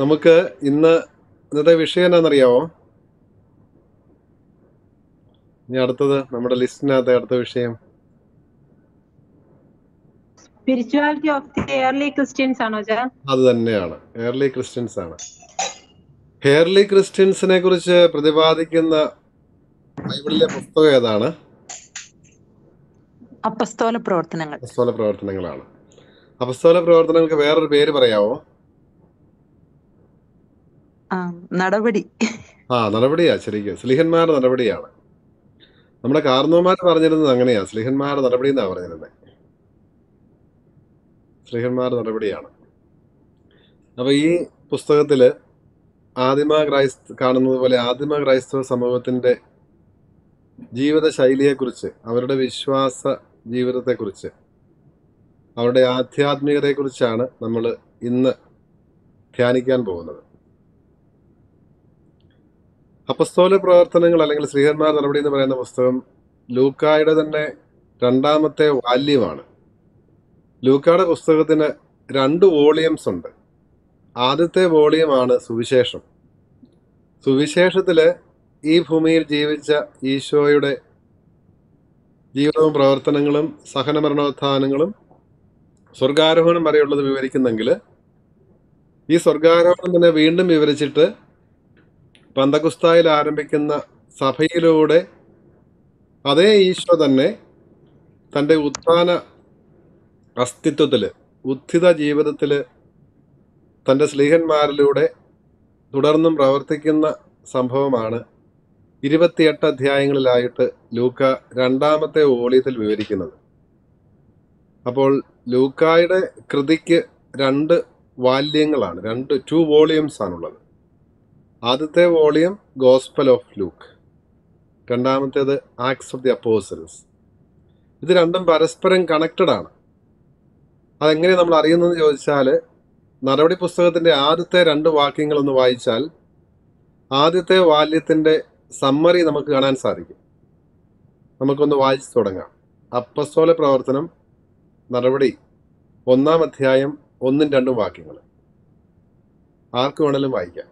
നമുക്ക് ഇന്ന് ഇന്നത്തെ വിഷയം എന്നാണെന്നറിയാവോ ഇനി അടുത്തത് നമ്മുടെ ലിസ്റ്റിനകത്തെ അടുത്ത വിഷയം spirituality of the early Christians ആണോ ചാ അത് തന്നെയാണ് ഹെയർലി ക്രിസ്ത്യൻസ് ആണ് ഹെയർലി ക്രിസ്ത്യൻസിനെ കുറിച്ച് പ്രതിപാദിക്കുന്ന ബൈബിളിലെ പുസ്തകം ഏതാണ് അപ്പസ്തോല പ്രവർത്തനങ്ങൾ അപസ്തോല പ്രവർത്തനങ്ങളാണ് അപസ്തോല പ്രവർത്തനങ്ങൾക്ക് വേറൊരു പേര് പറയാവോ ആ നടപടി ആ നടപടിയാ ശരിക്കും സ്ലിഹന്മാരുടെ നടപടിയാണ് നമ്മുടെ കാർന്നോമാർ പറഞ്ഞിരുന്നത് അങ്ങനെയാ സ്ലിഹന്മാരുടെ നടപടി എന്നാ പറഞ്ഞിരുന്നത് സ്ലിഹന്മാരുടെ നടപടിയാണ് അപ്പൊ ഈ പുസ്തകത്തില് ആദിമ ക്രൈസ്ത കാണുന്നത് പോലെ ആദിമ ക്രൈസ്തവ സമൂഹത്തിന്റെ ജീവിത ശൈലിയെക്കുറിച്ച് അവരുടെ വിശ്വാസ ജീവിതത്തെക്കുറിച്ച് അവരുടെ ആധ്യാത്മികതയെക്കുറിച്ചാണ് നമ്മൾ ഇന്ന് ധ്യാനിക്കാൻ പോകുന്നത് അപ്പസ്തോല പ്രവർത്തനങ്ങൾ അല്ലെങ്കിൽ ശ്രീഹന്മാർ നടപടി എന്ന് പറയുന്ന പുസ്തകം ലൂക്കായുടെ തന്നെ രണ്ടാമത്തെ വാല്യമാണ് ലൂക്കായുടെ പുസ്തകത്തിന് രണ്ട് വോളിയംസ് ഉണ്ട് ആദ്യത്തെ വോളിയമാണ് സുവിശേഷം സുവിശേഷത്തില് ഈ ഭൂമിയിൽ ജീവിച്ച ഈശോയുടെ ജീവിതവും പ്രവർത്തനങ്ങളും സഹനമരണോത്ഥാനങ്ങളും സ്വർഗാരോഹണം വരെയുള്ളത് വിവരിക്കുന്നെങ്കിൽ ഈ സ്വർഗാരോഹണം തന്നെ വീണ്ടും വിവരിച്ചിട്ട് പന്തകുസ്തായിൽ ആരംഭിക്കുന്ന സഭയിലൂടെ അതേ ഈശോ തന്നെ തൻ്റെ ഉത്ഥാന അസ്തിത്വത്തിൽ ഉത്ഥിത ജീവിതത്തിൽ തൻ്റെ സ്ലീഹന്മാരിലൂടെ തുടർന്നും പ്രവർത്തിക്കുന്ന സംഭവമാണ് ഇരുപത്തിയെട്ട് അധ്യായങ്ങളിലായിട്ട് ലൂക്ക രണ്ടാമത്തെ ഓളിയത്തിൽ വിവരിക്കുന്നത് അപ്പോൾ ലൂക്കായുടെ കൃതിക്ക് രണ്ട് വാല്യങ്ങളാണ് രണ്ട് ടു വോളിയംസ് ആണുള്ളത് ആദ്യത്തെ വോളിയം ഗോസ്പൽ ഓഫ് ലൂക്ക് രണ്ടാമത്തേത് ആക്സ് ഓഫ് ദി അപ്പോസൽസ് ഇത് രണ്ടും പരസ്പരം കണക്റ്റഡ് ആണ് അതെങ്ങനെ നമ്മൾ അറിയുന്നതെന്ന് ചോദിച്ചാൽ നടപടി പുസ്തകത്തിന്റെ ആദ്യത്തെ രണ്ട് വാക്യങ്ങൾ ഒന്ന് വായിച്ചാൽ ആദ്യത്തെ വാല്യത്തിന്റെ സമ്മറി നമുക്ക് കാണാൻ സാധിക്കും നമുക്കൊന്ന് വായിച്ചു തുടങ്ങാം അപ്പസ്തോല പ്രവർത്തനം നടപടി ഒന്നാം അധ്യായം ഒന്നും രണ്ടും വാക്യങ്ങൾ ആർക്ക് വേണമെങ്കിലും വായിക്കാം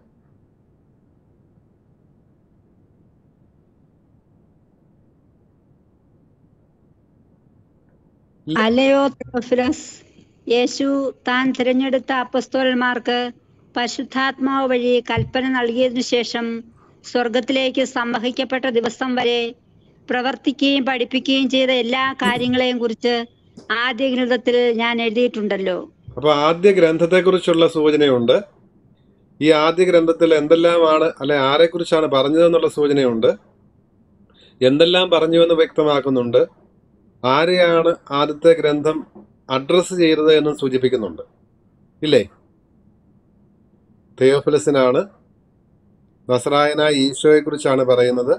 അലയോ തെോഫിലസ് യേശു താൻ തിരഞ്ഞെടുത്ത അപ്പസ്തോലന്മാർക്ക് പരിശുദ്ധാത്മാവ് വഴി കൽപ്പന നൽകിയതിനു ശേഷം സ്വർഗത്തിലേക്ക് സംവഹിക്കപ്പെട്ട ദിവസം വരെ പ്രവർത്തിക്കുകയും പഠിപ്പിക്കുകയും ചെയ്ത എല്ലാ കാര്യങ്ങളെയും കുറിച്ച് ആദ്യ ഗ്രന്ഥത്തിൽ ഞാൻ എഴുതിയിട്ടുണ്ടല്ലോ അപ്പൊ ആദ്യ ഗ്രന്ഥത്തെക്കുറിച്ചുള്ള സൂചനയുണ്ട് ഈ ആദ്യ ഗ്രന്ഥത്തിൽ എന്തെല്ലാമാണ് അല്ലെ ആരെക്കുറിച്ചാണ് പറഞ്ഞതെന്നുള്ള സൂചനയുണ്ട് എന്തെല്ലാം പറഞ്ഞു എന്ന് വ്യക്തമാക്കുന്നുണ്ട് ആരെയാണ് ആദ്യത്തെ ഗ്രന്ഥം അഡ്രസ്സ് ചെയ്തത് എന്നും സൂചിപ്പിക്കുന്നുണ്ട് ഇല്ലേ തെയോഫിലസിനാണ് നസറായനായ ഈശോയെക്കുറിച്ചാണ് പറയുന്നത്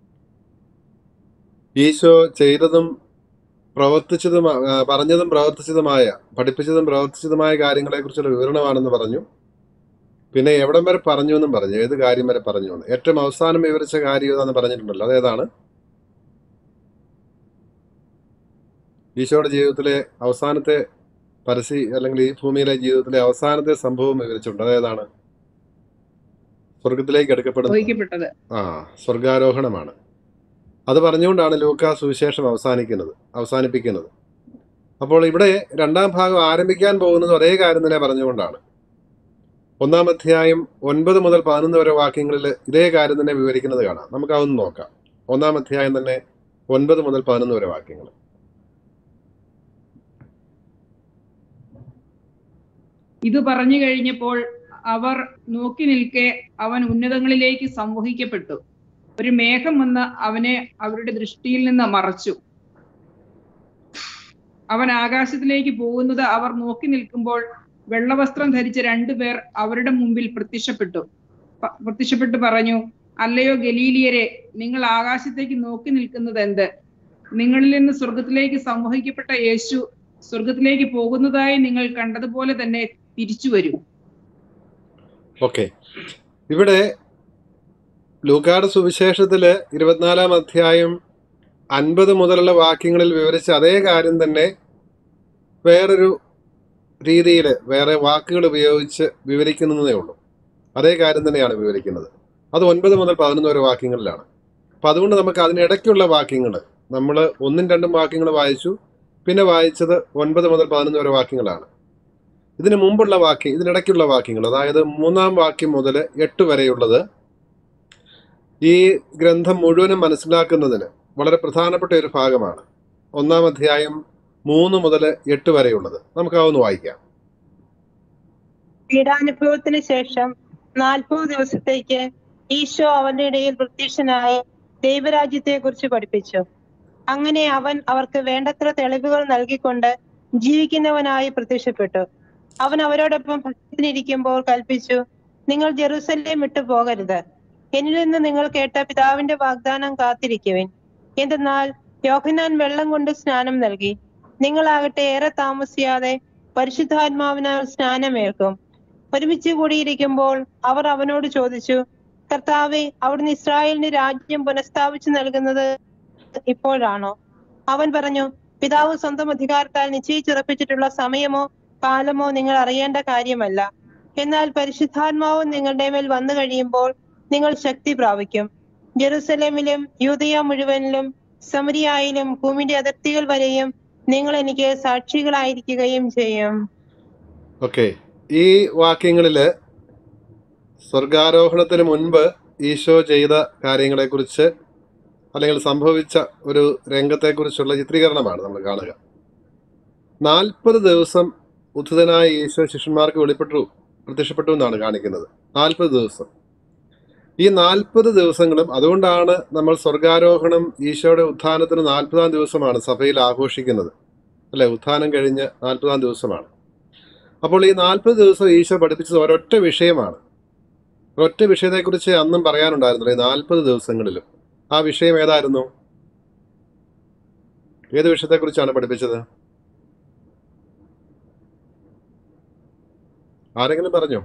ഈശോ ചെയ്തതും പ്രവർത്തിച്ചതും ആ, പറഞ്ഞതും പ്രവർത്തിച്ചതുമായ പഠിപ്പിച്ചതും പ്രവർത്തിച്ചതുമായ കാര്യങ്ങളെക്കുറിച്ചുള്ള വിവരണമാണെന്ന് പറഞ്ഞു പിന്നെ എവിടം വരെ പറഞ്ഞു എന്നും പറഞ്ഞു ഏത് കാര്യം വരെ പറഞ്ഞു എന്ന് ഏറ്റവും അവസാനം വിവരിച്ച കാര്യം ഏതാന്ന് പറഞ്ഞിട്ടുണ്ടല്ലോ അതേതാണ് ഈശോയുടെ ജീവിതത്തിലെ അവസാനത്തെ പരസ്യ അല്ലെങ്കിൽ ഈ ഭൂമിയിലെ ജീവിതത്തിലെ അവസാനത്തെ സംഭവം വിവരിച്ചിട്ടുണ്ട് അതേതാണ് സ്വർഗത്തിലേക്ക് എടുക്കപ്പെടുന്ന വഹിക്കപ്പെട്ടത് ആ സ്വർഗാരോഹണമാണ് അത് പറഞ്ഞുകൊണ്ടാണ് ലൂക്ക സുവിശേഷം അവസാനിക്കുന്നത് അവസാനിപ്പിക്കുന്നത് അപ്പോൾ ഇവിടെ രണ്ടാം ഭാഗം ആരംഭിക്കാൻ പോകുന്നത് ഒരേ കാര്യം തന്നെ പറഞ്ഞുകൊണ്ടാണ് ഒന്നാം അധ്യായം ഒൻപത് മുതൽ പതിനൊന്ന് വരെ വാക്യങ്ങളിൽ ഇതേ കാര്യം തന്നെ വിവരിക്കുന്നത് കാണാം നമുക്ക് അതൊന്ന് നോക്കാം ഒന്നാം അധ്യായം തന്നെ ഒൻപത് മുതൽ പതിനൊന്ന് വരെ വാക്യങ്ങൾ ഇത് പറഞ്ഞു കഴിഞ്ഞപ്പോൾ അവർ നോക്കി നിൽക്കെ അവൻ ഉന്നതങ്ങളിലേക്ക് സംവഹിക്കപ്പെട്ടു ഒരു മേഘം വന്ന് അവനെ അവരുടെ ദൃഷ്ടിയിൽ നിന്ന് മറച്ചു അവൻ ആകാശത്തിലേക്ക് പോകുന്നത് അവർ നോക്കി നിൽക്കുമ്പോൾ വെള്ളവസ്ത്രം ധരിച്ച രണ്ടുപേർ അവരുടെ മുമ്പിൽ പ്രത്യക്ഷപ്പെട്ടു പ- പ്രത്യക്ഷപ്പെട്ട് പറഞ്ഞു അല്ലയോ ഗലീലിയരെ നിങ്ങൾ ആകാശത്തേക്ക് നോക്കി നിൽക്കുന്നത് എന്ത് നിങ്ങളിൽ നിന്ന് സ്വർഗത്തിലേക്ക് സംവഹിക്കപ്പെട്ട യേശു സ്വർഗത്തിലേക്ക് പോകുന്നതായി നിങ്ങൾ കണ്ടതുപോലെ തന്നെ തിരിച്ചു വരും ഓക്കെ ഇവിടെ ലൂക്കാട് സുവിശേഷത്തില് ഇരുപത്തിനാലാം അധ്യായം അൻപത് മുതലുള്ള വാക്യങ്ങളിൽ വിവരിച്ച അതേ കാര്യം തന്നെ വേറൊരു രീതിയിൽ വേറെ വാക്കുകൾ ഉപയോഗിച്ച് വിവരിക്കുന്നതേ ഉള്ളൂ അതേ കാര്യം തന്നെയാണ് വിവരിക്കുന്നത് അത് ഒൻപത് മുതൽ പതിനൊന്ന് വരെ വാക്യങ്ങളിലാണ് അപ്പം അതുകൊണ്ട് നമുക്ക് അതിനിടയ്ക്കുള്ള വാക്യങ്ങൾ നമ്മൾ ഒന്നും രണ്ടും വാക്യങ്ങൾ വായിച്ചു പിന്നെ വായിച്ചത് ഒൻപത് മുതൽ പതിനൊന്ന് വരെ വാക്യങ്ങളാണ് ഇതിന് മുമ്പുള്ള വാക്യം ഇതിനിടയ്ക്കുള്ള വാക്യങ്ങൾ അതായത് മൂന്നാം വാക്യം മുതൽ എട്ട് വരെയുള്ളത് ഈ ഗ്രന്ഥം മുഴുവനും മനസ്സിലാക്കുന്നതിന് വളരെ പ്രധാനപ്പെട്ട ഒരു ഭാഗമാണ് ഒന്നാം അധ്യായം മൂന്ന് മുതൽ എട്ട് വരെയുള്ളത് നമുക്ക് അതൊന്ന് വായിക്കാം പീഡാനുഭവത്തിന് ശേഷം നാൽപ്പത് ദിവസത്തേക്ക് ഈശോ അവന്റെ ഇടയിൽ പ്രത്യക്ഷനായി ദൈവരാജ്യത്തെ കുറിച്ച് പഠിപ്പിച്ചു അങ്ങനെ അവൻ അവർക്ക് വേണ്ടത്ര തെളിവുകൾ നൽകിക്കൊണ്ട് ജീവിക്കുന്നവനായി പ്രത്യക്ഷപ്പെട്ടു അവൻ അവരോടൊപ്പം ഭക്ഷണത്തിനിരിക്കുമ്പോൾ കൽപ്പിച്ചു നിങ്ങൾ ജെറുസലേം വിട്ടു പോകരുത് എന്നിൽ നിന്ന് നിങ്ങൾ കേട്ട പിതാവിന്റെ വാഗ്ദാനം കാത്തിരിക്കുവിൻ എന്തെന്നാൽ യോഹന്നാൻ വെള്ളം കൊണ്ട് സ്നാനം നൽകി നിങ്ങളാകട്ടെ ഏറെ താമസിയാതെ പരിശുദ്ധാത്മാവിനാൽ സ്നാനമേൽക്കും ഒരുമിച്ച് കൂടിയിരിക്കുമ്പോൾ അവർ അവനോട് ചോദിച്ചു കർത്താവെ അവിടുന്ന് ഇസ്രായേലിന് രാജ്യം പുനഃസ്ഥാപിച്ചു നൽകുന്നത് ഇപ്പോഴാണോ അവൻ പറഞ്ഞു പിതാവ് സ്വന്തം അധികാരത്താൽ നിശ്ചയിച്ചുറപ്പിച്ചിട്ടുള്ള സമയമോ കാലമോ നിങ്ങൾ അറിയേണ്ട കാര്യമല്ല എന്നാൽ പരിശുദ്ധാത്മാവ് നിങ്ങളുടെ മേൽ വന്നു കഴിയുമ്പോൾ നിങ്ങൾ ശക്തി പ്രാപിക്കും ജെറുസലേമിലും യൂതയ മുഴുവനിലും സമരിയായാലും ഭൂമിന്റെ അതിർത്തികൾ വരെയും നിങ്ങൾ എനിക്ക് സാക്ഷികളായിരിക്കുകയും ചെയ്യും ഓക്കെ ഈ വാക്യങ്ങളിൽ സ്വർഗാരോഹണത്തിന് മുൻപ് ഈശോ ചെയ്ത കാര്യങ്ങളെക്കുറിച്ച് അല്ലെങ്കിൽ സംഭവിച്ച ഒരു രംഗത്തെക്കുറിച്ചുള്ള ചിത്രീകരണമാണ് നമ്മൾ കാണുക നാൽപ്പത് ദിവസം ഉദ്ധിതനായ ഈശോ ശിഷ്യന്മാർക്ക് വെളിപ്പെട്ടു പ്രത്യക്ഷപ്പെട്ടു എന്നാണ് കാണിക്കുന്നത് നാൽപ്പത് ദിവസം ഈ നാൽപ്പത് ദിവസങ്ങളും അതുകൊണ്ടാണ് നമ്മൾ സ്വർഗാരോഹണം ഈശോയുടെ ഉത്ഥാനത്തിന് നാൽപ്പതാം ദിവസമാണ് സഭയിൽ ആഘോഷിക്കുന്നത് അല്ലെ ഉത്ഥാനം കഴിഞ്ഞ് നാൽപ്പതാം ദിവസമാണ് അപ്പോൾ ഈ നാൽപ്പത് ദിവസം ഈശോ പഠിപ്പിച്ചത് ഒരൊറ്റ വിഷയമാണ് ഒരൊറ്റ വിഷയത്തെക്കുറിച്ച് അന്നും പറയാനുണ്ടായിരുന്നില്ല ഈ നാൽപ്പത് ദിവസങ്ങളിലും ആ വിഷയം ഏതായിരുന്നു ഏത് വിഷയത്തെക്കുറിച്ചാണ് പഠിപ്പിച്ചത് ആരെങ്കിലും പറഞ്ഞോ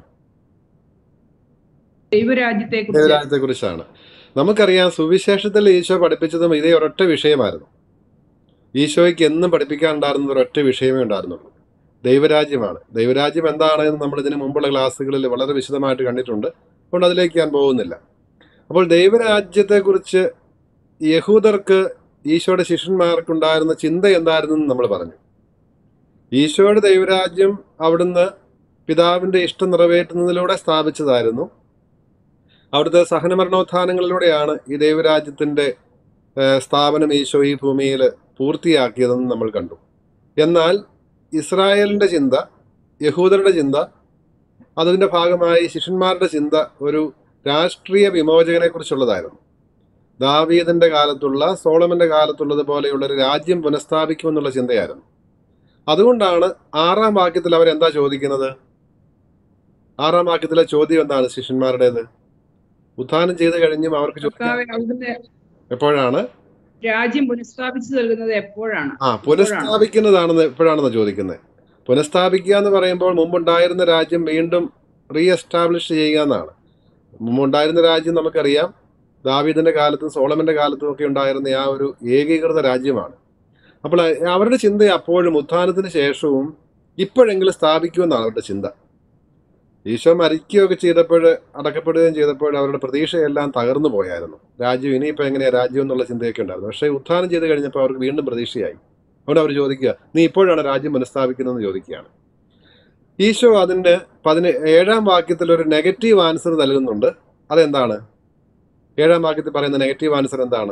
ദൈവരാജ്യത്തെ കുറിച്ച് ദൈവരാജ്യത്തെക്കുറിച്ചാണ് നമുക്കറിയാം സുവിശേഷത്തിൽ ഈശോ പഠിപ്പിച്ചതും ഇതേ ഒരൊറ്റ വിഷയമായിരുന്നു ഈശോയ്ക്ക് എന്നും പഠിപ്പിക്കാനുണ്ടായിരുന്നത് ഒരൊറ്റ വിഷയമേ ഉണ്ടായിരുന്നുള്ളൂ ദൈവരാജ്യമാണ് ദൈവരാജ്യം എന്താണ് എന്ന് നമ്മൾ ഇതിന് മുമ്പുള്ള ക്ലാസ്സുകളിൽ വളരെ വിശദമായിട്ട് കണ്ടിട്ടുണ്ട് അതുകൊണ്ട് അതിലേക്ക് ഞാൻ പോകുന്നില്ല അപ്പോൾ ദൈവരാജ്യത്തെക്കുറിച്ച് യഹൂദർക്ക് ഈശോയുടെ ശിഷ്യന്മാർക്കുണ്ടായിരുന്ന ചിന്ത എന്തായിരുന്നു എന്ന് നമ്മൾ പറഞ്ഞു ഈശോയുടെ ദൈവരാജ്യം അവിടുന്ന് പിതാവിൻ്റെ ഇഷ്ടം നിറവേറ്റുന്നതിലൂടെ സ്ഥാപിച്ചതായിരുന്നു അവിടുത്തെ സഹനമരണോത്ഥാനങ്ങളിലൂടെയാണ് ഈ ദൈവരാജ്യത്തിൻ്റെ ഏഹ്, സ്ഥാപനം ഈശോ ഈ ഭൂമിയിൽ പൂർത്തിയാക്കിയതെന്ന് നമ്മൾ കണ്ടു എന്നാൽ ഇസ്രായേലിൻ്റെ ചിന്ത യഹൂദരുടെ ചിന്ത അതിൻ്റെ ഭാഗമായി ശിഷ്യന്മാരുടെ ചിന്ത ഒരു രാഷ്ട്രീയ വിമോചകനെക്കുറിച്ചുള്ളതായിരുന്നു ദാവീദിൻ്റെ കാലത്തുള്ള സോളമൻ്റെ കാലത്തുള്ളത് പോലെയുള്ള ഒരു രാജ്യം പുനഃസ്ഥാപിക്കുമെന്നുള്ള ചിന്തയായിരുന്നു അതുകൊണ്ടാണ് ആറാം വാക്യത്തിൽ അവരെന്താ ചോദിക്കുന്നത് ആറാം വാക്യത്തിലെ ചോദ്യം എന്താണ് ശിഷ്യന്മാരുടേത് ഉത്ഥാനം ചെയ്ത് കഴിഞ്ഞും അവർക്ക് ചോദിക്കാൻ കർത്താവെ അവിടുന്ന് എപ്പോഴാണ് രാജ്യം പുനഃസ്ഥാപിച്ചു നൽകുന്നത് എപ്പോഴാണ് ആ പുനഃസ്ഥാപിക്കുന്നതാണെന്ന് എപ്പോഴാണെന്ന് ചോദിക്കുന്നത് പുനഃസ്ഥാപിക്കുക എന്ന് പറയുമ്പോൾ മുമ്പുണ്ടായിരുന്ന രാജ്യം വീണ്ടും റീ എസ്റ്റാബ്ലിഷ് ചെയ്യുക എന്നാണ് മുമ്പുണ്ടായിരുന്ന രാജ്യം നമുക്കറിയാം ദാവീദിന്റെ കാലത്തും സോളമന്റെ കാലത്തും ഒക്കെ ഉണ്ടായിരുന്ന ആ ഒരു ഏകീകൃത രാജ്യമാണ് അപ്പോൾ അവരുടെ ചിന്ത അപ്പോഴും ഉത്ഥാനത്തിന് ശേഷവും ഇപ്പോഴെങ്കിലും സ്ഥാപിക്കുമെന്നാണ് അവരുടെ ചിന്ത ഈശോ മരിക്കുകയൊക്കെ ചെയ്തപ്പോൾ അടക്കപ്പെടുകയും ചെയ്തപ്പോൾ അവരുടെ പ്രതീക്ഷയെല്ലാം തകർന്നു പോയായിരുന്നു രാജ്യം ഇനിയിപ്പോൾ എങ്ങനെയാ രാജ്യം എന്നുള്ള ചിന്തയൊക്കെ ഉണ്ടായിരുന്നു പക്ഷേ ഉത്ഥാനം ചെയ്ത് കഴിഞ്ഞപ്പോൾ അവർക്ക് വീണ്ടും പ്രതീക്ഷയായി അതുകൊണ്ട് അവർ ചോദിക്കുക നീ ഇപ്പോഴാണ് രാജ്യം പുനഃസ്ഥാപിക്കുന്നതെന്ന് ചോദിക്കുകയാണ് ഈശോ അതിൻ്റെ പതിന് ഏഴാം വാക്യത്തിൽ ഒരു നെഗറ്റീവ് ആൻസർ നൽകുന്നുണ്ട് അതെന്താണ് ഏഴാം വാക്യത്തിൽ പറയുന്ന നെഗറ്റീവ് ആൻസർ എന്താണ്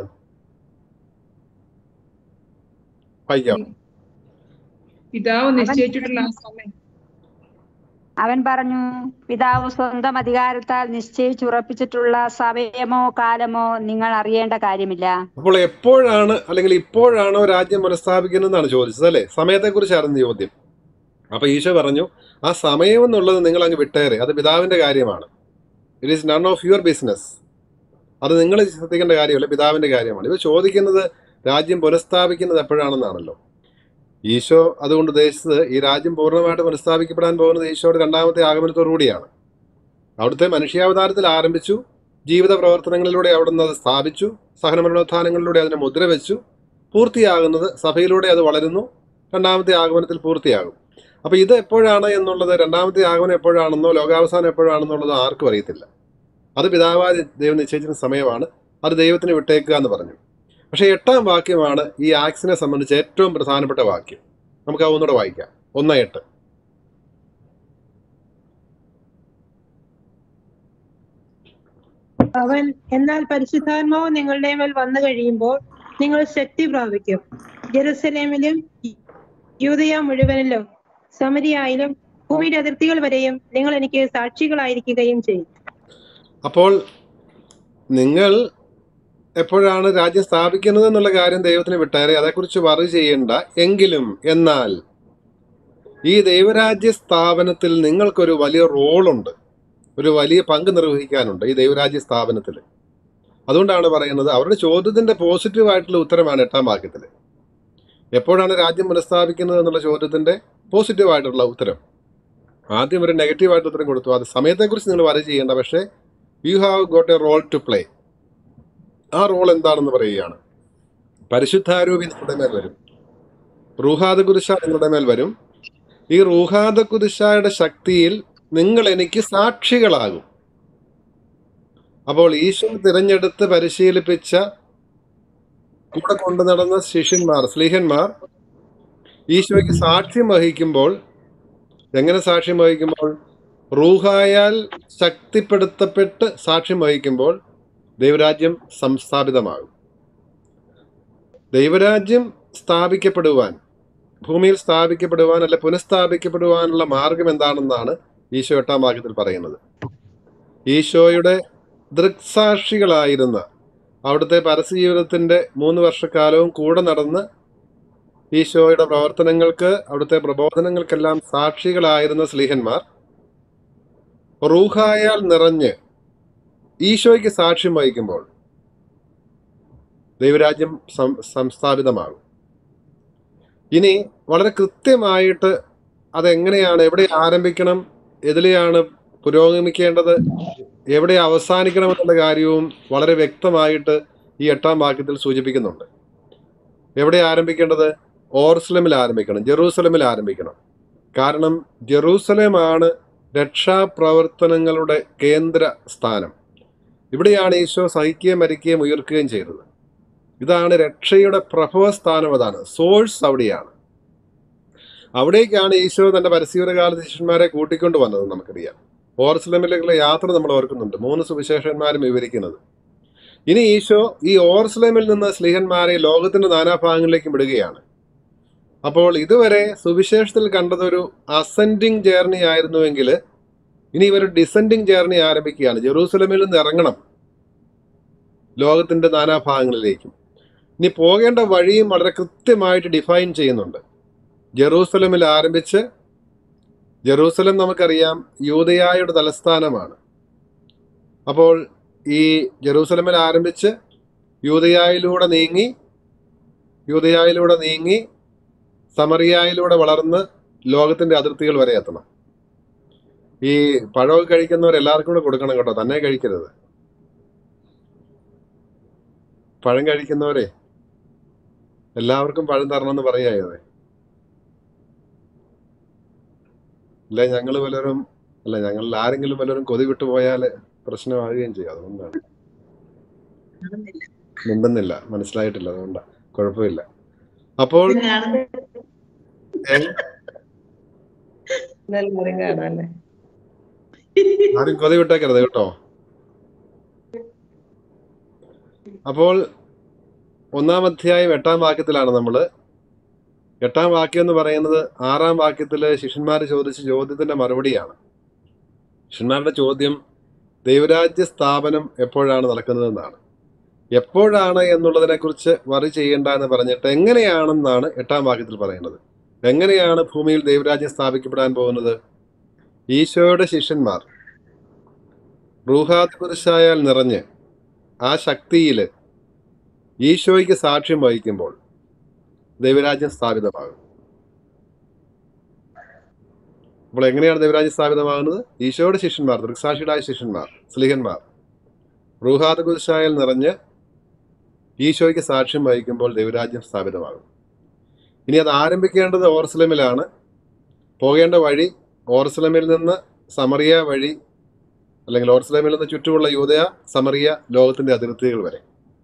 വായിക്കാം പിതാവ് നിശ്ചയിച്ചിട്ടുള്ള ആ സമയം അവൻ പറഞ്ഞു പിതാവ് സ്വന്തം അധികാരത്താൽ നിശ്ചയിച്ചുറപ്പിച്ചിട്ടുള്ള സമയമോ കാലമോ നിങ്ങൾ അറിയേണ്ട കാര്യമില്ല അപ്പോൾ എപ്പോഴാണ് അല്ലെങ്കിൽ ഇപ്പോഴാണോ രാജ്യം പുനഃസ്ഥാപിക്കുന്നതെന്നാണ് ചോദിച്ചത് അല്ലേ സമയത്തെക്കുറിച്ചായിരുന്നു ചോദ്യം അപ്പൊ ഈശോ പറഞ്ഞു ആ സമയം എന്നുള്ളത് നിങ്ങൾ അങ്ങ് വിട്ടേറെ അത് പിതാവിന്റെ കാര്യമാണ് it is none of your business അത് നിങ്ങൾ ശ്രദ്ധിക്കേണ്ട കാര്യമല്ല പിതാവിന്റെ കാര്യമാണ് ഇവ ചോദിക്കുന്നത് രാജ്യം പുനഃസ്ഥാപിക്കുന്നത് എപ്പോഴാണെന്നാണല്ലോ ഈശോ അതുകൊണ്ട് ഉദ്ദേശിച്ചത് ഈ രാജ്യം പൂർണ്ണമായിട്ട് പുനഃസ്ഥാപിക്കപ്പെടാൻ പോകുന്നത് ഈശോയുടെ രണ്ടാമത്തെ ആഗമനത്തോടു കൂടിയാണ് അവിടുത്തെ മനുഷ്യാവതാരത്തിൽ ആരംഭിച്ചു ജീവിത പ്രവർത്തനങ്ങളിലൂടെ അവിടുന്ന് അത് സ്ഥാപിച്ചു സഹനമരണോത്ഥാനങ്ങളിലൂടെ അതിനെ മുദ്ര വെച്ചു പൂർത്തിയാകുന്നത് സഭയിലൂടെ അത് വളരുന്നു രണ്ടാമത്തെ ആഗമനത്തിൽ പൂർത്തിയാകും അപ്പൊ ഇത് എപ്പോഴാണ് എന്നുള്ളത് രണ്ടാമത്തെ ആഗമനം എപ്പോഴാണെന്നോ ലോകാവസാനം എപ്പോഴാണെന്നുള്ളത് ആർക്കും അറിയത്തില്ല അത് പിതാവായ ദൈവം നിശ്ചയിച്ചിരുന്ന സമയമാണ് അത് ദൈവത്തിന് വിട്ടേക്കുക എന്ന് പറഞ്ഞു പക്ഷെ എട്ടാം വാക്യമാണ് ഈ ആക്സിനെ സംബന്ധിച്ച് ഏറ്റവും പ്രധാനപ്പെട്ട വാക്യം നമുക്ക് അത് ഒന്നുകൂടെ വായിക്കാം ഒന്ന് എട്ട് അവൻ എന്നാൽ പരിശുദ്ധാത്മാവ് നിങ്ങളുടെ മേൽ വന്നു കഴിയുമ്പോൾ നിങ്ങൾ ശക്തി പ്രാപിക്കും ജെറുസലേമിലും യൂതയ മുഴുവനിലും സമരിയായാലും ഭൂമിയുടെ അതിർത്തികൾ വരെയും നിങ്ങൾ എനിക്ക് സാക്ഷികളായിരിക്കുകയും ചെയ്യും അപ്പോൾ നിങ്ങൾ എപ്പോഴാണ് രാജ്യം സ്ഥാപിക്കുന്നത് എന്നുള്ള കാര്യം ദൈവത്തിന് വിട്ടേരെ അതേക്കുറിച്ച് വറി ചെയ്യേണ്ട എങ്കിലും എന്നാൽ ഈ ദൈവരാജ്യ സ്ഥാപനത്തിൽ നിങ്ങൾക്കൊരു വലിയ റോളുണ്ട് ഒരു വലിയ പങ്ക് നിർവഹിക്കാനുണ്ട് ഈ ദൈവരാജ്യ സ്ഥാപനത്തിൽ അതുകൊണ്ടാണ് പറയുന്നത് അവരുടെ ചോദ്യത്തിന്റെ പോസിറ്റീവ് ആയിട്ടുള്ള ഉത്തരമാണ് എട്ടാം വാക്യത്തിൽ എപ്പോഴാണ് രാജ്യം പുനഃസ്ഥാപിക്കുന്നത് എന്നുള്ള ചോദ്യത്തിന്റെ പോസിറ്റീവ് ആയിട്ടുള്ള ഉത്തരം ആദ്യം ഒരു നെഗറ്റീവ് ആയിട്ട് ഉത്തരം കൊടുത്തു അത് സമയത്തെക്കുറിച്ച് നിങ്ങൾ വരി ചെയ്യേണ്ട പക്ഷേ you have got a role to play ആ റോൾ എന്താണെന്ന് പറയുകയാണ് പരിശുദ്ധാരൂപി നിങ്ങളുടെ മേൽ വരും റൂഹാദ കുരിശ നിങ്ങളുടെ മേൽ വരും ഈ റൂഹാദ കുരിശായുടെ ശക്തിയിൽ നിങ്ങൾ എനിക്ക് സാക്ഷികളാകും അപ്പോൾ ഈശോ തിരഞ്ഞെടുത്ത് പരിശീലിപ്പിച്ച കൂടെ കൊണ്ടു നടന്ന ശിഷ്യന്മാർ സ്ലീഹന്മാർ ഈശോയ്ക്ക് സാക്ഷ്യം വഹിക്കുമ്പോൾ എങ്ങനെ സാക്ഷ്യം വഹിക്കുമ്പോൾ റൂഹായാൽ ശക്തിപ്പെടുത്തപ്പെട്ട് സാക്ഷ്യം വഹിക്കുമ്പോൾ ദൈവരാജ്യം സംസ്ഥാപിതമാകും ദൈവരാജ്യം സ്ഥാപിക്കപ്പെടുവാൻ ഭൂമിയിൽ സ്ഥാപിക്കപ്പെടുവാൻ അല്ലെ പുനഃസ്ഥാപിക്കപ്പെടുവാനുള്ള മാർഗം എന്താണെന്നാണ് ഈശോ എട്ടാം വാക്യത്തിൽ പറയുന്നത് ഈശോയുടെ ദൃക്സാക്ഷികളായിരുന്ന അവിടുത്തെ പരസ്യ ജീവിതത്തിന്റെ മൂന്ന് വർഷക്കാലവും കൂടെ നടന്ന് ഈശോയുടെ പ്രവർത്തനങ്ങൾക്ക് അവിടുത്തെ പ്രബോധനങ്ങൾക്കെല്ലാം സാക്ഷികളായിരുന്ന സ്ലീഹന്മാർ റൂഹായാൽ നിറഞ്ഞ് ഈശോയ്ക്ക് സാക്ഷ്യം വഹിക്കുമ്പോൾ ദൈവരാജ്യം സം- സംസ്ഥാപിതമാകും ഇനി വളരെ കൃത്യമായിട്ട് അതെങ്ങനെയാണ് എവിടെ ആരംഭിക്കണം എതിലെയാണ് പുരോഗമിക്കേണ്ടത് എവിടെ അവസാനിക്കണം എന്നുള്ള കാര്യവും വളരെ വ്യക്തമായിട്ട് ഈ എട്ടാം വാക്യത്തിൽ സൂചിപ്പിക്കുന്നുണ്ട് എവിടെ ആരംഭിക്കേണ്ടത് ഓർസ്ലമിൽ ആരംഭിക്കണം ജെറൂസലമിൽ ആരംഭിക്കണം കാരണം ജെറൂസലേമാണ് രക്ഷാപ്രവർത്തനങ്ങളുടെ കേന്ദ്ര സ്ഥാനം ഇവിടെയാണ് ഈശോ സഹിക്കുകയും മരിക്കുകയും ഉയർക്കുകയും ചെയ്തത് ഇതാണ് രക്ഷയുടെ പ്രഭവസ്ഥാനം അതാണ് സോഴ്സ് അവിടെയാണ് അവിടേക്കാണ് ഈശോ തന്റെ പരസ്യകാല ശിഷ്യന്മാരെ കൂട്ടിക്കൊണ്ട് വന്നത് നമുക്കറിയാം ഓർസ്ലമിലേക്കുള്ള യാത്ര നമ്മൾ ഓർക്കുന്നുണ്ട് മൂന്ന് സുവിശേഷന്മാരും വിവരിക്കുന്നത് ഇനി ഈശോ ഈ ഓർസ്ലമിൽ നിന്ന് സ്ലീഹന്മാരെ ലോകത്തിന്റെ നാനാഭാഗങ്ങളിലേക്കും വിടുകയാണ് അപ്പോൾ ഇതുവരെ സുവിശേഷത്തിൽ കണ്ടതൊരു അസെൻഡിങ് ജേർണി ആയിരുന്നുവെങ്കിൽ ഇനി ഇവർ ഡിസെൻഡിങ് ജേർണി ആരംഭിക്കുകയാണ് ജെറൂസലമിൽ നിന്ന് ഇറങ്ങണം ലോകത്തിന്റെ നാനാഭാഗങ്ങളിലേക്കും ഇനി പോകേണ്ട വഴിയും വളരെ കൃത്യമായിട്ട് ഡിഫൈൻ ചെയ്യുന്നുണ്ട് ജെറൂസലമിൽ ആരംഭിച്ച് ജെറൂസലം നമുക്കറിയാം യൂതയായുടെ തലസ്ഥാനമാണ് അപ്പോൾ ഈ ജെറൂസലമിൽ ആരംഭിച്ച് യൂതയായിലൂടെ നീങ്ങി യൂതയായിലൂടെ നീങ്ങി സമറിയായിലൂടെ വളർന്ന് ലോകത്തിന്റെ അതിർത്തികൾ വരെ എത്തണം ഈ പഴമൊക്കെ കഴിക്കുന്നവർ എല്ലാവർക്കും കൂടെ കൊടുക്കണം കേട്ടോ തന്നെ കഴിക്കരുത് പഴം കഴിക്കുന്നവരെ എല്ലാവർക്കും പഴം തരണമെന്ന് പറയാതെ അല്ലെ ഞങ്ങൾ പലരും അല്ല ഞങ്ങളിൽ ആരെങ്കിലും പലരും കൊതി വിട്ടുപോയാൽ പ്രശ്നമാകുകയും ചെയ്യും അതുകൊണ്ടാണ് മിണ്ടുന്നില്ല മനസ്സിലായിട്ടില്ല അതുകൊണ്ടാണ് കുഴപ്പമില്ല അപ്പോൾ ഏ, ആരും കൊതി വിട്ടേക്കരുത് കേട്ടോ അപ്പോൾ ഒന്നാം അധ്യായം എട്ടാം വാക്യത്തിലാണ് നമ്മൾ എട്ടാം വാക്യം എന്ന് പറയുന്നത് ആറാം വാക്യത്തില് ശിഷ്യന്മാർ ചോദിച്ച ചോദ്യത്തിന്റെ മറുപടിയാണ് ശിഷ്യന്മാരുടെ ചോദ്യം ദൈവരാജ്യ സ്ഥാപനം എപ്പോഴാണ് നടക്കുന്നതെന്നാണ് എപ്പോഴാണ് എന്നുള്ളതിനെക്കുറിച്ച് വറി ചെയ്യേണ്ട എന്ന് പറഞ്ഞിട്ട് എങ്ങനെയാണെന്നാണ് എട്ടാം വാക്യത്തിൽ പറയുന്നത് എങ്ങനെയാണ് ഭൂമിയിൽ ദൈവരാജ്യം സ്ഥാപിക്കപ്പെടാൻ പോകുന്നത് ഈശോയുടെ ശിഷ്യന്മാർ റൂഹാത് കുരിശായാൽ നിറഞ്ഞ് ആ ശക്തിയിൽ ഈശോയ്ക്ക് സാക്ഷ്യം വഹിക്കുമ്പോൾ ദൈവരാജ്യം സ്ഥാപിതമാകും അപ്പോൾ എങ്ങനെയാണ് ദൈവരാജ്യം സ്ഥാപിതമാകുന്നത് ഈശോയുടെ ശിഷ്യന്മാർ ദൃക്സാക്ഷികളായ ശിഷ്യന്മാർ സ്ലിഹന്മാർ റൂഹാത് കുരിശായാൽ നിറഞ്ഞ് ഈശോയ്ക്ക് സാക്ഷ്യം വഹിക്കുമ്പോൾ ദൈവരാജ്യം സ്ഥാപിതമാകും ഇനി അത് ആരംഭിക്കേണ്ടത് ഓർസ്ലമിലാണ് പോകേണ്ട വഴി ഓർസലമിൽ നിന്ന് സമറിയ വഴി അല്ലെങ്കിൽ ഓർസലമിൽ നിന്ന് ചുറ്റുമുള്ള യൂതയ സമറിയ ലോകത്തിന്റെ അതിർത്തികൾ വരെ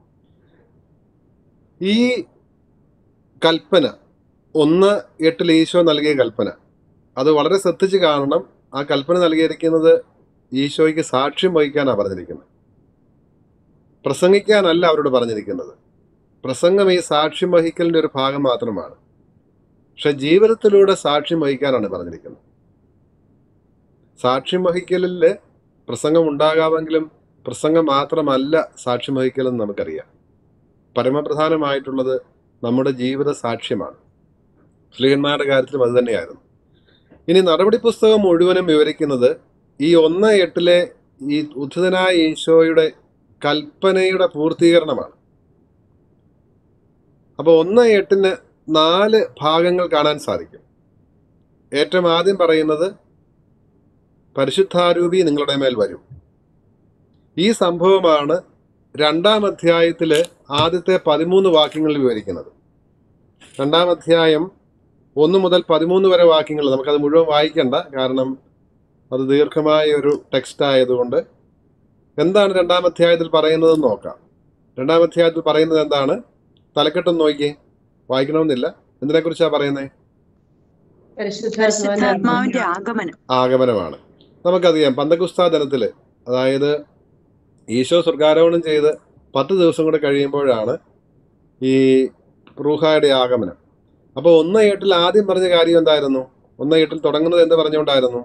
ഈ കൽപ്പന ഒന്ന് എട്ടിൽ ഈശോ നൽകിയ കൽപ്പന അത് വളരെ ശ്രദ്ധിച്ച് കാണണം ആ കൽപ്പന നൽകിയിരിക്കുന്നത് ഈശോയ്ക്ക് സാക്ഷ്യം വഹിക്കാനാണ് പറഞ്ഞിരിക്കുന്നത് പ്രസംഗിക്കാനല്ല അവരോട് പറഞ്ഞിരിക്കുന്നത് പ്രസംഗം ഈ സാക്ഷ്യം വഹിക്കലിന്റെ ഒരു ഭാഗം മാത്രമാണ് പക്ഷെ ജീവിതത്തിലൂടെ സാക്ഷ്യം വഹിക്കാനാണ് പറഞ്ഞിരിക്കുന്നത് സാക്ഷ്യം വഹിക്കലിൽ പ്രസംഗം ഉണ്ടാകാമെങ്കിലും പ്രസംഗം മാത്രമല്ല സാക്ഷ്യം വഹിക്കലെന്ന് നമുക്കറിയാം പരമപ്രധാനമായിട്ടുള്ളത് നമ്മുടെ ജീവിത സാക്ഷ്യമാണ് സ്ത്രീകന്മാരുടെ കാര്യത്തിലും അത് തന്നെയായിരുന്നു ഇനി നടപടി പുസ്തകം മുഴുവനും വിവരിക്കുന്നത് ഈ ഒന്ന് എട്ടിലെ ഈ ഉദ്ധിതനായ ഈശോയുടെ കൽപ്പനയുടെ പൂർത്തീകരണമാണ് അപ്പോൾ ഒന്ന് എട്ടിന് നാല് ഭാഗങ്ങൾ കാണാൻ സാധിക്കും ഏറ്റവും ആദ്യം പറയുന്നത് പരിശുദ്ധാരൂപി നിങ്ങളുടെ മേൽ വരും ഈ സംഭവമാണ് രണ്ടാം അധ്യായത്തിൽ ആദ്യത്തെ പതിമൂന്ന് വാക്യങ്ങളിൽ വിവരിക്കുന്നത് രണ്ടാം അധ്യായം ഒന്ന് മുതൽ പതിമൂന്ന് വരെ വാക്യങ്ങൾ നമുക്കത് മുഴുവൻ വായിക്കണ്ട കാരണം അത് ദീർഘമായ ഒരു ടെക്സ്റ്റ് ആയതുകൊണ്ട് എന്താണ് രണ്ടാം അധ്യായത്തിൽ പറയുന്നതെന്ന് നോക്കാം രണ്ടാം അധ്യായത്തിൽ പറയുന്നത് എന്താണ് തലക്കെട്ടൊന്ന് നോക്കിയേ വായിക്കണമെന്നില്ല എന്തിനെക്കുറിച്ചാണ് പറയുന്നത് പരിശുദ്ധാത്മാവിന്റെ ആഗമനം ആഗമനമാണ് നമുക്കറിയാം പന്തകുസ്താ ദിനത്തിൽ അതായത് ഈശോ സ്വർഗാരോഹണം ചെയ്ത് പത്ത് ദിവസം കൂടെ കഴിയുമ്പോഴാണ് ഈ റൂഹായുടെ ആഗമനം അപ്പോൾ ഒന്ന് എട്ടിൽ ആദ്യം പറഞ്ഞ കാര്യം എന്തായിരുന്നു ഒന്ന് എട്ടിൽ തുടങ്ങുന്നത് എന്ത് പറഞ്ഞുകൊണ്ടായിരുന്നു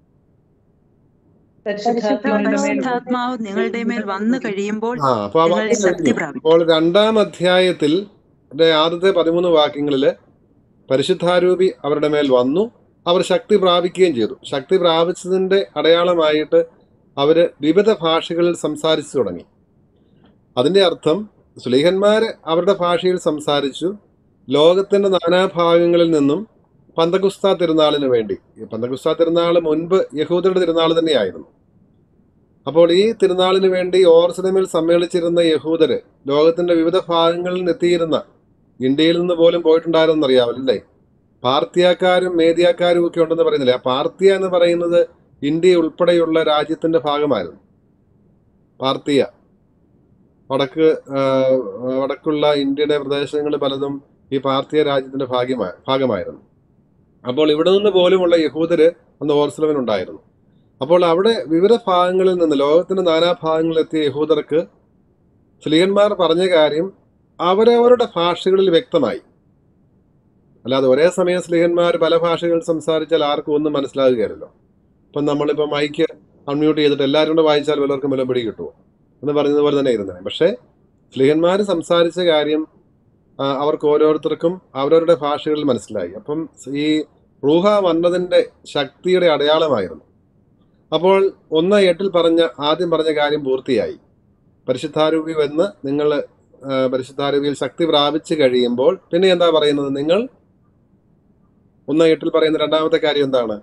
പരിശുദ്ധാത്മാവ് നിങ്ങളുടെ മേൽ വന്നു കഴിയുമ്പോൾ ആ അപ്പോൾ ആ നിങ്ങൾ വാക്യം ശക്തി കഴിഞ്ഞു. പ്രാപിക്കും അപ്പോൾ രണ്ടാം അധ്യായത്തിൽ ന്റെ ആദ്യത്തെ പതിമൂന്ന് വാക്യങ്ങളിൽ പരിശുദ്ധാരൂപി അവരുടെ മേൽ വന്നു അവർ ശക്തി പ്രാപിക്കുകയും ചെയ്തു ശക്തി പ്രാപിച്ചതിന്റെ അടയാളമായിട്ട് അവർ വിവിധ ഭാഷകളിൽ സംസാരിച്ചു തുടങ്ങി അതിന്റെ അർത്ഥം സുലീഹന്മാർ അവരുടെ ഭാഷയിൽ സംസാരിച്ചു ലോകത്തിന്റെ നാനാഭാഗങ്ങളിൽ നിന്നും പന്തകുസ്ത തിരുനാളിന് വേണ്ടി ഈ പന്തകുസ്ത തിരുനാൾ മുൻപ് യഹൂദരുടെ തിരുനാൾ തന്നെയായിരുന്നു അപ്പോൾ ഈ തിരുനാളിന് വേണ്ടി ഓർസലമിൽ സമ്മേളിച്ചിരുന്ന യഹൂദര് ലോകത്തിന്റെ വിവിധ ഭാഗങ്ങളിൽ നിന്ന് എത്തിയിരുന്ന ഇന്ത്യയിൽ നിന്ന് പോലും പോയിട്ടുണ്ടായിരുന്നു അറിയാമല്ലേ പാർത്തിയാക്കാരും മേദിയാക്കാരും ഒക്കെ ഉണ്ടെന്ന് പറയുന്നില്ലേ ആ പാർത്തിയ എന്ന് പറയുന്നത് ഇന്ത്യ ഉൾപ്പെടെയുള്ള രാജ്യത്തിന്റെ ഭാഗമായിരുന്നു പാർത്തിയ വടക്ക് ആ, വടക്കുള്ള ഇന്ത്യയുടെ പ്രദേശങ്ങൾ പലതും ഈ പാർത്തിയ രാജ്യത്തിന്റെ ഭാഗ്യമായ ഭാഗമായിരുന്നു അപ്പോൾ ഇവിടെ നിന്ന് പോലുമുള്ള യഹൂദര് അന്ന് ഓർസലമിൽ ഉണ്ടായിരുന്നു അപ്പോൾ അവിടെ വിവിധ ഭാഗങ്ങളിൽ നിന്ന് ലോകത്തിന്റെ നാനാഭാഗങ്ങളിൽ എത്തിയ യഹൂദർക്ക് സ്ത്രീയന്മാർ പറഞ്ഞ കാര്യം അവരവരുടെ ഭാഷകളിൽ വ്യക്തമായി അല്ലാതെ ഒരേ സമയം സ്ത്രീയന്മാർ പല ഭാഷകൾ സംസാരിച്ചാൽ ആർക്കും ഒന്നും മനസ്സിലാകുകയല്ലോ ഇപ്പം നമ്മളിപ്പോൾ മൈക്ക് അൺമ്യൂട്ട് ചെയ്തിട്ട് എല്ലാവരും കൂടെ വായിച്ചാൽ വല്ലവർക്കും വല്ലതും പിടി കിട്ടുമോ എന്ന് പറഞ്ഞതുപോലെ തന്നെ ഇരുന്നത് പക്ഷേ സ്ത്രീയന്മാർ സംസാരിച്ച കാര്യം ആ, അവർക്ക് ഓരോരുത്തർക്കും അവരവരുടെ ഭാഷകളിൽ മനസ്സിലായി അപ്പം ഈ റൂഹ വന്നതിൻ്റെ ശക്തിയുടെ അടയാളമായിരുന്നു അപ്പോൾ ഒന്ന് എട്ടിൽ പറഞ്ഞ ആദ്യം പറഞ്ഞ കാര്യം പൂർത്തിയായി പരിശുദ്ധാരൂപി വന്ന് നിങ്ങൾ പരിശുദ്ധാരൂപിയിൽ ശക്തി പ്രാപിച്ചു കഴിയുമ്പോൾ പിന്നെ എന്താ പറയുന്നത് നിങ്ങൾ ഒന്ന് എട്ടിൽ പറയുന്ന രണ്ടാമത്തെ കാര്യം എന്താണ്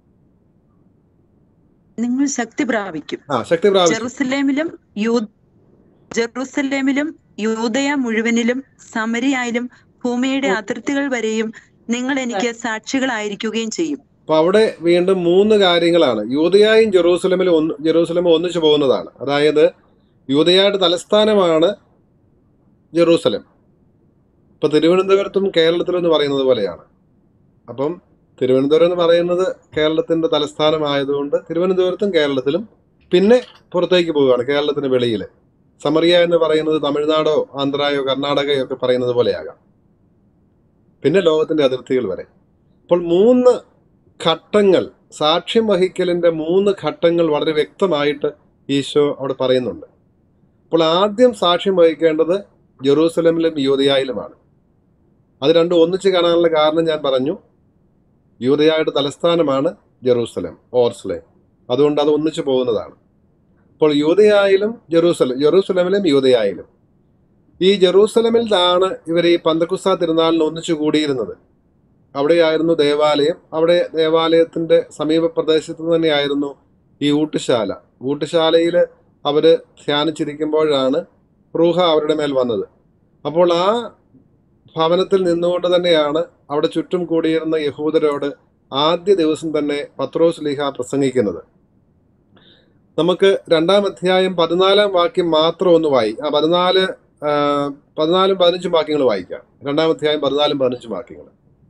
നിങ്ങൾ ശക്തി പ്രാപിക്കും ആ ശക്തി പ്രാപിച്ചു ജെറുസലേമിലും യൂ ജെറുസലേമിലും യൂതയ മുഴുവനിലും സമരിയായാലും ഭൂമിയുടെ അതിർത്തികൾ വരെയും നിങ്ങൾ എനിക്ക് സാക്ഷികളായിരിക്കുകയും ചെയ്യും അപ്പൊ അവിടെ വീണ്ടും മൂന്ന് കാര്യങ്ങളാണ് യൂതയായും ജെറൂസലമിലും ഒന്ന് ജെറൂസലമും ഒന്നിച്ചു പോകുന്നതാണ് അതായത് യൂതയായുടെ തലസ്ഥാനമാണ് ജെറൂസലം ഇപ്പൊ തിരുവനന്തപുരത്തും കേരളത്തിലും എന്ന് പറയുന്നത് പോലെയാണ് അപ്പം തിരുവനന്തപുരം എന്ന് പറയുന്നത് കേരളത്തിന്റെ തലസ്ഥാനമായതുകൊണ്ട് തിരുവനന്തപുരത്തും കേരളത്തിലും പിന്നെ പുറത്തേക്ക് പോവുകയാണ് കേരളത്തിന് വെളിയിൽ സമറിയ എന്ന് പറയുന്നത് തമിഴ്നാടോ ആന്ധ്രയോ കർണാടകയോ ഒക്കെ പറയുന്നത് പോലെയാകാം പിന്നെ ലോകത്തിന്റെ അതിർത്തികൾ വരെ അപ്പോൾ മൂന്ന് ഘട്ടങ്ങൾ സാക്ഷ്യം വഹിക്കലിന്റെ മൂന്ന് ഘട്ടങ്ങൾ വളരെ വ്യക്തമായിട്ട് ഈശോ അവിടെ പറയുന്നുണ്ട് അപ്പോൾ ആദ്യം സാക്ഷ്യം വഹിക്കേണ്ടത് ജെറൂസലമിലും യൂതയായിലുമാണ് അത് രണ്ടും ഒന്നിച്ച് കാണാനുള്ള കാരണം ഞാൻ പറഞ്ഞു യൂതയായുടെ തലസ്ഥാനമാണ് ജെറൂസലം ഓർസ്ലേം അതുകൊണ്ട് അത് ഒന്നിച്ചു പോകുന്നതാണ് അപ്പോൾ യൂതയായാലും ജെറൂസലം ജെറൂസലമിലും യൂതയായാലും ഈ ജെറൂസലമിലാണ് ഇവർ ഈ പന്തക്കുസ്ത തിരുനാളിന് ഒന്നിച്ചു കൂടിയിരുന്നത് അവിടെയായിരുന്നു ദേവാലയം അവിടെ ദേവാലയത്തിന്റെ സമീപ പ്രദേശത്ത് തന്നെയായിരുന്നു ഈ ഊട്ടുശാല ഊട്ടുശാലയിൽ അവർ ധ്യാനിച്ചിരിക്കുമ്പോഴാണ് റൂഹ അവരുടെ മേൽ വന്നത് അപ്പോൾ ആ ഭവനത്തിൽ നിന്നുകൊണ്ട് തന്നെയാണ് അവിടെ ചുറ്റും കൂടിയിരുന്ന യഹൂദരോട് ആദ്യ ദിവസം തന്നെ പത്രോസ് ലീഹ പ്രസംഗിക്കുന്നത് നമുക്ക് രണ്ടാം അധ്യായം പതിനാലാം വാക്യം മാത്രം ഒന്ന് വായി ആ പതിനാല് ആ, പതിനാലും പതിനഞ്ചും വാക്യങ്ങൾ വായിക്കാം രണ്ടാം അധ്യായം പതിനാലും പതിനഞ്ചും വാക്യങ്ങൾ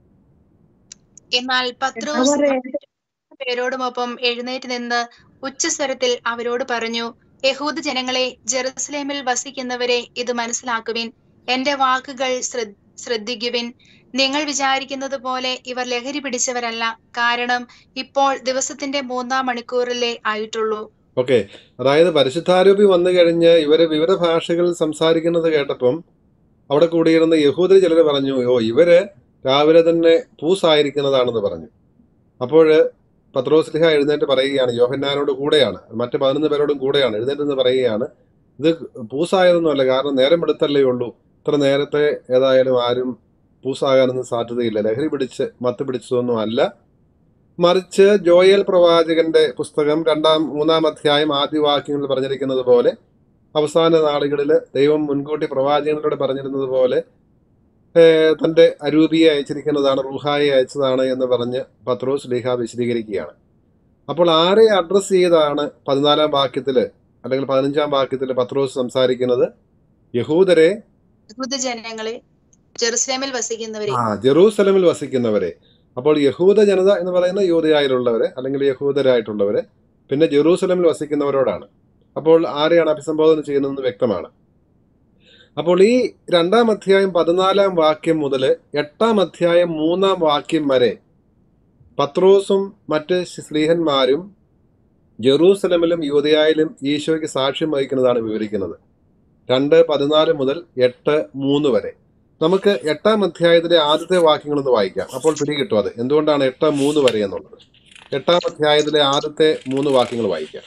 എന്നാൽ പത്രോസ് അവർ പേരോടുമൊപ്പം എഴുന്നേറ്റ് നിന്ന് ഉച്ചസ്വരത്തിൽ അവരോട് പറഞ്ഞു യഹൂദ ജനങ്ങളെ ജെറുസലേമിൽ വസിക്കുന്നവരെ ഇത് മനസ്സിലാക്കുവിൻ എന്റെ വാക്കുകൾ ശ്രദ്ധ- ശ്രദ്ധിക്കുവിൻ നിങ്ങൾ വിചാരിക്കുന്നത് പോലെ ഇവർ ലഹരി പിടിച്ചവരല്ല കാരണം ഇപ്പോൾ ദിവസത്തിന്റെ മൂന്നാം മണിക്കൂറിലേ ആയിട്ടുള്ളൂ ഓക്കെ അതായത് പരിശുദ്ധാരൂപി വന്നു കഴിഞ്ഞ് ഇവര് വിവിധ ഭാഷകളിൽ സംസാരിക്കുന്നത് കേട്ടപ്പം അവിടെ കൂടിയിരുന്ന യഹൂദർ ചിലർ പറഞ്ഞു ഓ ഇവര് രാവിലെ തന്നെ പൂസായിരിക്കുന്നതാണെന്ന് പറഞ്ഞു അപ്പോൾ പത്രോസ്ലിഹ എഴുന്നേറ്റ് പറയുകയാണ് യോഹന്നാനോട് കൂടെയാണ് മറ്റ് പതിനൊന്ന് പേരോടും കൂടെയാണ് എഴുന്നേറ്റ് നിന്ന് പറയുകയാണ് ഇത് പൂസായതൊന്നുമല്ല കാരണം നേരം എടുത്തല്ലേ ഉള്ളൂ ഇത്ര നേരത്തെ ഏതായാലും ആരും പൂസാകാനൊന്നും സാധ്യതയില്ല ലഹരി പിടിച്ച് മത്ത് പിടിച്ചതൊന്നും അല്ല മറിച്ച് ജോയൽ പ്രവാചകന്റെ പുസ്തകം രണ്ടാം മൂന്നാം അധ്യായം ആദ്യ വാക്യങ്ങളിൽ പറഞ്ഞിരിക്കുന്നത് പോലെ അവസാന നാളുകളിൽ ദൈവം മുൻകൂട്ടി പ്രവാചകനിലൂടെ പറഞ്ഞിരുന്നത് പോലെ ഏഹ്, തന്റെ അരൂപിയെ അയച്ചിരിക്കുന്നതാണ് റൂഹായെ അയച്ചതാണ് എന്ന് പറഞ്ഞ് പത്രോസ് ലീഹ വിശദീകരിക്കുകയാണ് അപ്പോൾ ആരെ അഡ്രസ്സ് ചെയ്താണ് പതിനാലാം വാക്യത്തില് അല്ലെങ്കിൽ പതിനഞ്ചാം വാക്യത്തിൽ പത്രോസ് സംസാരിക്കുന്നത് യഹൂദരെ യഹൂദ ജനങ്ങളെ ജെറുസലേമിൽ വസിക്കുന്നവരെ ആ ജെറൂസലമിൽ വസിക്കുന്നവരെ അപ്പോൾ യഹൂദ ജനത എന്ന് പറയുന്ന യൂതയായിട്ടുള്ളവരെ അല്ലെങ്കിൽ യഹൂദരായിട്ടുള്ളവരെ പിന്നെ ജെറൂസലമിൽ വസിക്കുന്നവരോടാണ് അപ്പോൾ ആരെയാണ് അഭിസംബോധന ചെയ്യുന്നതെന്ന് വ്യക്തമാണ് അപ്പോൾ ഈ രണ്ടാം അധ്യായം പതിനാലാം വാക്യം മുതൽ എട്ടാം അധ്യായം മൂന്നാം വാക്യം വരെ പത്രോസും മറ്റ് സ്ലീഹന്മാരും ജെറൂസലമിലും യൂതയായാലും ഈശോയ്ക്ക് സാക്ഷ്യം വഹിക്കുന്നതാണ് വിവരിക്കുന്നത് രണ്ട് പതിനാല് മുതൽ എട്ട് മൂന്ന് വരെ നമുക്ക് എട്ടാം അധ്യായത്തിലെ ആദ്യത്തെ വാക്യങ്ങളൊന്ന് വായിക്കാം അപ്പോൾ പിടികിട്ടും അത് എന്തുകൊണ്ടാണ് എട്ട് മൂന്ന് വരെ എന്നുള്ളത് എട്ടാം അധ്യായത്തിലെ ആദ്യത്തെ മൂന്ന് വാക്യങ്ങൾ വായിക്കാം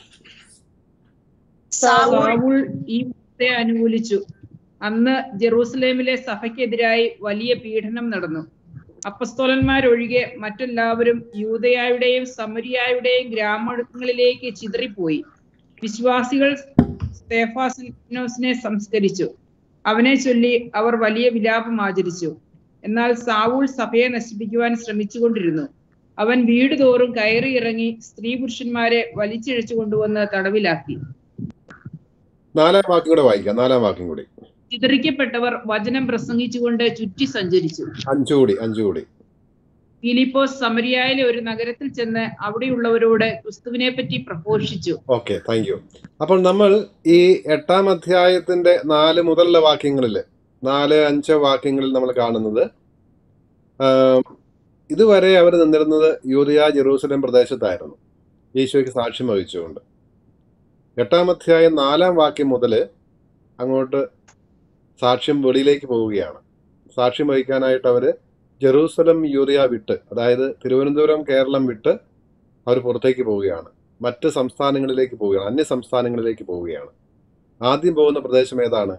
സാവൂൾ സാവൂൾ ഈ വാർത്തയെ അനുകൂലിച്ചു അന്ന് ജെറൂസലേമിലെ സഭയ്ക്കെതിരായി വലിയ പീഡനം നടന്നു അപ്പസ്തോലന്മാരൊഴികെ മറ്റെല്ലാവരും യൂതയായുടെയും സമരിയായുടെയും ഗ്രാമങ്ങളിലേക്ക് ചിതറിപ്പോയി വിശ്വാസികൾ സ്തേഫാസിനോസിനെ സംസ്കരിച്ചു അവനെ ചൊല്ലി അവർ വലിയ വിലാപം ആചരിച്ചു എന്നാൽ സാവൂൾ സഭയെ നശിപ്പിക്കുവാൻ ശ്രമിച്ചുകൊണ്ടിരുന്നു അവൻ വീട് തോറും കയറി ഇറങ്ങി സ്ത്രീ പുരുഷന്മാരെ വലിച്ചിഴച്ചു കൊണ്ടുവന്ന് തടവിലാക്കി നാലാം വാക്യം കൂടെ വായിക്കാം നാലാം വാക്യം കൂടി ചിതറിക്കപ്പെട്ടവർ വചനം പ്രസംഗിച്ചുകൊണ്ട് ചുറ്റി സഞ്ചരിച്ചു അഞ്ചു കൂടി അഞ്ചു കൂടി ഫിലിപ്പോസ് സമരിയായിലെ ഒരു നഗരത്തിൽ ചെന്ന് അവിടെയുള്ളവരോട് ക്രിസ്തുവിനെ പറ്റി പ്രഘോഷിച്ചു ഓക്കെ താങ്ക് യു അപ്പോൾ നമ്മൾ ഈ എട്ടാം അധ്യായത്തിന്റെ നാല് മുതലുള്ള വാക്യങ്ങളിൽ നാല് അഞ്ച് വാക്യങ്ങളിൽ നമ്മൾ കാണുന്നത് ആം, ഇതുവരെ അവർ നിന്നിരുന്നത് യൂറിയ ജെറൂസലേം പ്രദേശത്തായിരുന്നു ഈശോയ്ക്ക് സാക്ഷ്യം വഹിച്ചുകൊണ്ട് എട്ടാം അധ്യായം നാലാം വാക്യം മുതൽ അങ്ങോട്ട് സാക്ഷ്യം വെളിയിലേക്ക് പോവുകയാണ് സാക്ഷ്യം വഹിക്കാനായിട്ട് അവർ ജെറൂസലം യൂറിയ വിട്ട് അതായത് തിരുവനന്തപുരം കേരളം വിട്ട് അവർ പുറത്തേക്ക് പോവുകയാണ് മറ്റ് സംസ്ഥാനങ്ങളിലേക്ക് പോവുകയാണ് അന്യ സംസ്ഥാനങ്ങളിലേക്ക് പോവുകയാണ് ആദ്യം പോകുന്ന പ്രദേശം ഏതാണ്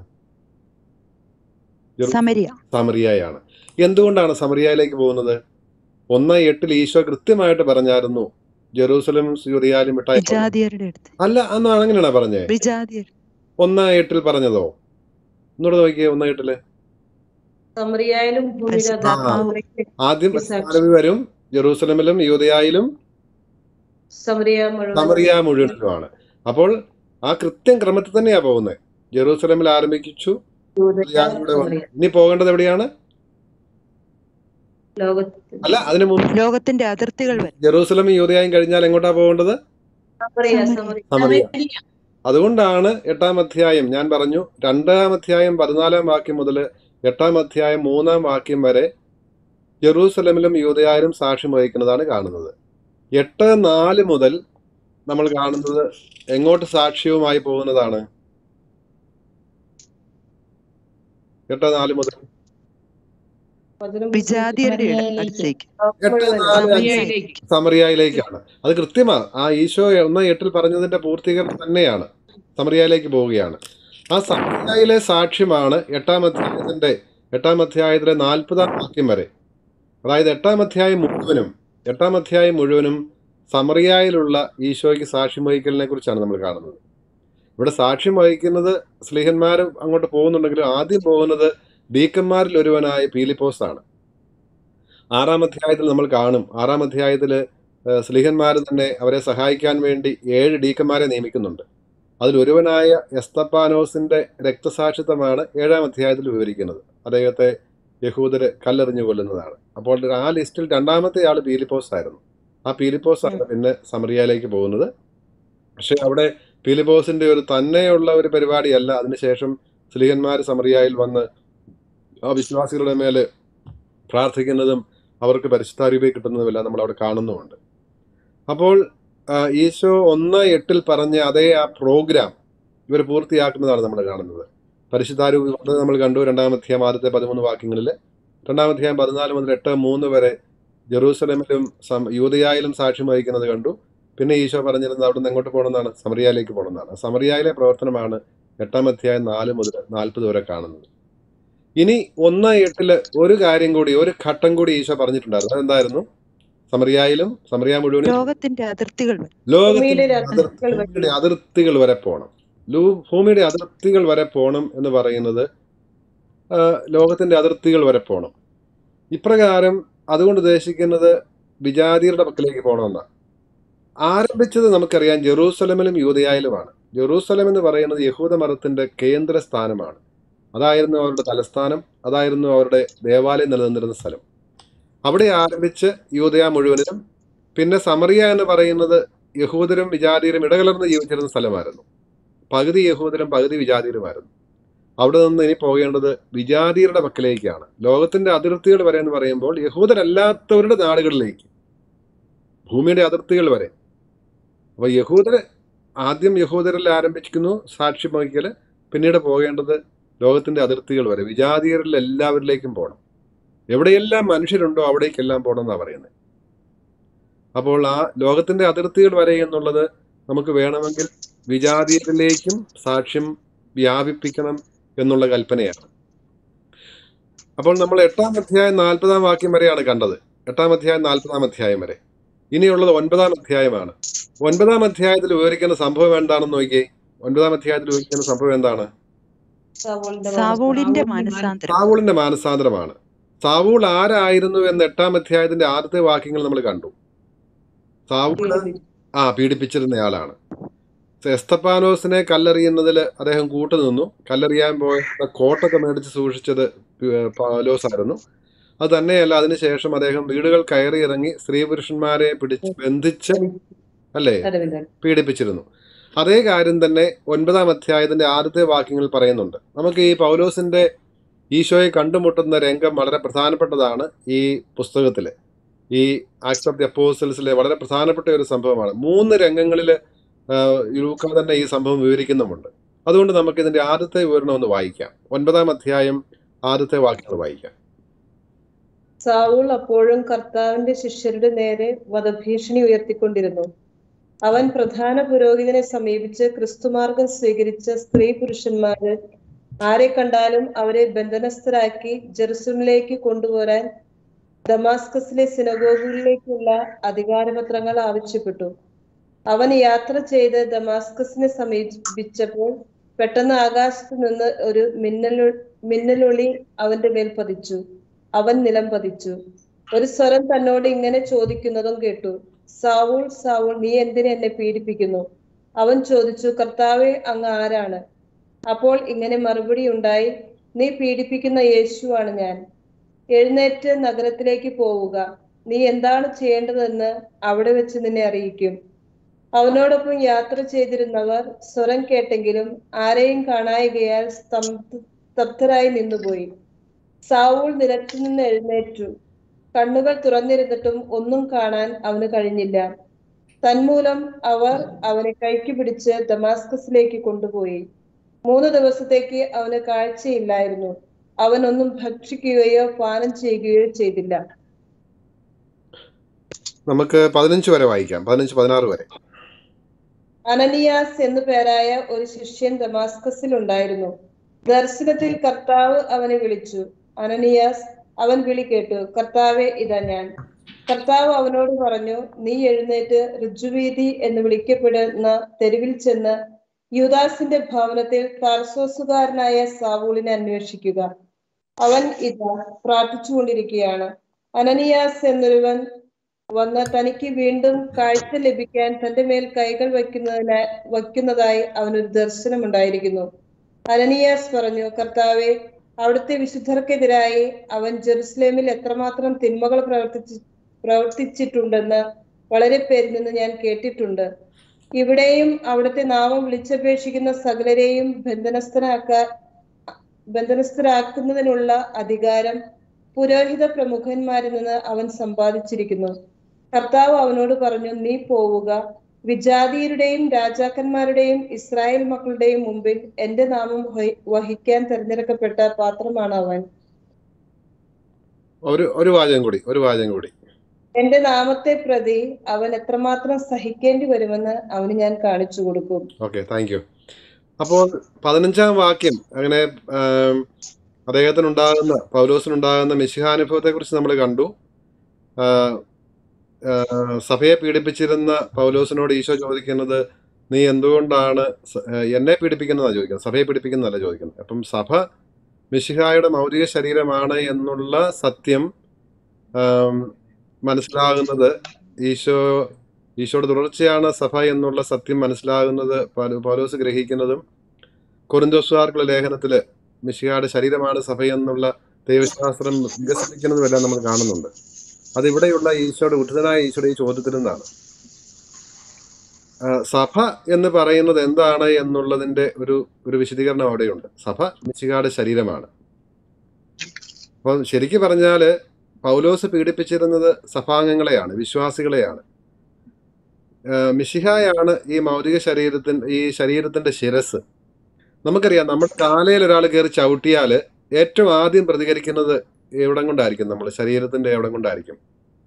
ജെറൂ- സമരിയ സമറിയായാണ് എന്തുകൊണ്ടാണ് സമറിയയിലേക്ക് പോകുന്നത് ഒന്ന് എട്ടിൽ ഈശോ കൃത്യമായിട്ട് പറഞ്ഞായിരുന്നു ജെറൂസലം യൂറിയാലും വിട്ടായി പോകും. വിജാതിയരുടെ അടുത്ത് അല്ല അന്നാണ് അങ്ങനെയാണോ പറഞ്ഞേ വിജാതിയർ ഒന്ന് എട്ടിൽ പറഞ്ഞതോ ഒന്നുകൂടെ നോക്കിയേ ഒന്ന് എട്ടില് സമറിയായാലും പരിശുദ്ധാത്മാവ് ആദ്യം സാക്ഷി. അരബി വരും ജെറൂസലമിലും യൂതയായാലും സമറിയ മുഴുവൻ സമറിയ മുഴുവനിലുമാണ് അപ്പോൾ ആ കൃത്യം ക്രമത്തിൽ തന്നെയാ പോകുന്നത് ജെറൂസലമിൽ ആരംഭിച്ചു യൂദയായിലൂടെ വന്നു. ഇനി പോകേണ്ടത് എവിടെയാണ് ലോകത്തിൽ അല്ല അതിനു മുമ്പ് ലോകത്തിന്റെ അതിർത്തികൾ വരെ ജെറൂസലം യൂതയായും കഴിഞ്ഞാൽ എങ്ങോട്ടാ പോകേണ്ടത് സമറിയ സമറിയ. സമറിയ സമറിയ അതുകൊണ്ടാണ് എട്ടാം അധ്യായം ഞാൻ പറഞ്ഞു രണ്ടാം അധ്യായം പതിനാലാം വാക്യം മുതൽ എട്ടാം അധ്യായം മൂന്നാം വാക്യം വരെ ജെറൂസലമിലും യൂതയായാലും സാക്ഷ്യം വഹിക്കുന്നതാണ് കാണുന്നത് എട്ട് നാല് മുതൽ നമ്മൾ കാണുന്നത് എങ്ങോട്ട് സാക്ഷ്യവുമായി പോകുന്നതാണ് എട്ട് നാല് മുതൽ വചനം വിജാതിയരുടെ സമറിയയിലേക്ക്. അടുത്തേക്ക് എട്ട് മുഴുവൻ നാല് അഞ്ച് സമരിയയിലേക്ക് സമറിയയിലേക്കാണ് അത് കൃത്യമാ ആ ഈശോ ഒന്ന് എട്ടിൽ പറഞ്ഞതിന്റെ പൂർത്തീകരണം തന്നെയാണ് സമറിയയിലേക്ക് പോവുകയാണ് ആ സമറിയയിലെ സാക്ഷ്യമാണ് എട്ടാം അധ്യായത്തിന്റെ എട്ടാം അധ്യായത്തിലെ നാൽപ്പതാം വാക്യം വരെ അതായത് എട്ടാം അധ്യായം മുഴുവനും എട്ടാം അധ്യായം മുഴുവനും സമറിയായിലുള്ള ഈശോയ്ക്ക് സാക്ഷ്യം വഹിക്കലിനെ കുറിച്ചാണ് നമ്മൾ കാണുന്നത് ഇവിടെ സാക്ഷ്യം വഹിക്കുന്നത് സ്ലീഹന്മാർ അങ്ങോട്ട് പോകുന്നുണ്ടെങ്കിലും ആദ്യം പോകുന്നത് ഡീക്കന്മാരിൽ ഒരുവനായ പീലിപ്പോസ് ആണ് ആറാം അധ്യായത്തിൽ നമ്മൾ കാണും ആറാം അധ്യായത്തിൽ സ്ലിഹന്മാർ തന്നെ അവരെ സഹായിക്കാൻ വേണ്ടി ഏഴ് ഡീക്കന്മാരെ നിയമിക്കുന്നുണ്ട് അതിൽ ഒരുവനായ എസ്തപ്പാനോസിന്റെ രക്തസാക്ഷിത്വമാണ് ഏഴാം അധ്യായത്തിൽ വിവരിക്കുന്നത് അദ്ദേഹത്തെ യഹൂദര് കല്ലെറിഞ്ഞു കൊല്ലുന്നതാണ് അപ്പോൾ ആ ലിസ്റ്റിൽ രണ്ടാമത്തെ ആൾ പീലിപ്പോസ് ആയിരുന്നു ആ പീലിപ്പോസ് ആണ് പിന്നെ സമറിയയിലേക്ക് പോകുന്നത് പക്ഷെ അവിടെ പീലിപ്പോസിന്റെ ഒരു തന്നെയുള്ള ഒരു പരിപാടിയല്ല അതിനുശേഷം സ്ലിഹന്മാർ സമറിയായിൽ വന്ന് ആ വിശ്വാസികളുടെ മേൽ പ്രാർത്ഥിക്കുന്നതും അവർക്ക് പരിശുദ്ധാരൂപയെ കിട്ടുന്നതുമെല്ലാം നമ്മൾ അവിടെ കാണുന്നുമുണ്ട് അപ്പോൾ ആ, ഈശോ ഒന്ന് എട്ടിൽ പറഞ്ഞ അതേ ആ പ്രോഗ്രാം ഇവർ പൂർത്തിയാക്കുന്നതാണ് നമ്മൾ കാണുന്നത് പരിശുദ്ധാരൂപി കൊണ്ട് നമ്മൾ കണ്ടു രണ്ടാമധ്യായം ആദ്യത്തെ പതിമൂന്ന് വാക്യങ്ങളിൽ രണ്ടാമധ്യായം പതിനാല് മുതൽ എട്ട് മൂന്ന് വരെ ജെറൂസലമിലും സം- യൂദയായിലും സാക്ഷ്യം വഹിക്കുന്നത് കണ്ടു പിന്നെ ഈശോ പറഞ്ഞിരുന്നത് അവിടെ നിന്ന് എങ്ങോട്ട് പോകണമെന്നാണ് സമറിയയിലേക്ക് പോകണമെന്നാണ് സമറിയയിലെ പ്രവർത്തനമാണ് എട്ടാം അധ്യായം നാല് മുതൽ നാൽപ്പത് വരെ കാണുന്നത് ഇനി ഒന്ന് എട്ടില് ഒരു കാര്യം കൂടി ഒരു ഘട്ടം കൂടി ഈശോ പറഞ്ഞിട്ടുണ്ടായിരുന്നു അതെന്തായിരുന്നു സമറിയായിലും സമറിയ മുഴുവനും ലോകത്തിന്റെ അതിർത്തികൾ വരെ ലോകത്തിന്റെ ഭൂമിയിലെ അതിർ- അതിർത്തികൾ വരെ. ഭൂമിയുടെ അതിർത്തികൾ വരെ പോകണം ലൂ ഭൂമിയുടെ അതിർത്തികൾ വരെ പോകണം എന്ന് പറയുന്നത് ആ, ലോകത്തിന്റെ അതിർത്തികൾ വരെ പോകണം ഇപ്രകാരം അതുകൊണ്ട് ഉദ്ദേശിക്കുന്നത് വിജാതിയരുടെ പക്കലേക്ക് പോകണമെന്നാണ് ആരംഭിച്ചത് നമുക്കറിയാം ജെറൂസലമിലും യൂതയായാലുമാണ് ജെറൂസലം എന്ന് പറയുന്നത് യഹൂദ മതത്തിന്റെ കേന്ദ്ര സ്ഥാനമാണ് അതായിരുന്നു അവരുടെ തലസ്ഥാനം അതായിരുന്നു അവരുടെ ദേവാലയം നിലനിന്നിരുന്ന സ്ഥലം അവിടെ ആരംഭിച്ച് യൂതയ മുഴുവനിലും പിന്നെ സമറിയ എന്ന് പറയുന്നത് യഹൂദരും വിജാതിയരും ഇടകലർന്ന് ജീവിച്ചിരുന്ന സ്ഥലമായിരുന്നു പകുതി യഹൂദരും പകുതി വിജാതിയരുമായിരുന്നു അവിടെ നിന്ന് ഇനി പോകേണ്ടത് വിജാതിയരുടെ പക്കലേക്കാണ് ലോകത്തിന്റെ അതിർത്തികൾ വരെ എന്ന് പറയുമ്പോൾ യഹൂദരല്ലാത്തവരുടെ നാടുകളിലേക്ക് ഭൂമിയുടെ അതിർത്തികൾ വരെ അപ്പൊ യഹൂദര് ആദ്യം യഹൂദരിൽ ആരംഭിക്കുന്നു സാക്ഷ്യം വഹിക്കല് പിന്നീട് പോകേണ്ടത് ലോകത്തിന്റെ അതിർത്തികൾ വരെ വിജാതിയരിൽ എല്ലാവരിലേക്കും പോകണം എവിടെയെല്ലാം മനുഷ്യരുണ്ടോ അവിടേക്കെല്ലാം പോകണം എന്നാണ് പറയുന്നത് അപ്പോൾ ആ ലോകത്തിന്റെ അതിർത്തികൾ വരെ എന്നുള്ളത് നമുക്ക് വേണമെങ്കിൽ വിജാതിയരിലേക്കും സാക്ഷ്യം വ്യാപിപ്പിക്കണം എന്നുള്ള കൽപ്പനയാണ് അപ്പോൾ നമ്മൾ എട്ടാം അധ്യായം നാൽപ്പതാം വാക്യം വരെയാണ് കണ്ടത് എട്ടാം അധ്യായം നാൽപ്പതാം അധ്യായം വരെ ഇനിയുള്ളത് ഒൻപതാം അധ്യായമാണ് ഒൻപതാം അധ്യായത്തിൽ വിവരിക്കുന്ന സംഭവം എന്താണെന്ന് നോക്കിയേ ഒൻപതാം അധ്യായത്തിൽ വിവരിക്കുന്ന സംഭവം എന്താണ് സാവൂളിന്റെ സാവൂളിന്റെ സാവൂളിന്റെ മാനസാന്തരം സാവൂളിന്റെ മാനസാന്തരമാണ് സാവൂൾ ആരായിരുന്നു എന്ന് എട്ടാം അധ്യായത്തിന്റെ ആദ്യത്തെ വാക്യങ്ങൾ നമ്മൾ കണ്ടു സാവൂള് ആ പീഡിപ്പിച്ചിരുന്നയാളാണ് എസ്തപ്പാനോസിനെ കല്ലെറിയുന്നതിൽ അദ്ദേഹം കൂട്ടുനിന്നു കല്ലെറിയാൻ പോയ കോട്ടൊക്കെ മേടിച്ച് സൂക്ഷിച്ചത് പി- പൗലോസ് ആയിരുന്നു അത് തന്നെയല്ല അതിനുശേഷം അദ്ദേഹം വീടുകൾ കയറി ഇറങ്ങി സ്ത്രീ പുരുഷന്മാരെ പിടിച്ച് ബന്ധിച്ച് അല്ലേ തടവിൽ പീഡിപ്പിച്ചിരുന്നു അതേ കാര്യം തന്നെ ഒൻപതാം അധ്യായത്തിന്റെ ആദ്യത്തെ വാക്യങ്ങൾ പറയുന്നുണ്ട് നമുക്ക് ഈ പൗലോസിന്റെ ഈശോയെ കണ്ടുമുട്ടുന്ന രംഗം വളരെ പ്രധാനപ്പെട്ടതാണ് ഈ പുസ്തകത്തില് ഈ ആക്സ് ഓഫ് ദി അപ്പോസൽസിലെ വളരെ പ്രധാനപ്പെട്ട ഒരു സംഭവമാണ് മൂന്ന് രംഗങ്ങളിൽ ലൂക്ക തന്നെ ഈ സംഭവം വിവരിക്കുന്നുമുണ്ട് അതുകൊണ്ട് നമുക്ക് ഇതിന്റെ ആദ്യത്തെ വിവരണം ഒന്ന് വായിക്കാം ഒൻപതാം അധ്യായം ആദ്യത്തെ വാക്യങ്ങൾ വായിക്കാം സാവൂൾ അപ്പോഴും കർത്താവിന്റെ ശിഷ്യരുടെ നേരെ വധഭീഷണി ഉയർത്തിക്കൊണ്ടിരുന്നു അവൻ പ്രധാന പുരോഹിതനെ സമീപിച്ച് ക്രിസ്തുമാർഗം സ്വീകരിച്ച സ്ത്രീ പുരുഷന്മാര് ആരെ കണ്ടാലും അവരെ ബന്ധനസ്ഥരാക്കി ജെറുസലേമിലേക്ക് കൊണ്ടുപോരാൻ ദമാസ്കസിലെ സിനഗോഗുകളിലേക്കുള്ള അധികാരപത്രങ്ങൾ ആവശ്യപ്പെട്ടു അവൻ യാത്ര ചെയ്ത് ദമാസ്കസിനെ സമീപിച്ചപ്പോൾ പെട്ടെന്ന് ആകാശത്ത് നിന്ന് ഒരു മിന്നലു മിന്നലൊളി അവന്റെ മേൽ പതിച്ചു അവൻ നിലം പതിച്ചു ഒരു സ്വരം തന്നോട് ഇങ്ങനെ ചോദിക്കുന്നതും കേട്ടു സാവൂൾ സാവൂൾ നീ എന്തിനെ എന്നെ പീഡിപ്പിക്കുന്നു അവൻ ചോദിച്ചു കർത്താവെ അങ്ങ് ആരാണ് അപ്പോൾ ഇങ്ങനെ മറുപടി ഉണ്ടായി നീ പീഡിപ്പിക്കുന്ന യേശുവാണ് ഞാൻ എഴുന്നേറ്റ് നഗരത്തിലേക്ക് പോവുക നീ എന്താണ് ചെയ്യേണ്ടതെന്ന് അവിടെ വെച്ച് നിന്നെ അറിയിക്കും അവനോടൊപ്പം യാത്ര ചെയ്തിരുന്നവർ സ്വരം കേട്ടെങ്കിലും ആരെയും കാണായികയാൽ സ്തംഭ സ്തബ്ധരായി നിന്നുപോയി സാവൂൾ നിലത്തു നിന്ന് എഴുന്നേറ്റു കണ്ണുകൾ തുറന്നിരുന്നിട്ടും ഒന്നും കാണാൻ അവന് കഴിഞ്ഞില്ല തന്മൂലം അവർ അവനെ കൈക്ക് പിടിച്ച് ദമാസ്കസിലേക്ക് കൊണ്ടുപോയി മൂന്ന് ദിവസത്തേക്ക് അവന് കാഴ്ചയില്ലായിരുന്നു അവൻ ഒന്നും ഭക്ഷിക്കുകയോ പാനം ചെയ്യുകയോ ചെയ്തില്ല നമുക്ക് പതിനഞ്ച് വരെ വായിക്കാം പതിനഞ്ച് പതിനാറ് വരെ അനനിയാസ് എന്നു പേരായ ഒരു ശിഷ്യൻ ദമാസ്കസിൽ ഉണ്ടായിരുന്നു ദർശനത്തിൽ കർത്താവ് അവനെ വിളിച്ചു അനനിയാസ് അവൻ വിളി കേട്ടു കർത്താവെ ഇതാ ഞാൻ കർത്താവ് അവനോട് പറഞ്ഞു നീ എഴുന്നേറ്റ് ഋജുവീതി എന്ന് വിളിക്കപ്പെടുന്ന തെരുവിൽ ചെന്ന് യുദാസിന്റെ ഭവനത്തിൽ താർസോസുകാരനായ സാവൂളിനെ അന്വേഷിക്കുക അവൻ ഇതാ പ്രാർത്ഥിച്ചുകൊണ്ടിരിക്കുകയാണ് അനനിയാസ് എന്നൊരുവൻ വന്ന് തനിക്ക് വീണ്ടും കാഴ്ച ലഭിക്കാൻ തന്റെ മേൽ കൈകൾ വയ്ക്കുന്നതിനാ വയ്ക്കുന്നതായി അവനൊരു ദർശനമുണ്ടായിരിക്കുന്നു അനനിയാസ് പറഞ്ഞു കർത്താവെ അവിടുത്തെ വിശുദ്ധർക്കെതിരായി അവൻ ജെറുസലേമിൽ എത്രമാത്രം തിന്മകൾ പ്രവർത്തിച്ചു പ്രവർത്തിച്ചിട്ടുണ്ടെന്ന് വളരെ പേരിൽ നിന്ന് ഞാൻ കേട്ടിട്ടുണ്ട് ഇവിടെയും അവിടുത്തെ നാമം വിളിച്ചപേക്ഷിക്കുന്ന സകലരെയും ബന്ധനസ്ഥരാക്കാൻ ബന്ധനസ്ഥരാക്കുന്നതിനുള്ള അധികാരം പുരോഹിത പ്രമുഖന്മാരിൽ നിന്ന് അവൻ സമ്പാദിച്ചിരിക്കുന്നു കർത്താവ് അവനോട് പറഞ്ഞു നീ പോവുക വിജാതീയരുടെയും രാജാക്കന്മാരുടെയും ഇസ്രായേൽ മക്കളുടെയും മുമ്പിൽ എന്റെ നാമം വഹി- വഹിക്കാൻ തിരഞ്ഞെടുക്കപ്പെട്ട പാത്രമാണ് അവൻ ഒരു ഒരു വാചകം കൂടി ഒരു വാചകം കൂടി എന്റെ നാമത്തെ പ്രതി അവൻ എത്രമാത്രം സഹിക്കേണ്ടി വരുമെന്ന് അവന് ഞാൻ കാണിച്ചു കൊടുക്കും ഓക്കെ താങ്ക് യു അപ്പോൾ പതിനഞ്ചാം വാക്യം അങ്ങനെ ആം, അദ്ദേഹത്തിനുണ്ടാകുന്ന പൗലോസിനുണ്ടാകുന്ന മിശിഹാനുഭവത്തെ കുറിച്ച് നമ്മൾ കണ്ടു ആ, ആ, സഭയെ പീഡിപ്പിച്ചിരുന്ന പൗലോസിനോട് ഈശോ ചോദിക്കുന്നത് നീ എന്തുകൊണ്ടാണ് സ- ആ, എന്നെ പീഡിപ്പിക്കുന്നതാണ് ചോദിക്കുന്നത് സഭയെ പീഡിപ്പിക്കുന്നതല്ല ചോദിക്കുന്നത് അപ്പം സഭ മിശിഹായുടെ മൗലിക ശരീരമാണ് എന്നുള്ള സത്യം ആം, മനസ്സിലാകുന്നത് ഈശോ ഈശോയുടെ തുടർച്ചയാണ് സഭ എന്നുള്ള സത്യം മനസ്സിലാകുന്നത് പൗലോ- പൗലോസ് ഗ്രഹിക്കുന്നതും കൊറിന്തോസുകാർക്കുള്ള ലേഖനത്തില് മിശിഹായുടെ ശരീരമാണ് സഭ എന്നുള്ള ദൈവശാസ്ത്രം വികസിപ്പിക്കുന്നതുമെല്ലാം നമ്മൾ കാണുന്നുണ്ട് അതിവിടെയുള്ള ഈശോയുടെ ഉദ്ധതനായ ഈശോയുടെ ഈ ചോദ്യത്തിൽ നിന്നാണ് ആ, സഭ എന്ന് പറയുന്നത് എന്താണ് എന്നുള്ളതിന്റെ ഒരു ഒരു വിശദീകരണം അവിടെയുണ്ട് സഭ മിശിഹായുടെ ശരീരമാണ് അപ്പം ശരിക്കും പറഞ്ഞാല് പൗലോസ് പീഡിപ്പിച്ചിരുന്നത് സഭാംഗങ്ങളെയാണ് വിശ്വാസികളെയാണ് ആഹ് മിശിഹായാണ് ഈ മൗലിക ശരീരത്തിന്റെ ഈ ശരീരത്തിന്റെ ശിരസ് നമുക്കറിയാം നമ്മുടെ കാലയിൽ ഒരാൾ കയറി ചവിട്ടിയാല് ഏറ്റവും ആദ്യം പ്രതികരിക്കുന്നത് എവിടം കൊണ്ടായിരിക്കും നമ്മൾ ശരീരത്തിന്റെ എവിടം കൊണ്ടായിരിക്കും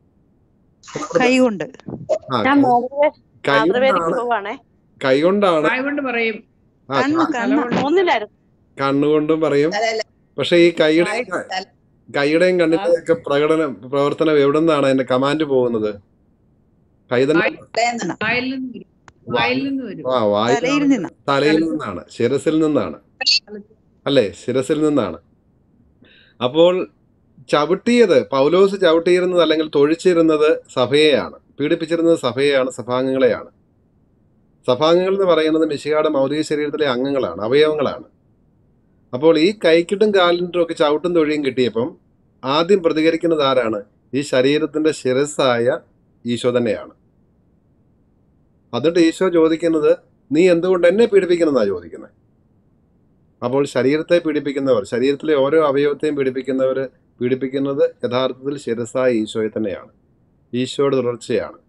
കൈകൊണ്ട് ആ ഞാൻ കൈ- കൈ ആയുർവേദിക് കൊണ്ടാണ് പോവാണേ കൈ കൊണ്ടാണ് വായ കൊണ്ട് പറയും ആ കണ്ണ് ക- കണ്ണ് ഒന്നിലായിരുന്നു കണ്ണുകൊണ്ടും പറയും പക്ഷെ ഈ കൈയുടെ കൈയുടെയും കണ്ണിന്റെയും ഒക്കെ പ്രകടന പ്രവർത്തനം എവിടെ നിന്നാണ് അതിന്റെ കമാൻഡ് പോകുന്നത് കൈ തന്നെ വായിൽ നിന്ന് വരും വായിൽ നിന്ന് വരും ആ വായി തലയിൽ നിന്ന് തലയിൽ നിന്നാണ് ശിരസിൽ നിന്നാണ് അല്ലേ ശിരസിൽ നിന്നാണ് അപ്പോൾ ചവിട്ടിയത് പൗലോസ് ചവിട്ടിയിരുന്നത് അല്ലെങ്കിൽ തൊഴിച്ചിരുന്നത് സഭയെയാണ് പീഡിപ്പിച്ചിരുന്നത് സഭയെയാണ് സഭാംഗങ്ങളെയാണ് സഭാംഗങ്ങൾ എന്ന് പറയുന്നത് മിശിഹായുടെ മൗലിക ശരീരത്തിലെ അംഗങ്ങളാണ് അവയവങ്ങളാണ് അപ്പോൾ ഈ കൈക്കിട്ടും കാലിനും ഒക്കെ ചവിട്ടും തൊഴിയും കിട്ടിയപ്പം ആദ്യം പ്രതികരിക്കുന്നത് ആരാണ് ഈ ശരീരത്തിന്റെ ശിരസ്സായ ഈശോ തന്നെയാണ് എന്നിട്ട് ഈശോ ചോദിക്കുന്നത് നീ എന്തുകൊണ്ട് എന്നെ പീഡിപ്പിക്കുന്നതാണ് ചോദിക്കുന്നത് അപ്പോൾ ശരീരത്തെ പീഡിപ്പിക്കുന്നവർ ശരീരത്തിലെ ഓരോ അവയവത്തെയും പീഡിപ്പിക്കുന്നവർ പീഡിപ്പിക്കുന്നത് യഥാർത്ഥത്തിൽ ശിരസായ ഈശോയെ തന്നെയാണ് ഈശോയുടെ തുടർച്ചയാണ്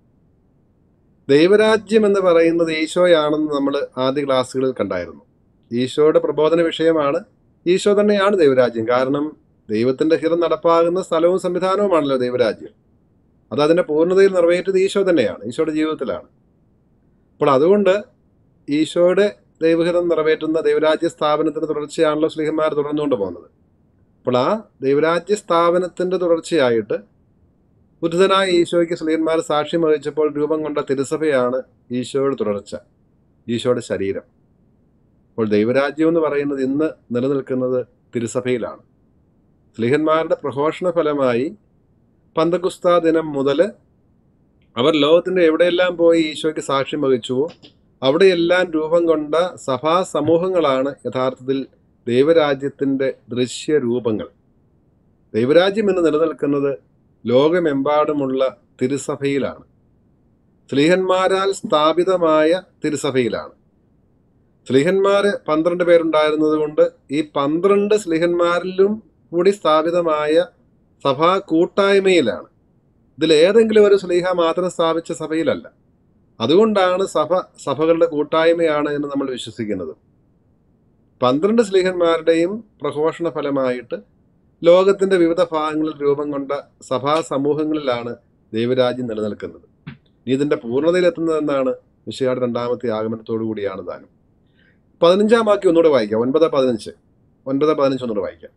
ദൈവരാജ്യം എന്ന് പറയുന്നത് ഈശോയാണെന്ന് നമ്മൾ ആദ്യ ക്ലാസ്സുകളിൽ കണ്ടായിരുന്നു ഈശോയുടെ പ്രബോധന വിഷയമാണ് ഈശോ തന്നെയാണ് ദൈവരാജ്യം കാരണം ദൈവത്തിന്റെ ഹിതം നടപ്പാകുന്ന സ്ഥലവും സംവിധാനവുമാണല്ലോ ദൈവരാജ്യം അത് അതിന്റെ പൂർണ്ണതയിൽ നിറവേറ്റത് ഈശോ തന്നെയാണ് ഈശോയുടെ ജീവിതത്തിലാണ് അപ്പോൾ അതുകൊണ്ട് ഈശോയുടെ ദൈവഹിതം നിറവേറ്റുന്ന ദൈവരാജ്യ സ്ഥാപനത്തിന്റെ തുടർച്ചയാണല്ലോ സ്ലിഹന്മാർ തുടർന്നുകൊണ്ട് പോകുന്നത് അപ്പോൾ ആ ദൈവരാജ്യ സ്ഥാപനത്തിന്റെ തുടർച്ചയായിട്ട് ഉദ്ധിതനായ ഈശോയ്ക്ക് സ്ലിഹന്മാർ സാക്ഷ്യം വഹിച്ചപ്പോൾ രൂപം കൊണ്ട തിരുസഭയാണ് ഈശോയുടെ തുടർച്ച ഈശോയുടെ ശരീരം അപ്പോൾ ദൈവരാജ്യം എന്ന് പറയുന്നത് ഇന്ന് നിലനിൽക്കുന്നത് തിരുസഭയിലാണ് സ്ലിഹന്മാരുടെ പ്രഘോഷണ ഫലമായി പന്തകുസ്ത ദിനം മുതൽ അവർ ലോകത്തിന്റെ എവിടെയെല്ലാം പോയി ഈശോയ്ക്ക് സാക്ഷ്യം വഹിച്ചുവോ അവിടെയെല്ലാം രൂപം കൊണ്ട സഭാ സമൂഹങ്ങളാണ് യഥാർത്ഥത്തിൽ ദൈവരാജ്യത്തിന്റെ ദൃശ്യരൂപങ്ങൾ ദൈവരാജ്യം എന്ന് നിലനിൽക്കുന്നത് ലോകമെമ്പാടുമുള്ള തിരുസഭയിലാണ് സ്ലീഹന്മാരാൽ സ്ഥാപിതമായ തിരുസഭയിലാണ് സ്ലീഹന്മാര് പന്ത്രണ്ട് പേരുണ്ടായിരുന്നത് കൊണ്ട് ഈ പന്ത്രണ്ട് സ്ലീഹന്മാരിലും കൂടി സ്ഥാപിതമായ സഭാ കൂട്ടായ്മയിലാണ് ഇതിൽ ഏതെങ്കിലും ഒരു സ്ലീഹ മാത്രം സ്ഥാപിച്ച സഭയിലല്ല അതുകൊണ്ടാണ് സഭ സഭകളുടെ കൂട്ടായ്മയാണ് എന്ന് നമ്മൾ വിശ്വസിക്കുന്നത് പന്ത്രണ്ട് സ്ലീഹന്മാരുടെയും പ്രഘോഷണ ഫലമായിട്ട് ലോകത്തിന്റെ വിവിധ ഭാഗങ്ങളിൽ രൂപം കൊണ്ട സഭാ സമൂഹങ്ങളിലാണ് ദൈവരാജ്യം നിലനിൽക്കുന്നത് ഇനി ഇതിന്റെ പൂർണ്ണതയിലെത്തുന്നത് എന്നാണ് മിശിയുടെ രണ്ടാമത്തെ ആഗമനത്തോടു കൂടിയാണ് താനും പതിനഞ്ചാം വാക്യം ഒന്നുകൂടെ വായിക്കാം ഒൻപത് പതിനഞ്ച് ഒൻപത് പതിനഞ്ച് ഒന്നുകൂടെ വായിക്കാം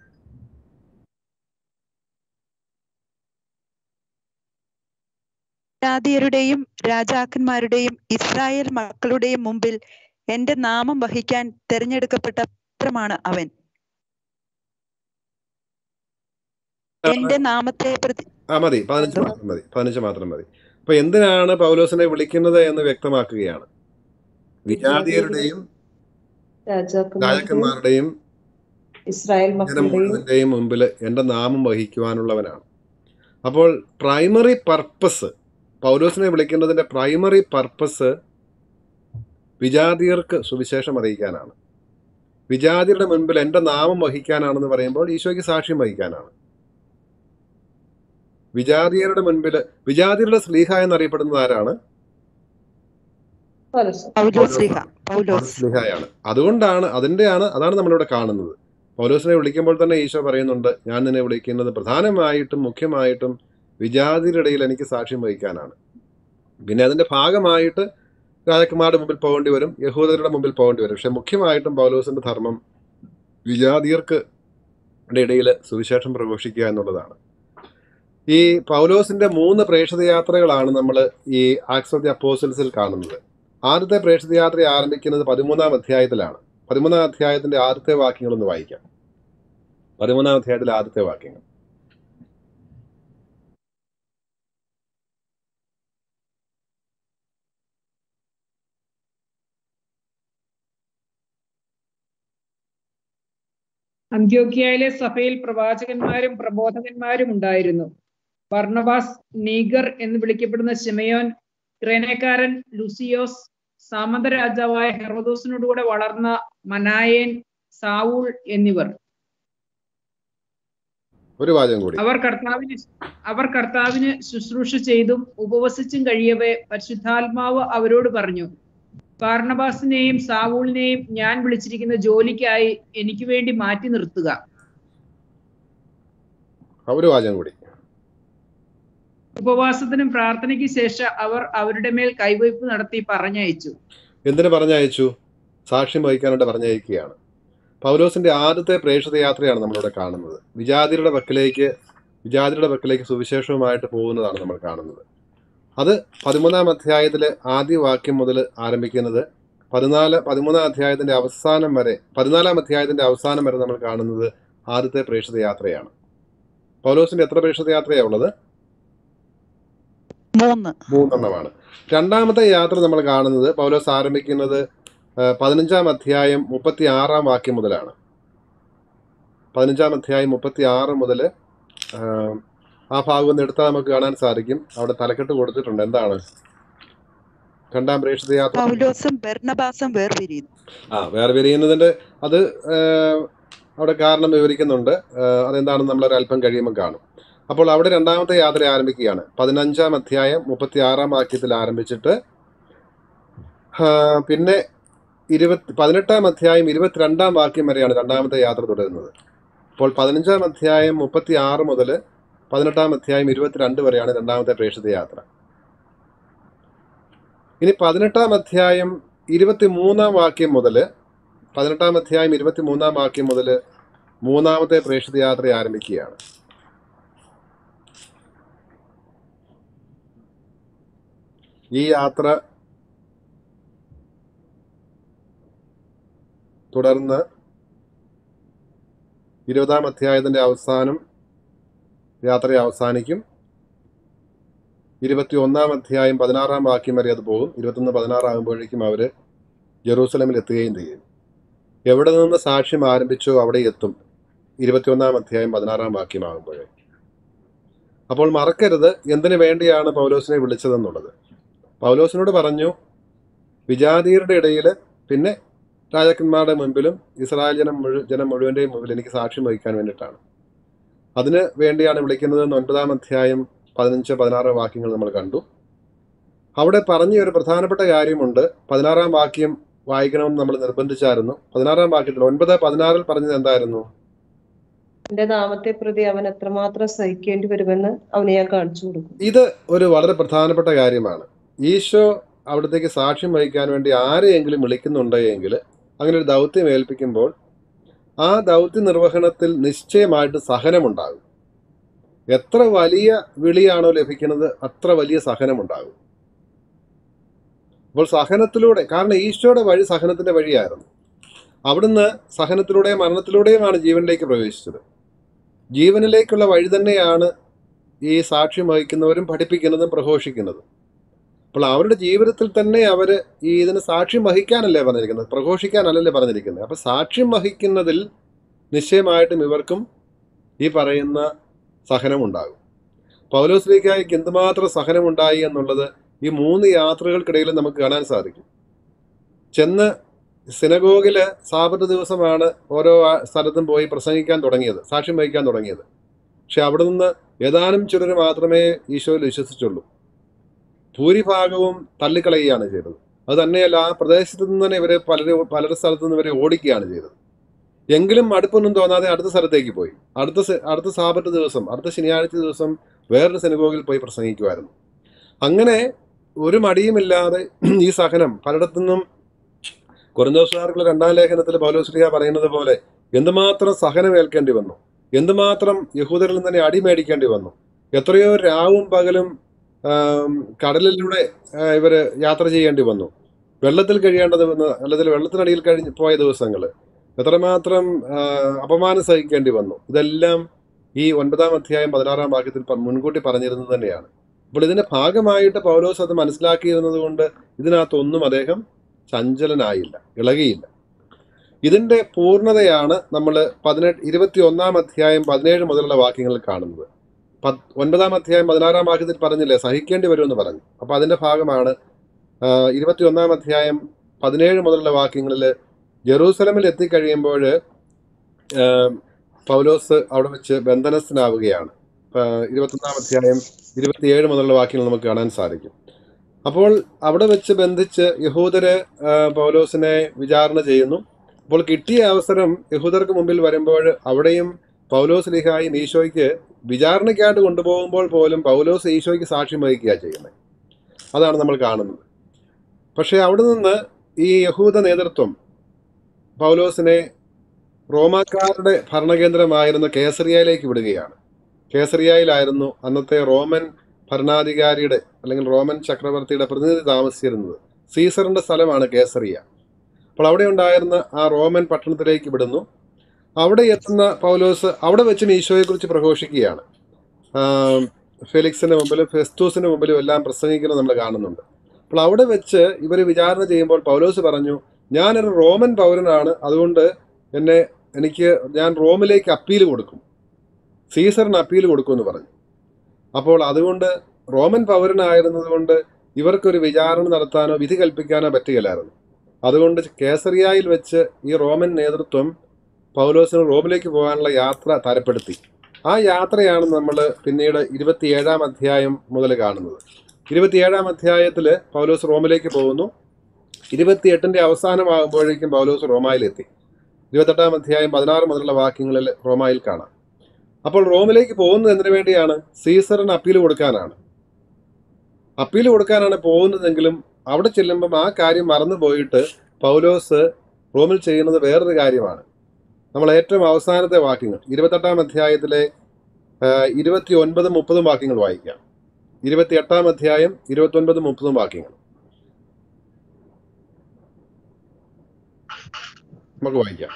ജാതിയരുടെയും രാജാക്കന്മാരുടെയും ഇസ്രായേൽ മക്കളുടെയും മുമ്പിൽ എന്റെ നാമം വഹിക്കാൻ തെരഞ്ഞെടുക്കപ്പെട്ട പാത്രമാണ് അവൻ എന്റെ നാമത്തെ പ്രതി ആ മതി പതിനഞ്ച് മാത്രം മതി പതിനഞ്ച് മാത്രം മതി അപ്പൊ എന്തിനാണ് പൗലോസിനെ വിളിക്കുന്നത് എന്ന് വ്യക്തമാക്കുകയാണ് വിജാതിയരുടെയും രാജാക്കന്മാരുടെയും രാജാക്കന്മാരുടെയും ഇസ്രായേൽ ജനം മക്കളുടെയും മുഴുവന്റെയും മുമ്പിൽ എൻ്റെ നാമം വഹിക്കുവാനുള്ളവനാണ് അപ്പോൾ പ്രൈമറി പർപ്പസ് പൗലോസിനെ വിളിക്കുന്നതിന്റെ പ്രൈമറി പർപ്പസ് വിജാതിയർക്ക് സുവിശേഷം അറിയിക്കാനാണ് വിജാതിയുടെ മുൻപിൽ എൻ്റെ നാമം വഹിക്കാനാണെന്ന് പറയുമ്പോൾ ഈശോയ്ക്ക് സാക്ഷ്യം വഹിക്കാനാണ് വിജാതിയരുടെ മുൻപിൽ വിജാതിയരുടെ സ്ലീഹ എന്നറിയപ്പെടുന്നത് ആരാണ് പൗലോസ്. പൗലോസ് ശ്രീഹ പൗലോസ് സ്ലിഹായാണ് അതുകൊണ്ടാണ് അതിൻ്റെയാണ് അതാണ് നമ്മളിവിടെ കാണുന്നത് പൗലോസിനെ വിളിക്കുമ്പോൾ തന്നെ ഈശോ പറയുന്നുണ്ട് ഞാൻ നിന്നെ വിളിക്കുന്നത് പ്രധാനമായിട്ടും മുഖ്യമായിട്ടും വിജാതിയുടെ ഇടയിൽ എനിക്ക് സാക്ഷ്യം വഹിക്കാനാണ് പിന്നെ അതിന്റെ ഭാഗമായിട്ട് രാജകുമാരുടെ മുമ്പിൽ പോകേണ്ടി വരും യഹൂദരുടെ മുമ്പിൽ പോകേണ്ടി വരും പക്ഷെ മുഖ്യമായിട്ടും പൗലോസിന്റെ ധർമ്മം വിജാതിയർക്ക് ഇടയിൽ സുവിശേഷം പ്രഘോഷിക്കുക എന്നുള്ളതാണ് ഈ പൗലോസിന്റെ മൂന്ന് പ്രേക്ഷിത യാത്രകളാണ് നമ്മൾ ഈ ആക്സ് ഓഫ് ദി അപ്പോസിൽസിൽ കാണുന്നത് ആദ്യത്തെ പ്രേക്ഷിത യാത്ര ആരംഭിക്കുന്നത് പതിമൂന്നാം അധ്യായത്തിലാണ് പതിമൂന്നാം അധ്യായത്തിന്റെ ആദ്യത്തെ വാക്യങ്ങൾ ഒന്ന് വായിക്കാം പതിമൂന്നാം അധ്യായത്തിലെ ആദ്യത്തെ വാക്യങ്ങൾ അന്ത്യോക്യയിലെ സഭയിൽ പ്രവാചകന്മാരും പ്രബോധകന്മാരും ഉണ്ടായിരുന്നു ബർണബാസ് നീഗർ എന്ന് വിളിക്കപ്പെടുന്ന ശിമയോൻ ക്രേനക്കാരൻ ലുസിയോസ് സാമന്ത രാജാവായ ഹെറോദോസിനോടുകൂടെ വളർന്ന മനായേൻ സാവൂൾ എന്നിവർ ഒരു വാചകം കൂടി അവർ കർത്താവിന് അവർ കർത്താവിന് ശുശ്രൂഷ ചെയ്തും ഉപവസിച്ചും കഴിയവേ പരിശുദ്ധാത്മാവ് അവരോട് പറഞ്ഞു ബാർണബാസിനെയും സാവൂളിനെയും ഞാൻ വിളിച്ചിരിക്കുന്ന ജോലിക്കായി എനിക്ക് വേണ്ടി മാറ്റി നിർത്തുക ആ, ഒരു വാചകം കൂടി ഉപവാസത്തിനും പ്രാർത്ഥനയ്ക്ക് ശേഷം അവർ അവരുടെ മേൽ കൈവയ്പ് നടത്തി പറഞ്ഞയച്ചു എന്തിനു പറഞ്ഞയച്ചു സാക്ഷ്യം വഹിക്കാനായിട്ട് പറഞ്ഞയക്കുകയാണ് പൗലോസിന്റെ ആദ്യത്തെ പ്രേക്ഷിത യാത്രയാണ് നമ്മളിവിടെ കാണുന്നത് വിജാതിരുടെ പക്കലേക്ക് വിജാതിരുടെ പക്കലേക്ക് സുവിശേഷവുമായിട്ട് പോകുന്നതാണ് നമ്മൾ കാണുന്നത് അത് പതിമൂന്നാം അധ്യായത്തിലെ ആദ്യ വാക്യം മുതൽ ആരംഭിക്കുന്നത് പതിനാല് പതിമൂന്നാം അധ്യായത്തിന്റെ അവസാനം വരെ പതിനാലാം അധ്യായത്തിന്റെ അവസാനം വരെ നമ്മൾ കാണുന്നത് ആദ്യത്തെ പ്രേക്ഷിത യാത്രയാണ് പൗലോസിന്റെ എത്ര പ്രേക്ഷിത യാത്രയാണ് ഉള്ളത് മൂന്ന് മൂന്നെണ്ണമാണ് രണ്ടാമത്തെ യാത്ര നമ്മൾ കാണുന്നത് പൗലോസ് ആരംഭിക്കുന്നത് ആ, പതിനഞ്ചാം അധ്യായം മുപ്പത്തി ആറാം വാക്യം മുതലാണ് പതിനഞ്ചാം അധ്യായം മുപ്പത്തി ആറ് മുതൽ ആ ഭാഗം ഒന്ന് എടുത്താൽ നമുക്ക് കാണാൻ സാധിക്കും അവിടെ തലക്കെട്ട് കൊടുത്തിട്ടുണ്ട് എന്താണ് രണ്ടാം പ്രേക്ഷിത യാത്ര പൗലോസും ബെർണബാസും വേർപിരിയുന്നു ആ വേറെ വിരിയുന്നതിന്റെ അത് ആ, അവിടെ കാരണം വിവരിക്കുന്നുണ്ട് ആ, അതെന്താണെന്ന് നമ്മൾ ഒരല്പം കഴിയുമ്പോൾ കാണും അപ്പോൾ അവിടെ രണ്ടാമത്തെ യാത്ര ആരംഭിക്കുകയാണ് പതിനഞ്ചാം അധ്യായം മുപ്പത്തി ആറാം വാക്യത്തിൽ ആരംഭിച്ചിട്ട് ആ, പിന്നെ ഇരുപത്തി പതിനെട്ടാം അധ്യായം ഇരുപത്തിരണ്ടാം വാക്യം വരെയാണ് രണ്ടാമത്തെ യാത്ര തുടരുന്നത് അപ്പോൾ പതിനഞ്ചാം അധ്യായം മുപ്പത്തി ആറ് മുതൽ പതിനെട്ടാം അധ്യായം ഇരുപത്തിരണ്ട് വരെയാണ് രണ്ടാമത്തെ പ്രേക്ഷിത യാത്ര ഇനി പതിനെട്ടാം അധ്യായം ഇരുപത്തി മൂന്നാം വാക്യം മുതൽ പതിനെട്ടാം അധ്യായം ഇരുപത്തി മൂന്നാം വാക്യം മുതൽ മൂന്നാമത്തെ പ്രേക്ഷിത യാത്ര ആരംഭിക്കുകയാണ് ഈ യാത്ര തുടർന്ന് ഇരുപതാം അധ്യായത്തിന്റെ അവസാനം യാത്ര അവസാനിക്കും ഇരുപത്തി ഒന്നാം അധ്യായം പതിനാറാം വാക്യം വരെ അത് പോകും ഇരുപത്തൊന്ന് പതിനാറാകുമ്പോഴേക്കും അവര് ജെറൂസലമിൽ എത്തുകയും ചെയ്യും എവിടെ നിന്ന് സാക്ഷ്യം ആരംഭിച്ചോ അവിടെ എത്തും ഇരുപത്തിയൊന്നാം അധ്യായം പതിനാറാം വാക്യമാകുമ്പോഴേ അപ്പോൾ മറക്കരുത് എന്തിനു വേണ്ടിയാണ് പൗലോസിനെ വിളിച്ചതെന്നുള്ളത് പൗലോസിനോട് പറഞ്ഞു വിജാതീയരുടെ ഇടയിൽ പിന്നെ രാജാക്കന്മാരുടെ മുൻപിലും ഇസ്രായേൽ ജനം മുഴു ജനം മുഴുവൻ്റെയും മുമ്പിൽ എനിക്ക് സാക്ഷ്യം വഹിക്കാൻ വേണ്ടിയിട്ടാണ് അതിന് വേണ്ടിയാണ് വിളിക്കുന്നതെന്ന് ഒൻപതാം അധ്യായം പതിനഞ്ച് പതിനാറ് വാക്യങ്ങൾ നമ്മൾ കണ്ടു അവിടെ പറഞ്ഞ ഒരു പ്രധാനപ്പെട്ട കാര്യമുണ്ട് പതിനാറാം വാക്യം വായിക്കണമെന്ന് നമ്മൾ നിർബന്ധിച്ചായിരുന്നു പതിനാറാം വാക്യത്തിൽ ഒൻപത് പതിനാറിൽ പറഞ്ഞത് എന്തായിരുന്നു എന്റെ നാമത്തെ പ്രതി അവൻ എത്രമാത്രം സഹിക്കേണ്ടി വരുമെന്ന് അവന് ഞാൻ കാണിച്ചു കൊടുക്കും ഇത് ഒരു വളരെ പ്രധാനപ്പെട്ട കാര്യമാണ് ഈശോ അവിടത്തേക്ക് സാക്ഷ്യം വഹിക്കാൻ വേണ്ടി ആരെയെങ്കിലും വിളിക്കുന്നുണ്ട് എങ്കിൽ അങ്ങനെ ഒരു ദൗത്യം ഏൽപ്പിക്കുമ്പോൾ ആ ദൗത്യ നിർവഹണത്തിൽ നിശ്ചയമായിട്ട് സഹനമുണ്ടാകും എത്ര വലിയ വിളിയാണോ ലഭിക്കുന്നത് അത്ര വലിയ സഹനമുണ്ടാകും അപ്പോൾ സഹനത്തിലൂടെ കാരണം ഈശോയുടെ വഴി സഹനത്തിന്റെ വഴിയായിരുന്നു അവിടുന്ന് സഹനത്തിലൂടെയും മരണത്തിലൂടെയുമാണ് ജീവനിലേക്ക് പ്രവേശിച്ചത് ജീവനിലേക്കുള്ള വഴി തന്നെയാണ് ഈ സാക്ഷ്യം വഹിക്കുന്നവരും പഠിപ്പിക്കുന്നതും പ്രഘോഷിക്കുന്നതും അപ്പോൾ അവരുടെ ജീവിതത്തിൽ തന്നെ അവർ ഈ ഇതിന് സാക്ഷ്യം വഹിക്കാനല്ലേ പറഞ്ഞിരിക്കുന്നത് പ്രഘോഷിക്കാനല്ലല്ലേ പറഞ്ഞിരിക്കുന്നത് അപ്പോൾ സാക്ഷ്യം വഹിക്കുന്നതിൽ നിശ്ചയമായിട്ടും ഇവർക്കും ഈ പറയുന്ന സഹനമുണ്ടാകും പൗലോസ്ലിക്കായ്ക്ക് എന്തുമാത്രം സഹനമുണ്ടായി എന്നുള്ളത് ഈ മൂന്ന് യാത്രകൾക്കിടയിൽ നമുക്ക് കാണാൻ സാധിക്കും ചെന്ന് സിനഗോഗില് സാബത്ത് ദിവസമാണ് ഓരോ ആ- സ്ഥലത്തും പോയി പ്രസംഗിക്കാൻ തുടങ്ങിയത് സാക്ഷ്യം വഹിക്കാൻ തുടങ്ങിയത് പക്ഷെ അവിടെ നിന്ന് ഏതാനും ചിലർ മാത്രമേ ഈശോയിൽ വിശ്വസിച്ചുള്ളൂ ഭൂരിഭാഗവും തള്ളിക്കളയുകയാണ് ചെയ്തത് അത് തന്നെയല്ല ആ പ്രദേശത്ത് നിന്ന് തന്നെ ഇവരെ പലരും പലരുടെ സ്ഥലത്ത് നിന്ന് ഇവരെ ഓടിക്കുകയാണ് ചെയ്തത് എങ്കിലും അടുപ്പൊന്നും തോന്നാതെ അടുത്ത സ്ഥലത്തേക്ക് പോയി അടുത്ത സ- അടുത്ത സാബത്ത് ദിവസം അടുത്ത ശനിയാഴ്ച ദിവസം വേറൊരു സെനഗോഗിൽ പോയി പ്രസംഗിക്കുമായിരുന്നു അങ്ങനെ ഒരു മടിയുമില്ലാതെ ഈ സഹനം പലയിടത്തു നിന്നും കൊറന്തോസുകാർക്കുള്ള രണ്ടാം ലേഖനത്തിൽ പൗലോസ്ലിഹ പറയുന്നത് പോലെ എന്തുമാത്രം സഹനം ഏൽക്കേണ്ടി വന്നു എന്തുമാത്രം യഹൂദരിൽ നിന്ന് തന്നെ അടിമേടിക്കേണ്ടി വന്നു എത്രയോ രാവും പകലും ആം, കടലിലൂടെ ആ, ഇവര് യാത്ര ചെയ്യേണ്ടി വന്നു വെള്ളത്തിൽ കഴിയേണ്ടത് വന്ന് അല്ലെങ്കിൽ വെള്ളത്തിനടിയിൽ കഴിഞ്ഞ് പോയ ദിവസങ്ങൾ എത്രമാത്രം ആ, അപമാനം സഹിക്കേണ്ടി വന്നു ഇതെല്ലാം ഈ ഒൻപതാം അധ്യായം പതിനാറാം വാക്യത്തിൽ പ- മുൻകൂട്ടി പറഞ്ഞിരുന്നത് തന്നെയാണ് അപ്പോൾ ഇതിന്റെ ഭാഗമായിട്ട് പൗലോസ് അത് മനസ്സിലാക്കിയിരുന്നത് കൊണ്ട് ഇതിനകത്തൊന്നും അദ്ദേഹം ചഞ്ചലനായില്ല ഇളകിയില്ല ഇതിന്റെ പൂർണ്ണതയാണ് നമ്മൾ പതിനെട്ട് ഇരുപത്തി ഒന്നാം അധ്യായം പതിനേഴ് മുതലുള്ള വാക്യങ്ങളിൽ കാണുന്നത് പത് ഒൻപതാം അധ്യായം പതിനാറാം വാക്യത്തിൽ പറഞ്ഞില്ലേ സഹിക്കേണ്ടി വരുമെന്ന് പറഞ്ഞു അപ്പൊ അതിന്റെ ഭാഗമാണ് ഇരുപത്തി ഒന്നാം അധ്യായം പതിനേഴ് മുതലുള്ള വാക്യങ്ങളിൽ ജെറൂസലമിൽ എത്തിക്കഴിയുമ്പോൾ പൗലോസ് അവിടെ വെച്ച് ബന്ധനസ്ഥനാവുകയാണ് ഇരുപത്തൊന്നാം അധ്യായം ഇരുപത്തിയേഴ് മുതലുള്ള വാക്യങ്ങൾ നമുക്ക് കാണാൻ സാധിക്കും അപ്പോൾ അവിടെ വെച്ച് ബന്ധിച്ച് യഹൂദര് ആ, പൗലോസിനെ വിചാരണ ചെയ്യുന്നു അപ്പോൾ കിട്ടിയ അവസരം യഹൂദർക്ക് മുമ്പിൽ വരുമ്പോൾ അവിടെയും പൗലോസ് ലിഹായും ഈശോയ്ക്ക് വിചാരണയ്ക്കായിട്ട് കൊണ്ടുപോകുമ്പോൾ പോലും പൗലോസ് ഈശോയ്ക്ക് സാക്ഷ്യം വഹിക്കുക ചെയ്യുന്നത് അതാണ് നമ്മൾ കാണുന്നത് പക്ഷേ അവിടെ നിന്ന് ഈ യഹൂദ നേതൃത്വം പൗലോസിനെ റോമാക്കാരുടെ ഭരണകേന്ദ്രമായിരുന്ന കേസറിയയിലേക്ക് വിടുകയാണ് കേസറിയയിലായിരുന്നു അന്നത്തെ റോമൻ ഭരണാധികാരിയുടെ അല്ലെങ്കിൽ റോമൻ ചക്രവർത്തിയുടെ പ്രതിനിധി താമസിച്ചിരുന്നത് സീസറിന്റെ സ്ഥലമാണ് കേസറിയ അപ്പോൾ അവിടെ ഉണ്ടായിരുന്ന ആ റോമൻ പട്ടണത്തിലേക്ക് വിടുന്നു അവിടെ എത്തുന്ന പൗലോസ് അവിടെ വെച്ചും ഈശോയെക്കുറിച്ച് പ്രഘോഷിക്കുകയാണ് ആം, ഫെലിക്സിന് മുമ്പിലും ഫെസ്തൂസിന് മുമ്പിലും എല്ലാം പ്രസംഗിക്കുന്നത് നമ്മൾ കാണുന്നുണ്ട് അപ്പോൾ അവിടെ വെച്ച് ഇവർ വിചാരണ ചെയ്യുമ്പോൾ പൗലോസ് പറഞ്ഞു ഞാനൊരു റോമൻ പൗരനാണ് അതുകൊണ്ട് എന്നെ എനിക്ക് ഞാൻ റോമിലേക്ക് അപ്പീൽ കൊടുക്കും സീസറിന് അപ്പീൽ കൊടുക്കുമെന്ന് പറഞ്ഞു അപ്പോൾ അതുകൊണ്ട് റോമൻ പൗരനായിരുന്നത് കൊണ്ട് ഇവർക്കൊരു വിചാരണ നടത്താനോ വിധി കൽപ്പിക്കാനോ പറ്റുകയില്ലായിരുന്നു അതുകൊണ്ട് കേസറിയായിൽ വെച്ച് ഈ റോമൻ നേതൃത്വം പൗലോസിന് റോമിലേക്ക് പോകാനുള്ള യാത്ര തരപ്പെടുത്തി ആ യാത്രയാണ് നമ്മൾ പിന്നീട് ഇരുപത്തിയേഴാം അധ്യായം മുതൽ കാണുന്നത് ഇരുപത്തിയേഴാം അധ്യായത്തിൽ പൗലോസ് റോമിലേക്ക് പോകുന്നു ഇരുപത്തിയെട്ടിന്റെ അവസാനമാകുമ്പോഴേക്കും പൗലോസ് റോമായിലെത്തി ഇരുപത്തെട്ടാം അധ്യായം പതിനാറ് മുതലുള്ള വാക്യങ്ങളിൽ റോമായിൽ കാണാം അപ്പോൾ റോമിലേക്ക് പോകുന്നത് എന്തിനു വേണ്ടിയാണ് സീസറിന് അപ്പീൽ കൊടുക്കാനാണ് അപ്പീൽ കൊടുക്കാനാണ് പോകുന്നതെങ്കിലും അവിടെ ചെല്ലുമ്പം ആ കാര്യം മറന്നു പോയിട്ട് പൗലോസ് റോമിൽ ചെയ്യുന്നത് വേറൊരു കാര്യമാണ് നമ്മൾ ഏറ്റവും അവസാനത്തെ വാക്യങ്ങൾ ഇരുപത്തെട്ടാം അധ്യായത്തിലെ ഇരുപത്തി ഒൻപതും മുപ്പതും വാക്യങ്ങൾ വായിക്കാം ഇരുപത്തി എട്ടാം അധ്യായം ഇരുപത്തി ഒൻപതും മുപ്പതും വാക്യങ്ങൾ നമുക്ക് വായിക്കാം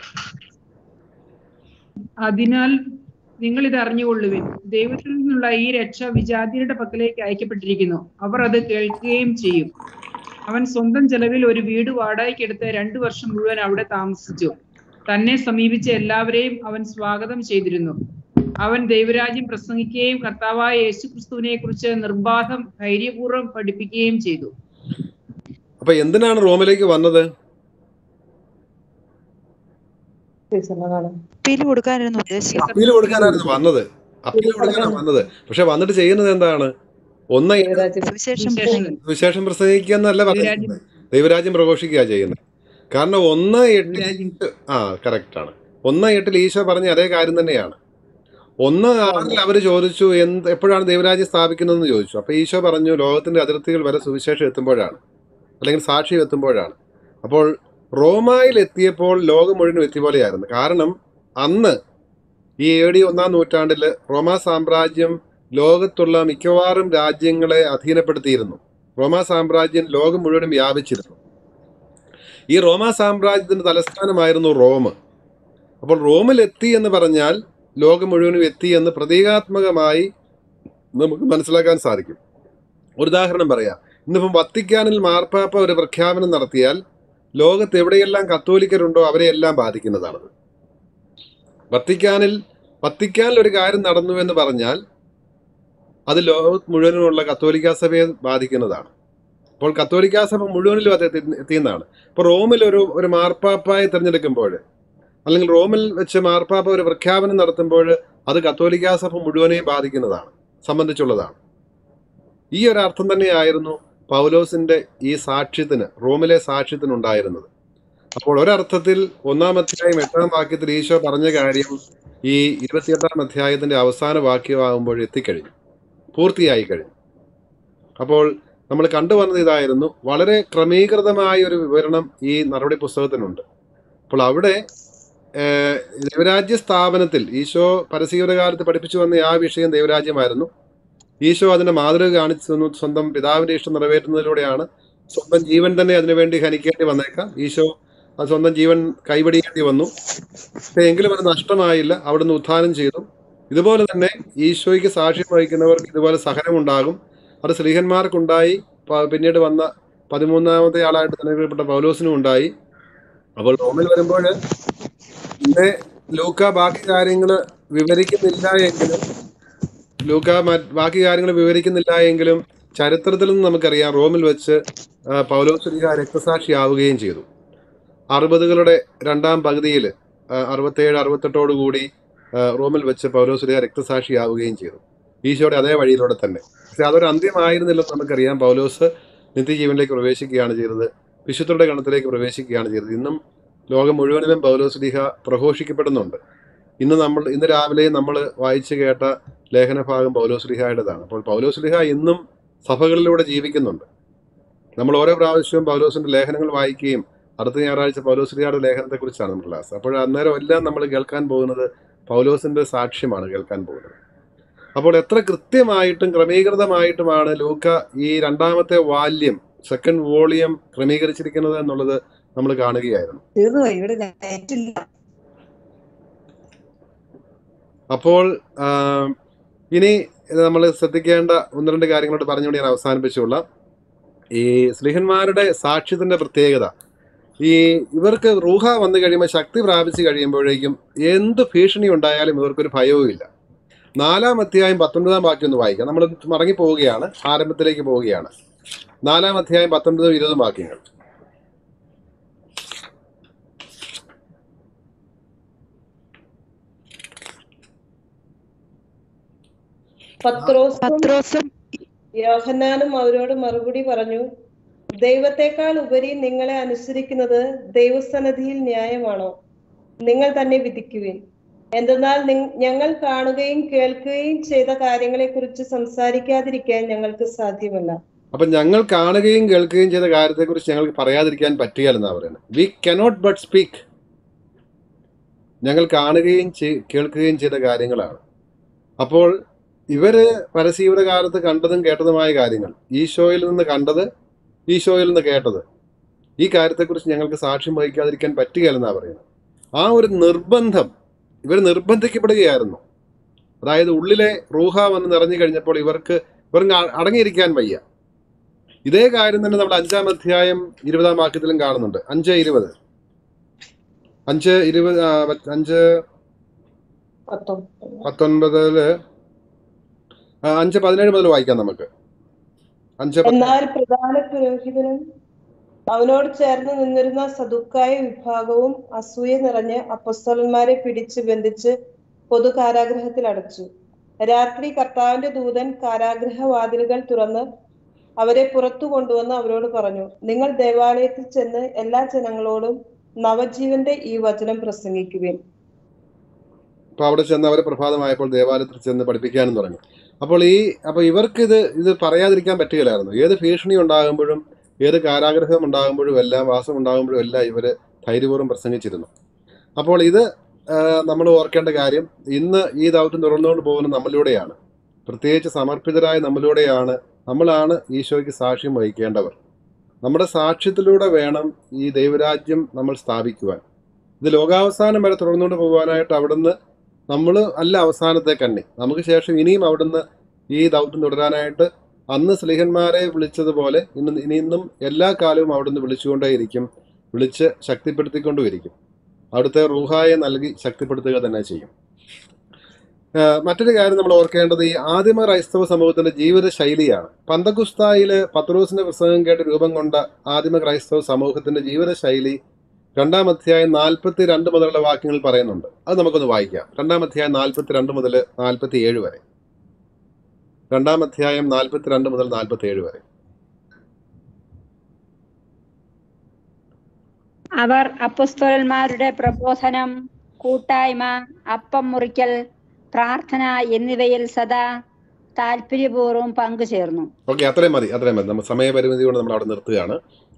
അതിനാൽ നിങ്ങൾ ഇത് അറിഞ്ഞുകൊള്ളുവിൻ ദൈവത്തിൽ നിന്നുള്ള ഈ രക്ഷ വിജാതിയുടെ പക്കലേക്ക് അയക്കപ്പെട്ടിരിക്കുന്നു അവർ അത് കേൾക്കുകയും ചെയ്യും അവൻ സ്വന്തം ചെലവിൽ ഒരു വീട് വാടകയ്ക്കെടുത്ത് രണ്ടു വർഷം മുഴുവൻ അവിടെ താമസിച്ചു തന്നെ സമീപിച്ച എല്ലാവരെയും അവൻ സ്വാഗതം ചെയ്തിരുന്നു അവൻ ദൈവരാജ്യം പ്രസംഗിക്കുകയും കർത്താവായ യേശു ക്രിസ്തുവിനെ കുറിച്ച് നിർബാധം ധൈര്യപൂർവ്വം പഠിപ്പിക്കുകയും ചെയ്തു അപ്പൊ എന്തിനാണ് റോമിലേക്ക് വന്നത് സീസറിനാണ് അപ്പീൽ കൊടുക്കാനായിരുന്നു ഉദ്ദേശം അപ്പീൽ കൊടുക്കാനായിരുന്നു വന്നത് അപ്പീൽ കൊടുക്കാനാണ് വന്നത് പക്ഷെ വന്നിട്ട് ചെയ്യുന്നത് എന്താണ് ഒന്ന് ദൈവരാജ്യം സുവിശേഷം സുവിശേഷം വിശേഷം പ്രസംഗിക്കുക എന്നല്ല ദൈവരാജ്യം പറയുന്നത് ദൈവരാജ്യം പ്രഘോഷിക്കുക ചെയ്യുന്നത് കാരണം ഒന്ന് എട്ടിൽ ദൈവരാജ്യം ആ കറക്റ്റ് ആണ് ഒന്ന് എട്ടിൽ ഈശോ പറഞ്ഞ അതേ കാര്യം തന്നെയാണ് ഒന്ന് ആറിൽ അവർ ചോദിച്ചു എന്ത് എപ്പോഴാണ് ദൈവരാജ്യം സ്ഥാപിക്കുന്നതെന്ന് ചോദിച്ചു അപ്പൊ ഈശോ പറഞ്ഞു ലോകത്തിന്റെ അതിർത്തികൾ വരെ സുവിശേഷം എത്തുമ്പോഴാണ് അല്ലെങ്കിൽ സാക്ഷ്യം എത്തുമ്പോഴാണ് അപ്പോൾ റോമായിൽ എത്തിയപ്പോൾ ലോകം മുഴുവൻ എത്തിയ പോലെയായിരുന്നു കാരണം അന്ന് ഈ എ ഡി ഒന്നാം നൂറ്റാണ്ടിൽ റോമാ സാമ്രാജ്യം ലോകത്തുള്ള മിക്കവാറും രാജ്യങ്ങളെ അധീനപ്പെടുത്തിയിരുന്നു റോമാ സാമ്രാജ്യം ലോകം മുഴുവനും വ്യാപിച്ചിരുന്നു ഈ റോമാ സാമ്രാജ്യത്തിന്റെ തലസ്ഥാനമായിരുന്നു റോം അപ്പോൾ റോമിൽ എത്തി എന്ന് പറഞ്ഞാൽ ലോകം മുഴുവനും എത്തി എന്ന് പ്രതീകാത്മകമായി നമുക്ക് മനസ്സിലാക്കാൻ സാധിക്കും ഒരു ഉദാഹരണം പറയാം ഇന്നിപ്പം വത്തിക്കാനിൽ മാർപ്പാപ്പ ഒരു പ്രഖ്യാപനം നടത്തിയാൽ ലോകത്ത് എവിടെയെല്ലാം കത്തോലിക്കരുണ്ടോ അവരെയെല്ലാം ബാധിക്കുന്നതാണത് വത്തിക്കാനിൽ വത്തിക്കാനിൽ ഒരു കാര്യം നടന്നു എന്ന് പറഞ്ഞാൽ അത് ലോകത്ത് മുഴുവനുമുള്ള കത്തോലിക്ക സഭയെ ബാധിക്കുന്നതാണ് അപ്പോൾ കത്തോലിക്ക സഭ മുഴുവനിലും അത് എത്തി- എത്തിയെന്നാണ് ഇപ്പോൾ റോമിൽ ഒരു ഒരു മാർപ്പാപ്പായെ തിരഞ്ഞെടുക്കുമ്പോൾ അല്ലെങ്കിൽ റോമിൽ വെച്ച് മാർപ്പാപ്പ ഒരു പ്രഖ്യാപനം നടത്തുമ്പോൾ അത് കത്തോലിക്ക സഭ മുഴുവനെയും ബാധിക്കുന്നതാണ് സംബന്ധിച്ചുള്ളതാണ് ഈ ഒരു അർത്ഥം തന്നെയായിരുന്നു പൗലോസിന്റെ ഈ സാക്ഷ്യത്തിന് റോമിലെ സാക്ഷ്യത്തിന് ഉണ്ടായിരുന്നത് അപ്പോൾ ഒരർത്ഥത്തിൽ ഒന്നാം അധ്യായം എട്ടാം വാക്യത്തിൽ ഈശോ പറഞ്ഞ കാര്യം ഈ ഇരുപത്തിയെട്ടാം അധ്യായത്തിന്റെ അവസാന വാക്യമാകുമ്പോൾ എത്തിക്കഴിഞ്ഞു പൂർത്തിയായി കഴിഞ്ഞു അപ്പോൾ നമ്മൾ കണ്ടുവന്നത് ഇതായിരുന്നു വളരെ ക്രമീകൃതമായ ഒരു വിവരണം ഈ നടപടി പുസ്തകത്തിനുണ്ട് അപ്പോൾ അവിടെ ഏഹ്, ദൈവരാജ്യ സ്ഥാപനത്തിൽ ഈശോ പരസ്യയുടെ കാലത്ത് പഠിപ്പിച്ചു വന്ന ആ വിഷയം ദൈവരാജ്യമായിരുന്നു ഈശോ അതിന്റെ മാതൃക കാണിച്ചു തന്നു സ്വന്തം പിതാവിന്റെ ഇഷ്ടം നിറവേറ്റുന്നതിലൂടെയാണ് സ്വന്തം ജീവൻ തന്നെ അതിനുവേണ്ടി ഹനിക്കേണ്ടി വന്നേക്കാം ഈശോ ആ സ്വന്തം ജീവൻ കൈവടിയേണ്ടി വന്നു പക്ഷേ എങ്കിലും അത് നഷ്ടമായില്ല അവിടുന്ന് ഉത്ഥാനം ചെയ്തു ഇതുപോലെ തന്നെ ഈശോയ്ക്ക് സാക്ഷ്യം വഹിക്കുന്നവർക്ക് ഇതുപോലെ സഹനമുണ്ടാകും അത് സ്ത്രീഹന്മാർക്കുണ്ടായി പ- പിന്നീട് വന്ന പതിമൂന്നാമത്തെ ആളായിട്ട് തിരഞ്ഞെടുക്കപ്പെട്ട പൗലോസിനും ഉണ്ടായി അപ്പോൾ റോമിൽ വരുമ്പോൾ ഇന്ന് ലൂക്ക ബാക്കി കാര്യങ്ങൾ വിവരിക്കുന്നില്ല എങ്കിലും ലൂക്ക മറ്റ് ബാക്കി കാര്യങ്ങൾ വിവരിക്കുന്നില്ല എങ്കിലും ചരിത്രത്തിൽ നിന്ന് നമുക്കറിയാം റോമിൽ വെച്ച് ആ, പൗലോസ്ലിഹ രക്തസാക്ഷിയാവുകയും ചെയ്തു അറുപതുകളുടെ രണ്ടാം പകുതിയിൽ അറുപത്തേഴ് അറുപത്തെട്ടോടു കൂടി ആ, റോമിൽ വെച്ച് പൗലോസ്ലിഹ രക്തസാക്ഷിയാവുകയും ചെയ്തു ഈശോയുടെ അതേ വഴിയിലൂടെ തന്നെ പക്ഷെ അതൊരു അന്ത്യമായിരുന്നില്ലെന്ന് നമുക്കറിയാം പൗലോസ് നിത്യജീവനിലേക്ക് പ്രവേശിക്കുകയാണ് ചെയ്തത് വിശുദ്ധരുടെ ഗണത്തിലേക്ക് പ്രവേശിക്കുകയാണ് ചെയ്തത് ഇന്നും ലോകം മുഴുവനിലും പൗലോസ്ലിഹ പ്രഘോഷിക്കപ്പെടുന്നുണ്ട് ഇന്ന് നമ്മൾ ഇന്ന് രാവിലെ നമ്മൾ വായിച്ചു കേട്ട ലേഖനഭാഗം പൗലോസ്ലിഹായുടേതാണ് അപ്പോൾ പൗലോസ്ലിഹ ഇന്നും സഭകളിലൂടെ ജീവിക്കുന്നുണ്ട് നമ്മൾ ഓരോ പ്രാവശ്യവും പൗലോസിന്റെ ലേഖനങ്ങൾ വായിക്കുകയും അടുത്ത ഞായറാഴ്ച പൗലോസ്ലിഹയുടെ ലേഖനത്തെക്കുറിച്ചാണ് നമ്മൾ ക്ലാസ് അപ്പോൾ അന്നേരം എല്ലാം നമ്മൾ കേൾക്കാൻ പോകുന്നത് പൗലോസിന്റെ സാക്ഷ്യമാണ് കേൾക്കാൻ പോകുന്നത് അപ്പോൾ എത്ര കൃത്യമായിട്ടും ക്രമീകൃതമായിട്ടുമാണ് ലൂക്ക ഈ രണ്ടാമത്തെ വാല്യം സെക്കൻഡ് വോളിയം ക്രമീകരിച്ചിരിക്കുന്നത് എന്നുള്ളത് നമ്മൾ കാണുകയായിരുന്നു തീർന്നു പോയി ഇവിടെ നെറ്റ് ഇല്ല അപ്പോൾ ആം, ഇനി നമ്മൾ ശ്രദ്ധിക്കേണ്ട ഒന്ന് രണ്ട് കാര്യങ്ങളോട് പറഞ്ഞുകൊണ്ട് ഞാൻ അവസാനിപ്പിച്ചുകൊള്ളാം ഈ സ്ലിഹന്മാരുടെ സാക്ഷ്യത്തിന്റെ പ്രത്യേകത ഈ ഇവർക്ക് റൂഹ വന്നു കഴിയുമ്പോൾ ശക്തി പ്രാപിച്ചു കഴിയുമ്പോഴേക്കും എന്ത് ഭീഷണി ഉണ്ടായാലും ഇവർക്കൊരു ഭയവും ഇല്ല നാലാം അധ്യായം പത്തൊൻപതാം വാക്യം ഒന്ന് വായിക്കാം നമ്മൾ മടങ്ങി പോവുകയാണ് ആരംഭത്തിലേക്ക് പോവുകയാണ് നാലാം അധ്യായം പത്തൊൻപതും ഇരുപതും വാക്യങ്ങൾ പത്രോസും പത്രോസും യോഹന്നാനും അവരോട് മറുപടി പറഞ്ഞു ദൈവത്തെക്കാൾ ഉപരി നിങ്ങളെ അനുസരിക്കുന്നത് ദൈവസന്നിധിയിൽ ന്യായമാണോ നിങ്ങൾ തന്നെ വിധിക്കുവിൻ എന്തെന്നാൽ നിങ്- ഞങ്ങൾ കാണുകയും കേൾക്കുകയും ചെയ്ത കാര്യങ്ങളെക്കുറിച്ച് സംസാരിക്കാതിരിക്കാൻ ഞങ്ങൾക്ക് സാധ്യമല്ല അപ്പൊ ഞങ്ങൾ കാണുകയും കേൾക്കുകയും ചെയ്ത കാര്യത്തെക്കുറിച്ച് ഞങ്ങൾക്ക് പറയാതിരിക്കാൻ പറ്റുകയല്ലെന്നാണ് പറയുന്നത് വി കനോട്ട് ബട്ട് സ്പീക്ക് ഞങ്ങൾ കാണുകയും ചെയ്- കേൾക്കുകയും ചെയ്ത കാര്യങ്ങളാണ് അപ്പോൾ ഇവര് പരസ്യയുടെ കാലത്ത് കണ്ടതും കേട്ടതുമായ കാര്യങ്ങൾ ഈശോയിൽ നിന്ന് കണ്ടത് ഈശോയിൽ നിന്ന് കേട്ടത് ഈ കാര്യത്തെക്കുറിച്ച് ഞങ്ങൾക്ക് സാക്ഷ്യം വഹിക്കാതിരിക്കാൻ പറ്റുകയല്ലെന്നാണ് പറയുന്നത് ആ ഒരു നിർബന്ധം ഇവർ നിർബന്ധിക്കപ്പെടുകയായിരുന്നു അതായത് ഉള്ളിലെ റൂഹ വന്ന് നിറഞ്ഞു കഴിഞ്ഞപ്പോൾ ഇവർക്ക് ഇവർക്ക് അ- അടങ്ങിയിരിക്കാൻ വയ്യ ഇതേ കാര്യം തന്നെ നമ്മൾ അഞ്ചാം അധ്യായം ഇരുപതാം വാക്യത്തിലും കാണുന്നുണ്ട് അഞ്ച് ഇരുപത് അഞ്ച് ഇരുപത് ആ, അഞ്ച് പത്തൊമ്പത് പത്തൊൻപതില് ആ, അഞ്ച് പതിനേഴ് മുതൽ വായിക്കാം നമുക്ക് അഞ്ച് പത്ത് എന്നാൽ പ്രധാന പുരോഹിതനും അവനോട് ചേർന്ന് നിന്നിരുന്ന സദുക്കായ വിഭാഗവും അസൂയ നിറഞ്ഞ് അപ്പസ്തലന്മാരെ പിടിച്ച് ബന്ധിച്ച് പൊതു കാരാഗ്രഹത്തിൽ അടച്ചു രാത്രി കർത്താവിന്റെ ദൂതൻ കാരാഗ്രഹവാതിലുകൾ തുറന്ന് അവരെ പുറത്തു കൊണ്ടുവന്ന് അവരോട് പറഞ്ഞു നിങ്ങൾ ദേവാലയത്തിൽ ചെന്ന് എല്ലാ ജനങ്ങളോടും നവജീവന്റെ ഈ വചനം പ്രസംഗിക്കുവിൻ അപ്പൊ അവിടെ ചെന്ന് അവർ പ്രഭാതമായപ്പോൾ ദേവാലയത്തിൽ ചെന്ന് പഠിപ്പിക്കാനും തുടങ്ങി അപ്പോൾ ഈ അപ്പൊ ഇവർക്ക് ഇത് ഇത് പറയാതിരിക്കാൻ പറ്റുകയില്ലായിരുന്നു ഏത് ഭീഷണി ഉണ്ടാകുമ്പോഴും ഏത് കാരാഗ്രഹം ഉണ്ടാകുമ്പോഴും എല്ലാം വാസം ഉണ്ടാകുമ്പോഴും എല്ലാം ഇവര് ധൈര്യപൂർവ്വം പ്രസംഗിച്ചിരുന്നു അപ്പോൾ ഇത് നമ്മൾ ഓർക്കേണ്ട കാര്യം ഇന്ന് ഈ ദൗത്യം തുറന്നുകൊണ്ട് പോകുന്നത് നമ്മളിലൂടെയാണ് പ്രത്യേകിച്ച് സമർപ്പിതരായ നമ്മളിലൂടെയാണ് നമ്മളാണ് ഈശോയ്ക്ക് സാക്ഷ്യം വഹിക്കേണ്ടവർ നമ്മുടെ സാക്ഷ്യത്തിലൂടെ വേണം ഈ ദൈവരാജ്യം നമ്മൾ സ്ഥാപിക്കുവാൻ ഇത് ലോകാവസാനം വരെ തുടർന്നുകൊണ്ട് പോകാനായിട്ട് അവിടുന്ന് നമ്മൾ അല്ല അവസാനത്തെ കണ്ണി നമുക്ക് ശേഷം ഇനിയും അവിടുന്ന് ഈ ദൗത്യം തുടരാനായിട്ട് അന്ന് സ്ലീഹന്മാരെ വിളിച്ചതുപോലെ ഇന്ന് ഇനി ഇന്നും എല്ലാ കാലവും അവിടുന്ന് വിളിച്ചുകൊണ്ടേയിരിക്കും വിളിച്ച് ശക്തിപ്പെടുത്തിക്കൊണ്ടുമിരിക്കും അവിടുത്തെ റൂഹായെ നൽകി ശക്തിപ്പെടുത്തുക തന്നെ ചെയ്യും ആ, മറ്റൊരു കാര്യം നമ്മൾ ഓർക്കേണ്ടത് ഈ ആദിമ ക്രൈസ്തവ സമൂഹത്തിന്റെ ജീവിത ശൈലിയാണ് പന്തകുസ്തായില് പത്രോസിന്റെ പ്രസംഗം കേട്ട് രൂപം കൊണ്ട ആദിമ ക്രൈസ്തവ സമൂഹത്തിന്റെ ജീവിത ശൈലി രണ്ടാം അധ്യായം നാൽപ്പത്തി രണ്ട് മുതലുള്ള വാക്യങ്ങൾ പറയുന്നുണ്ട് അത് നമുക്കൊന്ന് വായിക്കാം രണ്ടാം അധ്യായം നാൽപ്പത്തി രണ്ട് മുതൽ നാൽപ്പത്തി ഏഴ് വരെ രണ്ടാം അധ്യായം നാൽപ്പത്തി രണ്ട് മുതൽ നാൽപ്പത്തി ഏഴ് വരെ അവർ അപ്പസ്തോലന്മാരുടെ പ്രബോധനം കൂട്ടായ്മ അപ്പം മുറിക്കൽ പ്രാർത്ഥന എന്നിവയിൽ സദാ താല്പര്യപൂർവ്വം പങ്കുചേർന്നു ഓക്കെ അത്രയും മതി അത്രയും മതി നമ്മൾ സമയപരിമിതി കൊണ്ട് നമ്മൾ അവിടെ നിർത്തുകയാണ്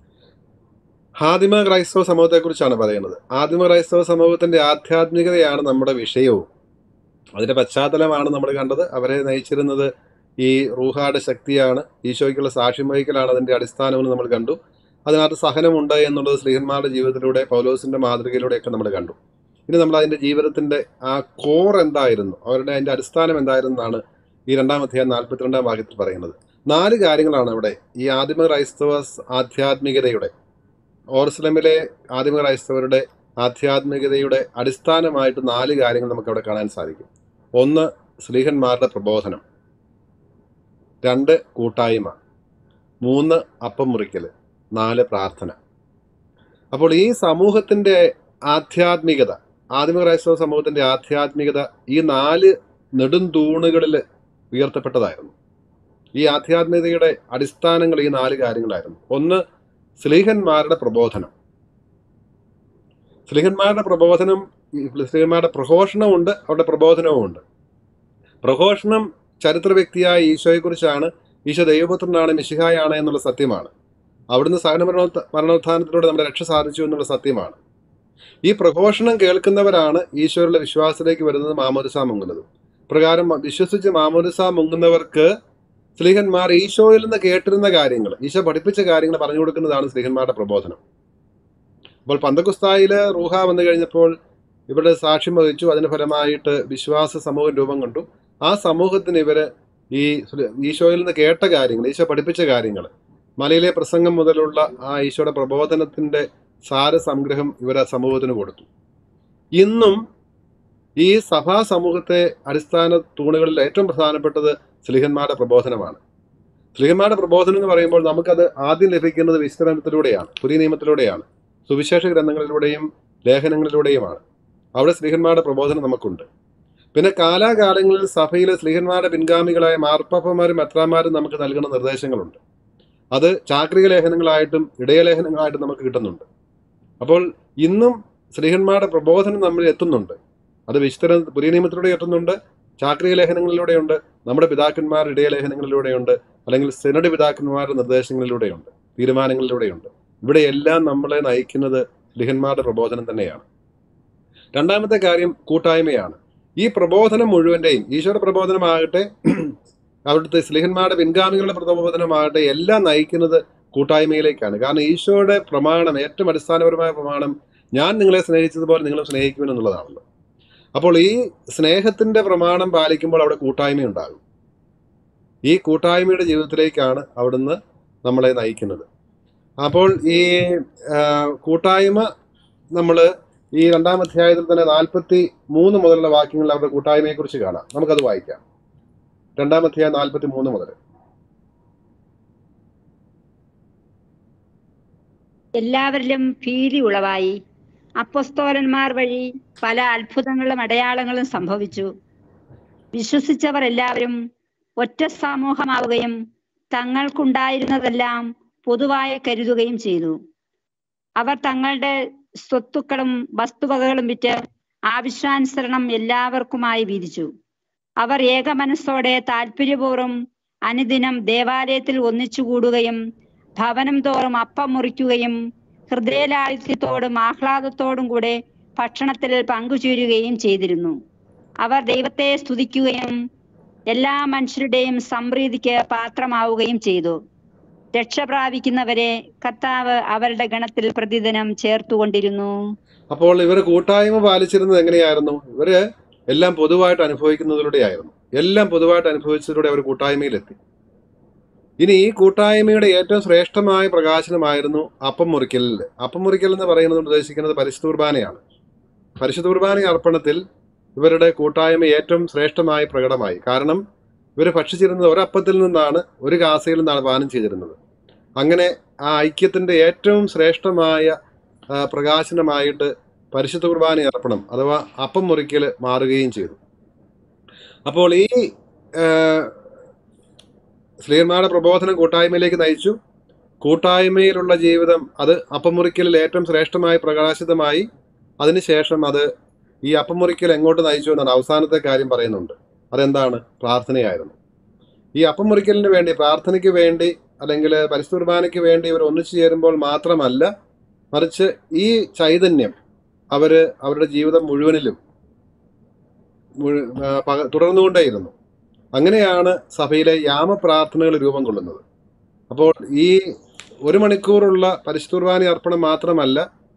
ആദിമ ക്രൈസ്തവ സമൂഹത്തെക്കുറിച്ചാണ് പറയുന്നത് ആദിമ ക്രൈസ്തവ സമൂഹത്തിന്റെ ആധ്യാത്മികതയാണ് നമ്മുടെ വിഷയവും അതിന്റെ പശ്ചാത്തലമാണ് നമ്മൾ കണ്ടത് അവരെ നയിച്ചിരുന്നത് ഈ റൂഹായുടെ ശക്തിയാണ് ഈശോയ്ക്കുള്ള സാക്ഷ്യം വഹിക്കലാണ് അതിന്റെ അടിസ്ഥാനമെന്ന് നമ്മൾ കണ്ടു അതിനകത്ത് സഹനമുണ്ട് എന്നുള്ളത് സ്ത്രീഹന്മാരുടെ ജീവിതത്തിലൂടെ പൗലോസിന്റെ മാതൃകയിലൂടെയൊക്കെ നമ്മൾ കണ്ടു ഇനി നമ്മൾ അതിന്റെ ജീവിതത്തിന്റെ ആ കോർ എന്തായിരുന്നു അവരുടെ അതിന്റെ അടിസ്ഥാനം എന്തായിരുന്നു എന്നാണ് ഈ രണ്ടാം അധ്യായം നാൽപ്പത്തിരണ്ടാം വാക്യത്തിൽ പറയുന്നത് നാല് കാര്യങ്ങളാണ് ഇവിടെ ഈ ആദിമ ക്രൈസ്തവ സ് ആധ്യാത്മികതയുടെ ഓർസ്ലമിലെ ആദിമ ക്രൈസ്തവരുടെ ആധ്യാത്മികതയുടെ അടിസ്ഥാനമായിട്ട് നാല് കാര്യങ്ങൾ നമുക്ക് അവിടെ കാണാൻ സാധിക്കും ഒന്ന് സ്ലീഹന്മാരുടെ പ്രബോധനം രണ്ട് കൂട്ടായ്മ മൂന്ന് അപ്പം മുറിക്കൽ നാല് പ്രാർത്ഥന അപ്പോൾ ഈ സമൂഹത്തിന്റെ ആധ്യാത്മികത ആദിമ ക്രൈസ്തവ സമൂഹത്തിന്റെ ആധ്യാത്മികത ഈ നാല് നെടുംതൂണുകളിൽ ഉയർത്തപ്പെട്ടതായിരുന്നു ഈ ആധ്യാത്മികതയുടെ അടിസ്ഥാനങ്ങൾ ഈ നാല് കാര്യങ്ങളായിരുന്നു ഒന്ന് സ്ലീഹന്മാരുടെ പ്രബോധനം സ്ലീഹന്മാരുടെ പ്രബോധനം ഈ സ്ലീഹന്മാരുടെ പ്രഘോഷണമുണ്ട് അവരുടെ പ്രബോധനവും ഉണ്ട് പ്രഘോഷണം ചരിത്ര വ്യക്തിയായ ഈശോയെക്കുറിച്ചാണ് ഈശോ ദൈവപുത്രനാണ് മിശിഹായാണ് എന്നുള്ള സത്യമാണ് അവിടുന്ന് സഹന മരണോത്ത മരണോത്ഥാനത്തിലൂടെ നമ്മുടെ രക്ഷ സാധിച്ചു എന്നുള്ള സത്യമാണ് ഈ പ്രഘോഷണം കേൾക്കുന്നവരാണ് ഈശോയുടെ വിശ്വാസത്തിലേക്ക് വരുന്നത് മാമോദിസ മുങ്ങുന്നത് പ്രകാരം വിശ്വസിച്ച് മാമോദിസ മുങ്ങുന്നവർക്ക് സ്ലീഹന്മാർ ഈശോയിൽ നിന്ന് കേട്ടിരുന്ന കാര്യങ്ങൾ ഈശോ പഠിപ്പിച്ച കാര്യങ്ങൾ പറഞ്ഞു കൊടുക്കുന്നതാണ് സ്ലീഹന്മാരുടെ പ്രബോധനം അപ്പോൾ പന്തകുസ്തായില് റൂഹ വന്നു കഴിഞ്ഞപ്പോൾ ഇവിടെ സാക്ഷ്യം വഹിച്ചു അതിന് ഫലമായിട്ട് വിശ്വാസ സമൂഹം രൂപം കൊണ്ടു ആ സമൂഹത്തിന് ഇവര് ഈ സ്ലി- ഈശോയിൽ നിന്ന് കേട്ട കാര്യങ്ങൾ ഈശോ പഠിപ്പിച്ച കാര്യങ്ങൾ മലയിലെ പ്രസംഗം മുതലുള്ള ആ ഈശോയുടെ പ്രബോധനത്തിന്റെ സാര സംഗ്രഹം ഇവരെ സമൂഹത്തിന് കൊടുത്തു ഇന്നും ഈ സഭാ സമൂഹത്തെ അടിസ്ഥാന തൂണുകളിൽ ഏറ്റവും പ്രധാനപ്പെട്ടത് സ്ലിഹന്മാരുടെ പ്രബോധനമാണ് സ്ലിഹന്മാരുടെ പ്രബോധനം എന്ന് പറയുമ്പോൾ നമുക്കത് ആദ്യം ലഭിക്കുന്നത് വിസ്തരണത്തിലൂടെയാണ് പുതിയ നിയമത്തിലൂടെയാണ് സുവിശേഷ ഗ്രന്ഥങ്ങളിലൂടെയും ലേഖനങ്ങളിലൂടെയുമാണ് അവിടെ സ്ലിഹന്മാരുടെ പ്രബോധനം നമുക്കുണ്ട് പിന്നെ കാലാകാലങ്ങളിൽ സഭയിലെ സ്ലിഹന്മാരുടെ പിൻഗാമികളായ മാർപ്പാപ്പന്മാരും മെത്രാന്മാരും നമുക്ക് നൽകുന്ന നിർദ്ദേശങ്ങളുണ്ട് അത് ചാക്രിക ലേഖനങ്ങളായിട്ടും ഇടയലേഖനങ്ങളായിട്ടും നമുക്ക് കിട്ടുന്നുണ്ട് അപ്പോൾ ഇന്നും സ്ത്രീഹന്മാരുടെ പ്രബോധനം നമ്മളിൽ എത്തുന്നുണ്ട് അത് വിശുദ്ധ പുതിയ നിയമത്തിലൂടെ എത്തുന്നുണ്ട് ചാക്രിക ലേഖനങ്ങളിലൂടെയുണ്ട് നമ്മുടെ പിതാക്കന്മാരുടെ ഇടയലേഖനങ്ങളിലൂടെയുണ്ട് അല്ലെങ്കിൽ സെനഡ് പിതാക്കന്മാരുടെ നിർദ്ദേശങ്ങളിലൂടെയുണ്ട് തീരുമാനങ്ങളിലൂടെയുണ്ട് ഇവിടെയെല്ലാം നമ്മളെ നയിക്കുന്നത് ലിഹന്മാരുടെ പ്രബോധനം തന്നെയാണ് രണ്ടാമത്തെ കാര്യം കൂട്ടായ്മയാണ് ഈ പ്രബോധനം മുഴുവൻ്റെയും ഈശോയുടെ പ്രബോധനമാകട്ടെ അവിടുത്തെ സ്ലിഹന്മാരുടെ പിൻഗാമികളുടെ പ്രബോധനമാകട്ടെ എല്ലാം നയിക്കുന്നത് കൂട്ടായ്മയിലേക്കാണ് കാരണം ഈശോയുടെ പ്രമാണം ഏറ്റവും അടിസ്ഥാനപരമായ പ്രമാണം ഞാൻ നിങ്ങളെ സ്നേഹിച്ചതുപോലെ നിങ്ങളും സ്നേഹിക്കുമെന്നുള്ളതാണല്ലോ അപ്പോൾ ഈ സ്നേഹത്തിന്റെ പ്രമാണം പാലിക്കുമ്പോൾ അവിടെ കൂട്ടായ്മ ഉണ്ടാകും ഈ കൂട്ടായ്മയുടെ ജീവിതത്തിലേക്കാണ് അവിടുന്ന് നമ്മളെ നയിക്കുന്നത് അപ്പോൾ ഈ ആ, കൂട്ടായ്മ നമ്മൾ ഈ രണ്ടാം അധ്യായത്തിൽ തന്നെ നാൽപ്പത്തി മൂന്ന് മുതലുള്ള വാക്യങ്ങളിൽ അവരുടെ കൂട്ടായ്മയെ കുറിച്ച് കാണാം നമുക്കത് വായിക്കാം രണ്ടാം അധ്യായം നാൽപ്പത്തി മൂന്ന് മുതൽ എല്ലാവരിലും ഭീതി ഉളവായി അപ്പസ്തോലന്മാർ വഴി പല അത്ഭുതങ്ങളും അടയാളങ്ങളും സംഭവിച്ചു വിശ്വസിച്ചവർ എല്ലാവരും ഒറ്റ സമൂഹമാവുകയും തങ്ങൾക്കുണ്ടായിരുന്നതെല്ലാം പൊതുവായി കരുതുകയും ചെയ്തു അവർ തങ്ങളുടെ സ്വത്തുക്കളും വസ്തുവകകളും വിറ്റ് ആവശ്യാനുസരണം എല്ലാവർക്കുമായി വീതിച്ചു അവർ ഏകമനസ്സോടെ താല്പര്യപൂർവ്വം അനുദിനം ദേവാലയത്തിൽ ഒന്നിച്ചുകൂടുകയും ഭവനം തോറും അപ്പം മുറിക്കുകയും ഹൃദയലാളിത്യത്തോടും ആഹ്ലാദത്തോടും കൂടെ ഭക്ഷണത്തിൽ പങ്കുചേരുകയും ചെയ്തിരുന്നു അവർ ദൈവത്തെ സ്തുതിക്കുകയും എല്ലാ മനുഷ്യരുടെയും സംപ്രീതിക്ക് പാത്രമാവുകയും ചെയ്തു രക്ഷ പ്രാപിക്കുന്നവരെ കർത്താവ് അവരുടെ ഗണത്തിൽ പ്രതിദിനം ചേർത്തുകൊണ്ടിരുന്നു അപ്പോൾ ഇവർ കൂട്ടായ്മ പാലിച്ചിരുന്നത് എങ്ങനെയായിരുന്നു ഇവര് എല്ലാം പൊതുവായിട്ട് അനുഭവിക്കുന്നതിലൂടെയായിരുന്നു എല്ലാം പൊതുവായിട്ട് അനുഭവിച്ചതിലൂടെ അവർ കൂട്ടായ്മയിലെത്തി ഇനി ഈ കൂട്ടായ്മയുടെ ഏറ്റവും ശ്രേഷ്ഠമായ പ്രകാശനമായിരുന്നു അപ്പം മുറിക്കലിൽ അപ്പം മുറിക്കൽ എന്ന് പറയുന്നത് ഉദ്ദേശിക്കുന്നത് പരിശുദ്ധ കുർബാനയാണ് പരിശുദ്ധ കുർബാന അർപ്പണത്തിൽ ഇവരുടെ കൂട്ടായ്മ ഏറ്റവും ശ്രേഷ്ഠമായി പ്രകടമായി കാരണം ഇവർ ഭക്ഷിച്ചിരുന്നത് ഒരപ്പത്തിൽ നിന്നാണ് ഒരു കാസയിൽ നിന്നാണ് പാനം ചെയ്തിരുന്നത് അങ്ങനെ ആ ഐക്യത്തിന്റെ ഏറ്റവും ശ്രേഷ്ഠമായ ആ, പ്രകാശനമായിട്ട് പരിശുദ്ധ കുർബാന അർപ്പണം അഥവാ അപ്പം മുറിക്കൽ മാറുകയും ചെയ്തു അപ്പോൾ ഈ ആ, സ്ലീർമാരുടെ പ്രബോധനം കൂട്ടായ്മയിലേക്ക് നയിച്ചു കൂട്ടായ്മയിലുള്ള ജീവിതം അത് അപ്പം മുറിക്കലിൽ ഏറ്റവും ശ്രേഷ്ഠമായി പ്രകാശിതമായി അതിനുശേഷം അത് ഈ അപ്പം മുറിക്കൽ എങ്ങോട്ട് നയിച്ചു എന്നാണ് അവസാനത്തെ കാര്യം പറയുന്നുണ്ട് അതെന്താണ് പ്രാർത്ഥനയായിരുന്നു ഈ അപ്പം മുറിക്കലിന് വേണ്ടി പ്രാർത്ഥനയ്ക്ക് വേണ്ടി അല്ലെങ്കിൽ പരിശുദ്ധ കുർബാനയ്ക്ക് വേണ്ടി ഇവർ ഒന്നിച്ചു ചേരുമ്പോൾ മാത്രമല്ല മറിച്ച് ഈ ചൈതന്യം അവര് അവരുടെ ജീവിതം മുഴുവനിലും മുഴു- ആ, പക- തുടർന്നുകൊണ്ടേയിരുന്നു അങ്ങനെയാണ് സഭയിലെ യാമപ്രാർത്ഥനകൾ രൂപം കൊള്ളുന്നത് അപ്പോൾ ഈ ഒരു മണിക്കൂറുള്ള പരിശുദ്ധ കുർബാന അർപ്പണം മാത്രമല്ല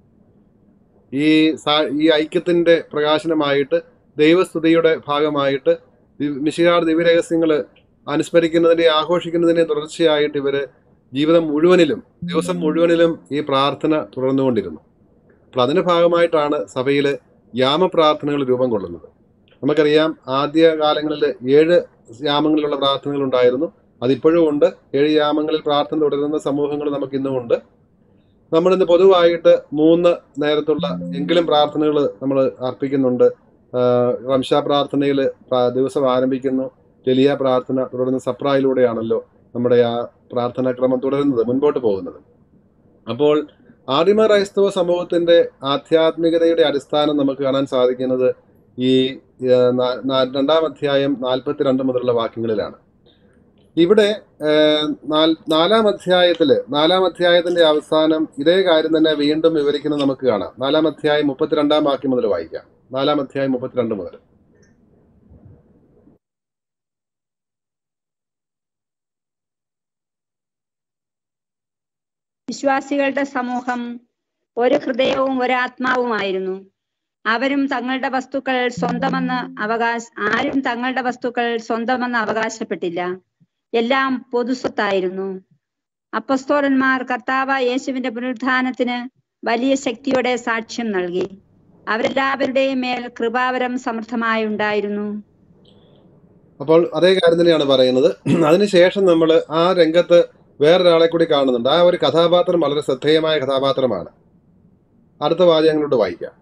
ഈ സാ- ഈ ഐക്യത്തിന്റെ പ്രകാശനമായിട്ട് ദൈവസ്തുതിയുടെ ഭാഗമായിട്ട് ദി- മിശിഹാർ ദിവ്യരഹസ്യങ്ങൾ അനുസ്മരിക്കുന്നതിന്റെ ആഘോഷിക്കുന്നതിന്റെ തുടർച്ചയായിട്ട് ഇവര് ജീവിതം മുഴുവനിലും ദിവസം മുഴുവനിലും ഈ പ്രാർത്ഥന തുടർന്നുകൊണ്ടിരുന്നു അപ്പോൾ അതിന്റെ ഭാഗമായിട്ടാണ് സഭയിൽ യാമപ്രാർത്ഥനകൾ രൂപം കൊള്ളുന്നത് നമുക്കറിയാം ആദ്യ കാലങ്ങളിൽ ഏഴ് യാമങ്ങളിലുള്ള പ്രാർത്ഥനകൾ ഉണ്ടായിരുന്നു അതിപ്പോഴും ഉണ്ട് ഏഴ് യാമങ്ങളിൽ പ്രാർത്ഥന തുടരുന്ന സമൂഹങ്ങൾ നമുക്ക് ഇന്നും ഉണ്ട് നമ്മൾ ഇന്ന് പൊതുവായിട്ട് മൂന്ന് നേരത്തുള്ള എങ്കിലും പ്രാർത്ഥനകൾ നമ്മൾ അർപ്പിക്കുന്നുണ്ട് ആഹ് റംഷ പ്രാർത്ഥനയിൽ ദിവസം ആരംഭിക്കുന്നു ജലിയ പ്രാർത്ഥന തുടർന്ന് സപ്രായിലൂടെയാണല്ലോ നമ്മുടെ ആ പ്രാർത്ഥനാക്രമം തുടരുന്നത് മുൻപോട്ട് പോകുന്നത് അപ്പോൾ ആദിമ ക്രൈസ്തവ സമൂഹത്തിന്റെ ആധ്യാത്മികതയുടെ അടിസ്ഥാനം നമുക്ക് കാണാൻ സാധിക്കുന്നത് ഈ ആ, നാ- നാ- രണ്ടാം അധ്യായം നാൽപ്പത്തിരണ്ട് മുതലുള്ള വാക്യങ്ങളിലാണ് ഇവിടെ ഏഹ്, നാല്- നാലാം അധ്യായത്തില് നാലാം അധ്യായത്തിന്റെ അവസാനം ഇതേ കാര്യം തന്നെ വീണ്ടും വിവരിക്കുന്നത് നമുക്ക് കാണാം നാലാം അധ്യായം മുപ്പത്തിരണ്ടാം വാക്യം മുതൽ വായിക്കാം നാലാം അധ്യായം മുപ്പത്തിരണ്ട് മുതൽ വിശ്വാസികളുടെ സമൂഹം ഒരു ഹൃദയവും ഒരു ആത്മാവുമായിരുന്നു അവരും തങ്ങളുടെ വസ്തുക്കൾ സ്വന്തമെന്ന് അവകാശ ആരും തങ്ങളുടെ വസ്തുക്കൾ സ്വന്തമെന്ന് അവകാശപ്പെട്ടില്ല എല്ലാം പൊതുസ്വത്തായിരുന്നു അപ്പസ്തോലന്മാർ കർത്താവ് യേശുവിന്റെ പുനരുത്ഥാനത്തിന് വലിയ ശക്തിയോടെ സാക്ഷ്യം നൽകി അവരെല്ലാവരുടെയും മേൽ കൃപാവരം സമൃദ്ധമായി ഉണ്ടായിരുന്നു അപ്പോൾ അതേ കാര്യം തന്നെയാണ് പറയുന്നത് അതിനുശേഷം നമ്മൾ ആ രംഗത്ത് വേറൊരാളെ കൂടി കാണുന്നുണ്ട് ആ ഒരു കഥാപാത്രം വളരെ ശ്രദ്ധേയമായ കഥാപാത്രമാണ് അടുത്ത വാചകങ്ങളോട് വായിക്കാം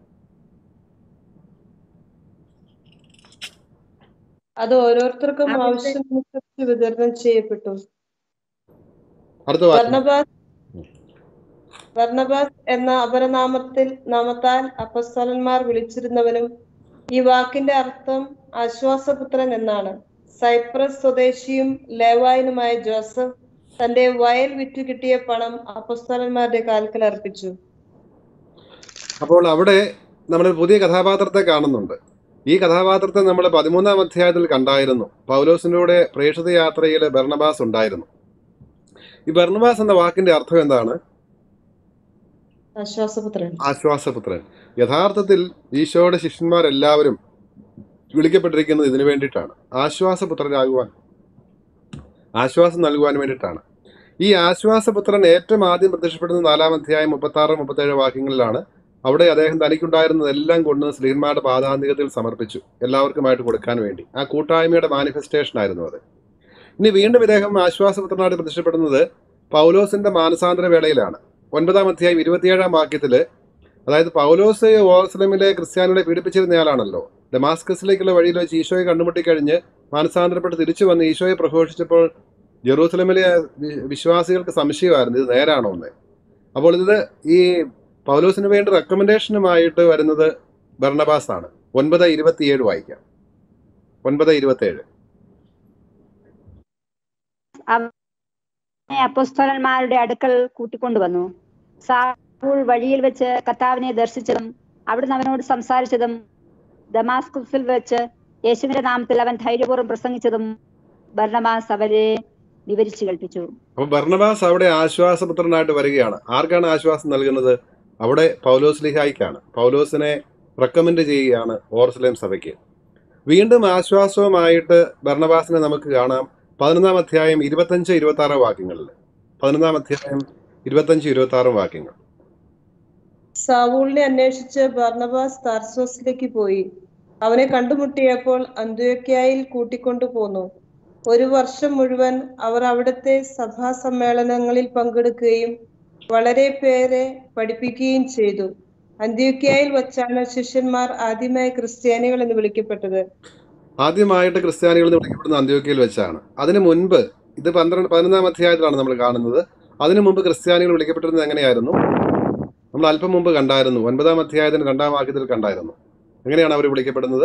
അത് ഓരോരുത്തർക്കും അവരുടെ- ആവശ്യമനുസരിച്ച് വിതരണം ചെയ്യപ്പെട്ടു അടുത്ത വാക്യം ബർണബാസ് ബർണബാസ് എന്ന അപരനാമത്തിൽ നാമത്താൽ അപ്പസ്തലന്മാർ വിളിച്ചിരുന്നവനും ഈ വാക്കിന്റെ അർത്ഥം ആശ്വാസപുത്രൻ എന്നാണ് സൈപ്രസ് സ്വദേശിയും ലേവായനുമായ ജോസഫ് തന്റെ വയൽ വിറ്റു കിട്ടിയ പണം അപ്പസ്തലന്മാരുടെ കാൽക്കൽ അർപ്പിച്ചു അപ്പോൾ അവിടെ നമ്മൾ പുതിയ കഥാപാത്രത്തെ കാണുന്നുണ്ട് ഈ കഥാപാത്രത്തെ നമ്മൾ പതിമൂന്നാം അധ്യായത്തിൽ കണ്ടായിരുന്നു പൗലോസിന്റെ കൂടെ പ്രേക്ഷിത യാത്രയിൽ ബർണബാസ് ഉണ്ടായിരുന്നു ഈ ബർണബാസ് എന്ന വാക്കിന്റെ അർത്ഥം എന്താണ് ആശ്വാസപുത്രൻ ആശ്വാസപുത്രൻ യഥാർത്ഥത്തിൽ ഈശോയുടെ ശിഷ്യന്മാരെല്ലാവരും വിളിക്കപ്പെട്ടിരിക്കുന്നത് ഇതിനു വേണ്ടിയിട്ടാണ് ആശ്വാസപുത്രരാകുവാൻ ആശ്വാസം നൽകുവാൻ വേണ്ടിയിട്ടാണ് ഈ ആശ്വാസപുത്രൻ ഏറ്റവും ആദ്യം പ്രത്യക്ഷപ്പെടുന്നത് നാലാം അധ്യായം മുപ്പത്തി ആറ് മുപ്പത്തേഴ് വാക്യങ്ങളിലാണ് അവിടെ അദ്ദേഹം തനിക്കുണ്ടായിരുന്നതെല്ലാം കൊണ്ട് ശ്രീന്മാരുടെ പാതാന്തികത്തിൽ സമർപ്പിച്ചു എല്ലാവർക്കുമായിട്ട് കൊടുക്കാൻ വേണ്ടി ആ കൂട്ടായ്മയുടെ മാനിഫെസ്റ്റേഷൻ ആയിരുന്നു അത് ഇനി വീണ്ടും ഇദ്ദേഹം ആശ്വാസപുത്രനായിട്ട് പ്രത്യക്ഷപ്പെടുന്നത് പൗലോസിന്റെ മാനസാന്തര വേളയിലാണ് ഒൻപതാം അധ്യായം ഇരുപത്തിയേഴാം വാക്യത്തില് അതായത് പൗലോസ് ഓസ്ലമിലെ ക്രിസ്ത്യാനികളെ പീഡിപ്പിച്ചിരുന്നയാളാണല്ലോ ഡമാസ്കസിലേക്കുള്ള വഴിയിൽ വെച്ച് ഈശോയെ കണ്ടുമുട്ടിക്കഴിഞ്ഞ് മാനസാന്തരപ്പെട്ട് തിരിച്ചു വന്ന് ഈശോയെ പ്രഘോഷിച്ചപ്പോൾ ജെറൂസലമിലെ വി- വിശ്വാസികൾക്ക് സംശയമായിരുന്നു ഇത് നേരാണോ എന്ന് അപ്പോൾ ഇത് ഈ പൗലോസിന് വേണ്ടി റെക്കമെൻഡേഷനുമായിട്ട് വരുന്നത് ബർണബാസ് ആണ് ഒൻപത് ഇരുപത്തിയേഴ് വായിക്കാം ഒൻപത് ഇരുപത്തിയേഴ് അവനെ അപ്പസ്തലന്മാരുടെ അടുക്കൽ കൂട്ടിക്കൊണ്ടുവന്നു സാവൂൾ വഴിയിൽ വെച്ച് കർത്താവിനെ ദർശിച്ചതും അവിടുന്ന് അവനോട് സംസാരിച്ചതും ദമാസ്കുസിൽ വെച്ച് യേശുവിന്റെ നാമത്തിൽ അവൻ ധൈര്യപൂർവ്വം പ്രസംഗിച്ചതും ബർണബാസ് അവരെ വിവരിച്ചു കേൾപ്പിച്ചു അപ്പൊ ബർണബാസ് അവിടെ ആശ്വാസപുത്രനായിട്ട് വരികയാണ് ആർക്കാണ് ആശ്വാസം നൽകുന്നത് അവിടെ പൗലോസ് ലിഹായിക്കാണ് പൗലോസിനെ റെക്കമെൻഡ് ചെയ്യുകയാണ് ഓർസലേം സഭയ്ക്ക് വീണ്ടും ആശ്വാസവുമായിട്ട് ഭരണവാസിനെ നമുക്ക് കാണാം പതിനൊന്നാം അധ്യായം ഇരുപത്തഞ്ച് ഇരുപത്തി ആറ് വാക്യങ്ങളിൽ പതിനൊന്നാം അധ്യായം ഇരുപത്തഞ്ച് ഇരുപത്തി ആറ് വാക്യങ്ങൾ സാവൂളിനെ അന്വേഷിച്ച് ബർണബാസ് താർസോസിലേക്ക് പോയി അവനെ കണ്ടുമുട്ടിയപ്പോൾ അന്ത്യോക്യായിൽ കൂട്ടിക്കൊണ്ടു പോന്നു ഒരു വർഷം മുഴുവൻ അവർ അവിടുത്തെ സഭാ സമ്മേളനങ്ങളിൽ പങ്കെടുക്കുകയും വളരെ പേരെ പഠിപ്പിക്കുകയും ചെയ്തു അന്ത്യോക്യായിൽ വച്ചാണ് ശിഷ്യന്മാർ ആദ്യമായി ക്രിസ്ത്യാനികൾ എന്ന് വിളിക്കപ്പെട്ടത് ആദ്യമായിട്ട് ക്രിസ്ത്യാനികൾ എന്ന് വിളിക്കപ്പെടുന്ന അന്ത്യോക്കയിൽ വെച്ചാണ് അതിനു മുൻപ് ഇത് പന്ത്രണ്ട് പതിനൊന്നാം അധ്യായത്തിലാണ് നമ്മൾ കാണുന്നത് അതിനു മുമ്പ് ക്രിസ്ത്യാനികൾ വിളിക്കപ്പെട്ടിരുന്നത് എങ്ങനെയായിരുന്നു നമ്മൾ അല്പം മുമ്പ് കണ്ടായിരുന്നു ഒൻപതാം അധ്യായത്തിന് രണ്ടാം വാക്യത്തിൽ കണ്ടായിരുന്നു എങ്ങനെയാണ് അവർ വിളിക്കപ്പെടുന്നത്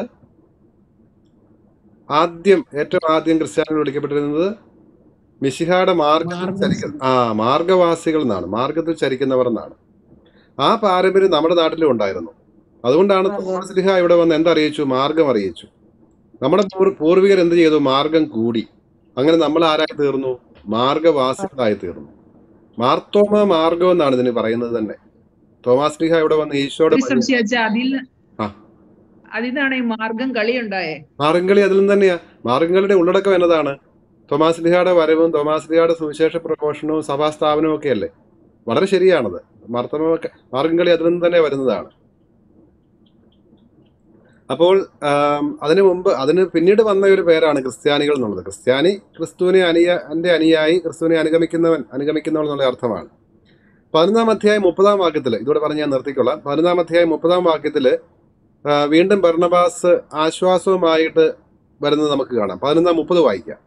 ആദ്യം ഏറ്റവും ആദ്യം ക്രിസ്ത്യാനികൾ വിളിക്കപ്പെട്ടിരുന്നത് മിശിഹായുടെ മാർഗത്തിൽ ചരിക്കുന്ന ആ മാർഗവാസികൾ എന്നാണ് മാർഗത്തിൽ ചരിക്കുന്നവർ എന്നാണ് ആ പാരമ്പര്യം നമ്മുടെ നാട്ടിലും ഉണ്ടായിരുന്നു അതുകൊണ്ടാണ് തോമസ് ലിഹ ഇവിടെ വന്ന് എന്തറിയിച്ചു മാർഗം അറിയിച്ചു നമ്മുടെ പൂർ- പൂർവികർ എന്ത് ചെയ്തു മാർഗം കൂടി അങ്ങനെ നമ്മൾ ആരായി തീർന്നു മാർഗവാസികളായി തീർന്നു മാർത്തോമ മാർഗം എന്നാണ് ഇതിന് പറയുന്നത് തന്നെ തോമാസ് ലിഹ ഇവിടെ വന്ന് ഈശോയുടെ ഒരു സംശയം വെച്ചാ അതിൽ ആ. അതിനാണ് ഈ മാർഗം കളി ഉണ്ടായേ മാർഗംകളി അതിൽ നിന്ന് തന്നെയാ മാർഗംകളിയുടെ ഉള്ളടക്കം എന്നതാണ് തോമാസ് ലിഹയുടെ വരവും തോമാസ് ലിഹയുടെ സുവിശേഷ പ്രഘോഷണവും സഭാസ്ഥാപനവും ഒക്കെ അല്ലേ വളരെ ശരിയാണത് മാർത്തമ മാർഗംകളി അതിൽ നിന്ന് തന്നെ വരുന്നതാണ് അപ്പോൾ ആം, അതിനു മുമ്പ് അതിന് പിന്നീട് വന്ന ഒരു പേരാണ് ക്രിസ്ത്യാനികൾ എന്നുള്ളത് ക്രിസ്ത്യാനി ക്രിസ്തുവിനെ അനുയ എൻ്റെ അനുയായി ക്രിസ്തുവിനെ അനുഗമിക്കുന്നവൻ അനുഗമിക്കുന്നവൻ എന്നുള്ള അർത്ഥമാണ് പതിനൊന്നാം അധ്യായം മുപ്പതാം വാക്യത്തിൽ ഇതോടെ പറഞ്ഞ് ഞാൻ നിർത്തിക്കൊള്ളാം പതിനൊന്നാം അധ്യായം മുപ്പതാം വാക്യത്തിൽ ആ, വീണ്ടും ഭർണബാസ് ആശ്വാസവുമായിട്ട് വരുന്നത് നമുക്ക് കാണാം പതിനൊന്നാം മുപ്പത് വായിക്കാം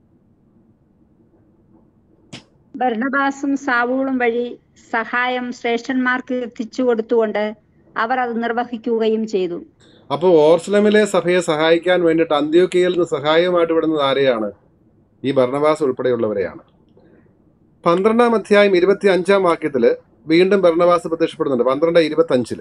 ഭരണബാസും സാവൂളും വഴി സഹായം ശ്രേഷ്ഠന്മാർക്ക് എത്തിച്ചു കൊടുത്തുകൊണ്ട് അവർ അത് നിർവഹിക്കുകയും ചെയ്തു അപ്പോൾ ഓർസ്ലമിലെ സഭയെ സഹായിക്കാൻ വേണ്ടിയിട്ട് അന്ത്യോക്കിയയിൽ നിന്ന് സഹായമായിട്ട് വിടുന്നത് ആരെയാണ് ഈ ഭർണബാസ് ഉൾപ്പെടെയുള്ളവരെയാണ് പന്ത്രണ്ടാം അധ്യായം ഇരുപത്തി അഞ്ചാം വാക്യത്തില് വീണ്ടും ഭർണബാസ് പ്രത്യക്ഷപ്പെടുന്നുണ്ട് പന്ത്രണ്ട് ഇരുപത്തി അഞ്ചില്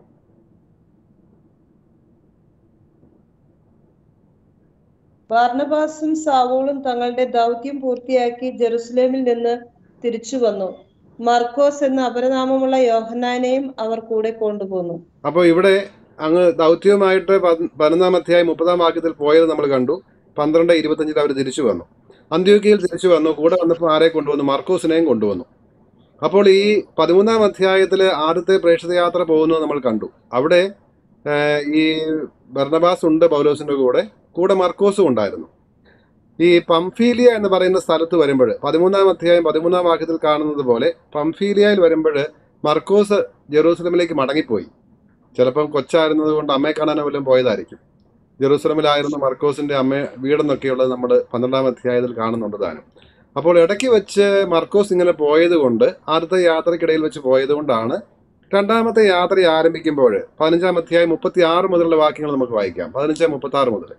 ബാർണബാസും സാവൂളും തങ്ങളുടെ ദൗത്യം പൂർത്തിയാക്കി ജെറുസലേമിൽ നിന്ന് തിരിച്ചു വന്നു മർക്കോസ് എന്ന അപരനാമമുള്ള യോഹന്നാനെയും അവർ കൂടെ കൊണ്ടുപോന്നു അപ്പോൾ ഇവിടെ അങ്ങ് ദൗത്യവുമായിട്ട് പതി- പതിനൊന്നാം അധ്യായം മുപ്പതാം വാക്യത്തിൽ പോയത് നമ്മൾ കണ്ടു പന്ത്രണ്ട് ഇരുപത്തഞ്ചിൽ അവർ തിരിച്ചു വന്നു അന്ത്യോക്കിയയിൽ തിരിച്ചു വന്നു കൂടെ വന്നപ്പോൾ ആരെ കൊണ്ടുവന്നു മാർക്കോസിനെയും കൊണ്ടുവന്നു അപ്പോൾ ഈ പതിമൂന്നാം അധ്യായത്തിൽ ആദ്യത്തെ പ്രേക്ഷിത യാത്ര പോകുന്നത് നമ്മൾ കണ്ടു അവിടെ ആഹ്, ഈ ബർണബാസ് ഉണ്ട് പൗലോസിന്റെ കൂടെ കൂടെ മർക്കോസും ഉണ്ടായിരുന്നു ഈ പംഫീലിയ എന്ന് പറയുന്ന സ്ഥലത്ത് വരുമ്പോൾ പതിമൂന്നാം അധ്യായം പതിമൂന്നാം വാക്യത്തിൽ കാണുന്നത് പോലെ പംഫീലിയയിൽ വരുമ്പോൾ മർക്കോസ് ജെറൂസലമിലേക്ക് മടങ്ങിപ്പോയി ചിലപ്പം കൊച്ചായിരുന്നത് കൊണ്ട് അമ്മയെ കാണാൻ വല്ലതും പോയതായിരിക്കും ജെറൂസലമിലായിരുന്നു മർക്കോസിന്റെ അമ്മ വീടെന്നൊക്കെയുള്ളത് നമ്മൾ പന്ത്രണ്ടാം അധ്യായത്തിൽ കാണുന്നുണ്ട് താനും അപ്പോൾ ഇടയ്ക്ക് വെച്ച് മർക്കോസ് ഇങ്ങനെ പോയത് കൊണ്ട് ആദ്യത്തെ യാത്രക്കിടയിൽ വെച്ച് പോയത് കൊണ്ടാണ് രണ്ടാമത്തെ യാത്ര ആരംഭിക്കുമ്പോൾ പതിനഞ്ചാം അധ്യായം മുപ്പത്തി ആറ് മുതലുള്ള വാക്യങ്ങൾ നമുക്ക് വായിക്കാം പതിനഞ്ച് മുപ്പത്തി ആറ് മുതൽ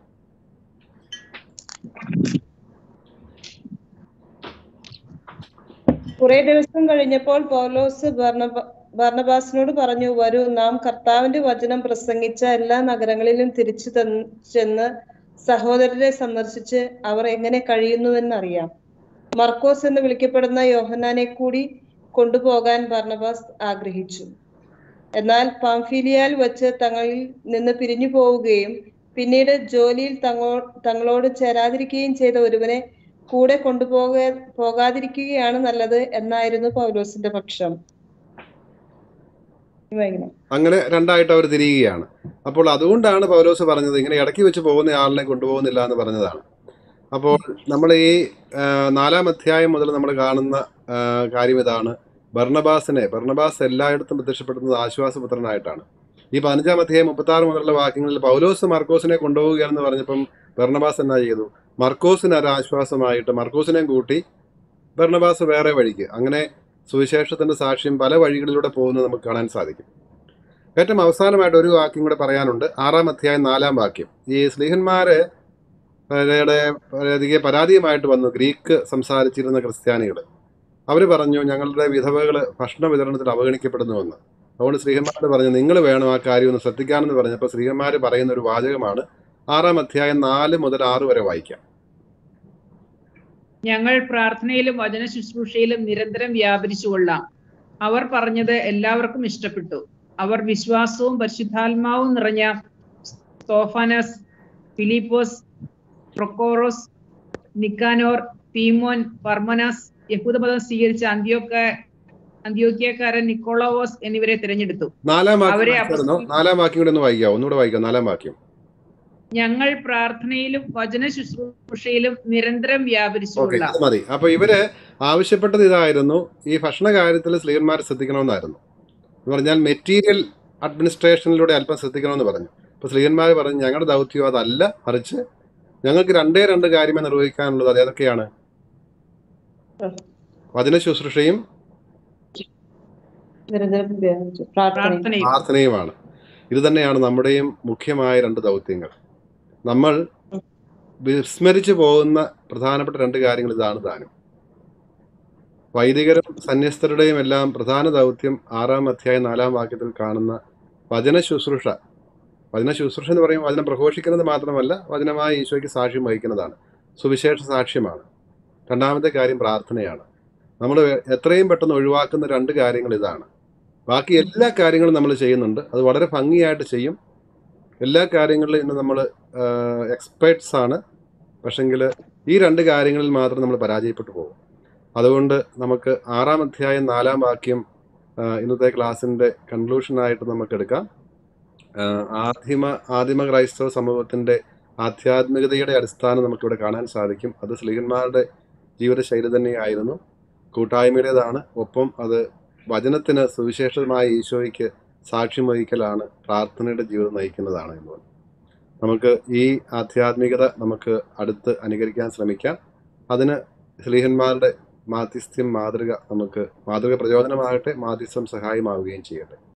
കുറെ ദിവസം കഴിഞ്ഞപ്പോൾ പൗലോസ് ബർണബ ബർണബാസിനോട് പറഞ്ഞു വരൂ നാം കർത്താവിന്റെ വചനം പ്രസംഗിച്ച എല്ലാ നഗരങ്ങളിലും തിരിച്ചു തന്ന് ചെന്ന് സഹോദരരെ സന്ദർശിച്ച് അവർ എങ്ങനെ കഴിയുന്നുവെന്നറിയാം മർക്കോസ് എന്ന് വിളിക്കപ്പെടുന്ന യോഹന്നാനെ കൂടി കൊണ്ടുപോകാൻ ബർണബാസ് ആഗ്രഹിച്ചു എന്നാൽ പാംഫീലിയാൽ വച്ച് തങ്ങളിൽ നിന്ന് പിരിഞ്ഞു പോവുകയും പിന്നീട് ജോലിയിൽ തങ്ങോ തങ്ങളോട് ചേരാതിരിക്കുകയും ചെയ്ത ഒരുവനെ കൂടെ കൊണ്ടുപോക പോകാതിരിക്കുകയാണ് നല്ലത് എന്നായിരുന്നു പൗലോസിന്റെ പക്ഷം വായിക്കണം. അങ്ങനെ രണ്ടായിട്ട് അവർ തിരിയുകയാണ് അപ്പോൾ അതുകൊണ്ടാണ് പൗലോസ് പറഞ്ഞത് ഇങ്ങനെ ഇടയ്ക്ക് വെച്ച് പോകുന്ന ആളിനെ കൊണ്ടുപോകുന്നില്ല എന്ന് പറഞ്ഞതാണ് അപ്പോൾ നമ്മൾ ഈ ആ, നാലാം അധ്യായം മുതൽ നമ്മൾ കാണുന്ന ആ, കാര്യം ഇതാണ് ഭർണബാസിനെ ഭർണബാസ് എല്ലായിടത്തും പ്രത്യക്ഷപ്പെടുന്നത് ആശ്വാസപുത്രനായിട്ടാണ് ഈ പതിനഞ്ചാം അധ്യായം മുപ്പത്തി ആറ് മുതലുള്ള വാക്യങ്ങളിൽ പൗലോസ് മർക്കോസിനെ കൊണ്ടുപോവുകയാണെന്ന് പറഞ്ഞപ്പം ഭർണബാസ് എന്നാ ചെയ്തു മർക്കോസിന് ഒരു ആശ്വാസമായിട്ട് മർക്കോസിനെയും കൂട്ടി ഭർണബാസ് വേറെ വഴിക്ക് അങ്ങനെ സുവിശേഷത്തിന്റെ സാക്ഷ്യം പല വഴികളിലൂടെ പോകുന്നത് നമുക്ക് കാണാൻ സാധിക്കും ഏറ്റവും അവസാനമായിട്ട് ഒരു വാക്യം കൂടെ പറയാനുണ്ട് ആറാം അധ്യായം നാലാം വാക്യം ഈ സ്ലീഹന്മാര് യുടെ വളരെയധികം പരാതിയുമായിട്ട് വന്നു ഗ്രീക്ക് സംസാരിച്ചിരുന്ന ക്രിസ്ത്യാനികൾ അവർ പറഞ്ഞു ഞങ്ങളുടെ വിധവകൾ ഭക്ഷണ വിതരണത്തിൽ അവഗണിക്കപ്പെടുന്നുവെന്ന് അതുകൊണ്ട് ശ്രീഹന്മാർ പറഞ്ഞു നിങ്ങൾ വേണം ആ കാര്യം ഒന്ന് ശ്രദ്ധിക്കാനെന്ന് പറഞ്ഞപ്പോൾ ശ്രീഹന്മാർ പറയുന്ന ഒരു വാചകമാണ് ആറാം അധ്യായം നാല് മുതൽ ആറ് വരെ വായിക്കാം ഞങ്ങൾ പ്രാർത്ഥനയിലും വചന ശുശ്രൂഷയിലും നിരന്തരം വ്യാപരിച്ചു കൊള്ളാം അവർ പറഞ്ഞത് എല്ലാവർക്കും ഇഷ്ടപ്പെട്ടു അവർ വിശ്വാസവും പരിശുദ്ധാത്മാവും നിറഞ്ഞ സ്തോഫാനസ് ഫിലിപ്പോസ് പ്രൊക്കോറോസ് നിക്കാനോർ തീമോൻ പർമനാസ് യഹൂദമതം സ്വീകരിച്ച അന്ത്യോക്ക അന്ത്യോക്യക്കാരൻ നിക്കോളോവോസ് എന്നിവരെ തിരഞ്ഞെടുത്തു നാലാം വാക്യം അവരെ വായിച്ചായിരുന്നോ? അപ്പസ്തോല- നാലാം വാക്യം കൂടെ ഒന്ന് വായിക്കാം ഒന്നുകൂടെ വായിക്കാം നാലാം വാക്യം ഞങ്ങൾ പ്രാർത്ഥനയിലും വചന ശുശ്രൂഷയിലും നിരന്തരം ഓക്കെ വ്യാപരിച്ചുള്ള ഇത് മതി അപ്പൊ ഇവര് ആവശ്യപ്പെട്ടത് ഇതായിരുന്നു ഈ ഭക്ഷണ കാര്യത്തിൽ സ്ത്രീയന്മാർ ശ്രദ്ധിക്കണമെന്നായിരുന്നു എന്ന് പറഞ്ഞാൽ മെറ്റീരിയൽ അഡ്മിനിസ്ട്രേഷനിലൂടെ അല്പം ശ്രദ്ധിക്കണമെന്ന് പറഞ്ഞു അപ്പൊ സ്ത്രീയന്മാർ പറഞ്ഞു ഞങ്ങളുടെ ദൗത്യം അതല്ല മറിച്ച് ഞങ്ങൾക്ക് രണ്ടേ രണ്ട് കാര്യമേ നിർവഹിക്കാനുള്ളത് അത് ഏതൊക്കെയാണ് വചന ശുശ്രൂഷയും നിരന്തരം വ്യാപിച്ചു. പ്രാർത്ഥന പ്രാർത്ഥനയും പ്രാർത്ഥനയുമാണ് ഇത് തന്നെയാണ് നമ്മുടെയും മുഖ്യമായ രണ്ട് ദൗത്യങ്ങൾ നമ്മൾ വിസ്മരിച്ചു പോകുന്ന പ്രധാനപ്പെട്ട രണ്ട് കാര്യങ്ങൾ ഇതാണ് താനും വൈദികരും സന്യസ്തരുടെയും എല്ലാം പ്രധാന ദൗത്യം ആറാം അധ്യായം നാലാം വാക്യത്തിൽ കാണുന്ന വചന ശുശ്രൂഷ വചന ശുശ്രൂഷ എന്ന് പറയുമ്പോൾ വചനം പ്രഘോഷിക്കുന്നത് മാത്രമല്ല വചനമായ ഈശോയ്ക്ക് സാക്ഷ്യം വഹിക്കുന്നതാണ് സുവിശേഷ സാക്ഷ്യമാണ് രണ്ടാമത്തെ കാര്യം പ്രാർത്ഥനയാണ് നമ്മൾ എത്രയും പെട്ടെന്ന് ഒഴിവാക്കുന്ന രണ്ട് കാര്യങ്ങൾ ഇതാണ് ബാക്കി എല്ലാ കാര്യങ്ങളും നമ്മൾ ചെയ്യുന്നുണ്ട് അത് വളരെ ഭംഗിയായിട്ട് ചെയ്യും എല്ലാ കാര്യങ്ങളിലും ഇന്ന് നമ്മൾ എക്സ്പേർട്സ് ആണ് പക്ഷെങ്കിൽ ഈ രണ്ട് കാര്യങ്ങളിൽ മാത്രം നമ്മൾ പരാജയപ്പെട്ടു പോകും അതുകൊണ്ട് നമുക്ക് ആറാം അധ്യായം നാലാം വാക്യം ആ, ഇന്നത്തെ ക്ലാസ്സിൻ്റെ കൺക്ലൂഷനായിട്ട് നമുക്ക് എടുക്കാം ആ, ആദിമ ആദിമ ക്രൈസ്തവ സമൂഹത്തിൻ്റെ ആധ്യാത്മികതയുടെ അടിസ്ഥാനം നമുക്കിവിടെ കാണാൻ സാധിക്കും അത് സ്ലീഹന്മാരുടെ ജീവിതശൈലി തന്നെയായിരുന്നു കൂട്ടായ്മയുടേതാണ് ഒപ്പം അത് വചനത്തിന് സുവിശേഷമായ ഈശോയ്ക്ക് സാക്ഷ്യം വഹിക്കലാണ് പ്രാർത്ഥനയുടെ ജീവിതം നയിക്കുന്നതാണ് എന്നുള്ളത് നമുക്ക് ഈ ആധ്യാത്മികത നമുക്ക് അടുത്ത് അനുകരിക്കാൻ ശ്രമിക്കാം അതിന് സ്ലീഹന്മാരുടെ മാധ്യസ്ഥ്യം മാതൃക നമുക്ക് മാതൃക പ്രചോദനമാകട്ടെ മാധ്യസ്ഥം സഹായമാവുകയും ചെയ്യട്ടെ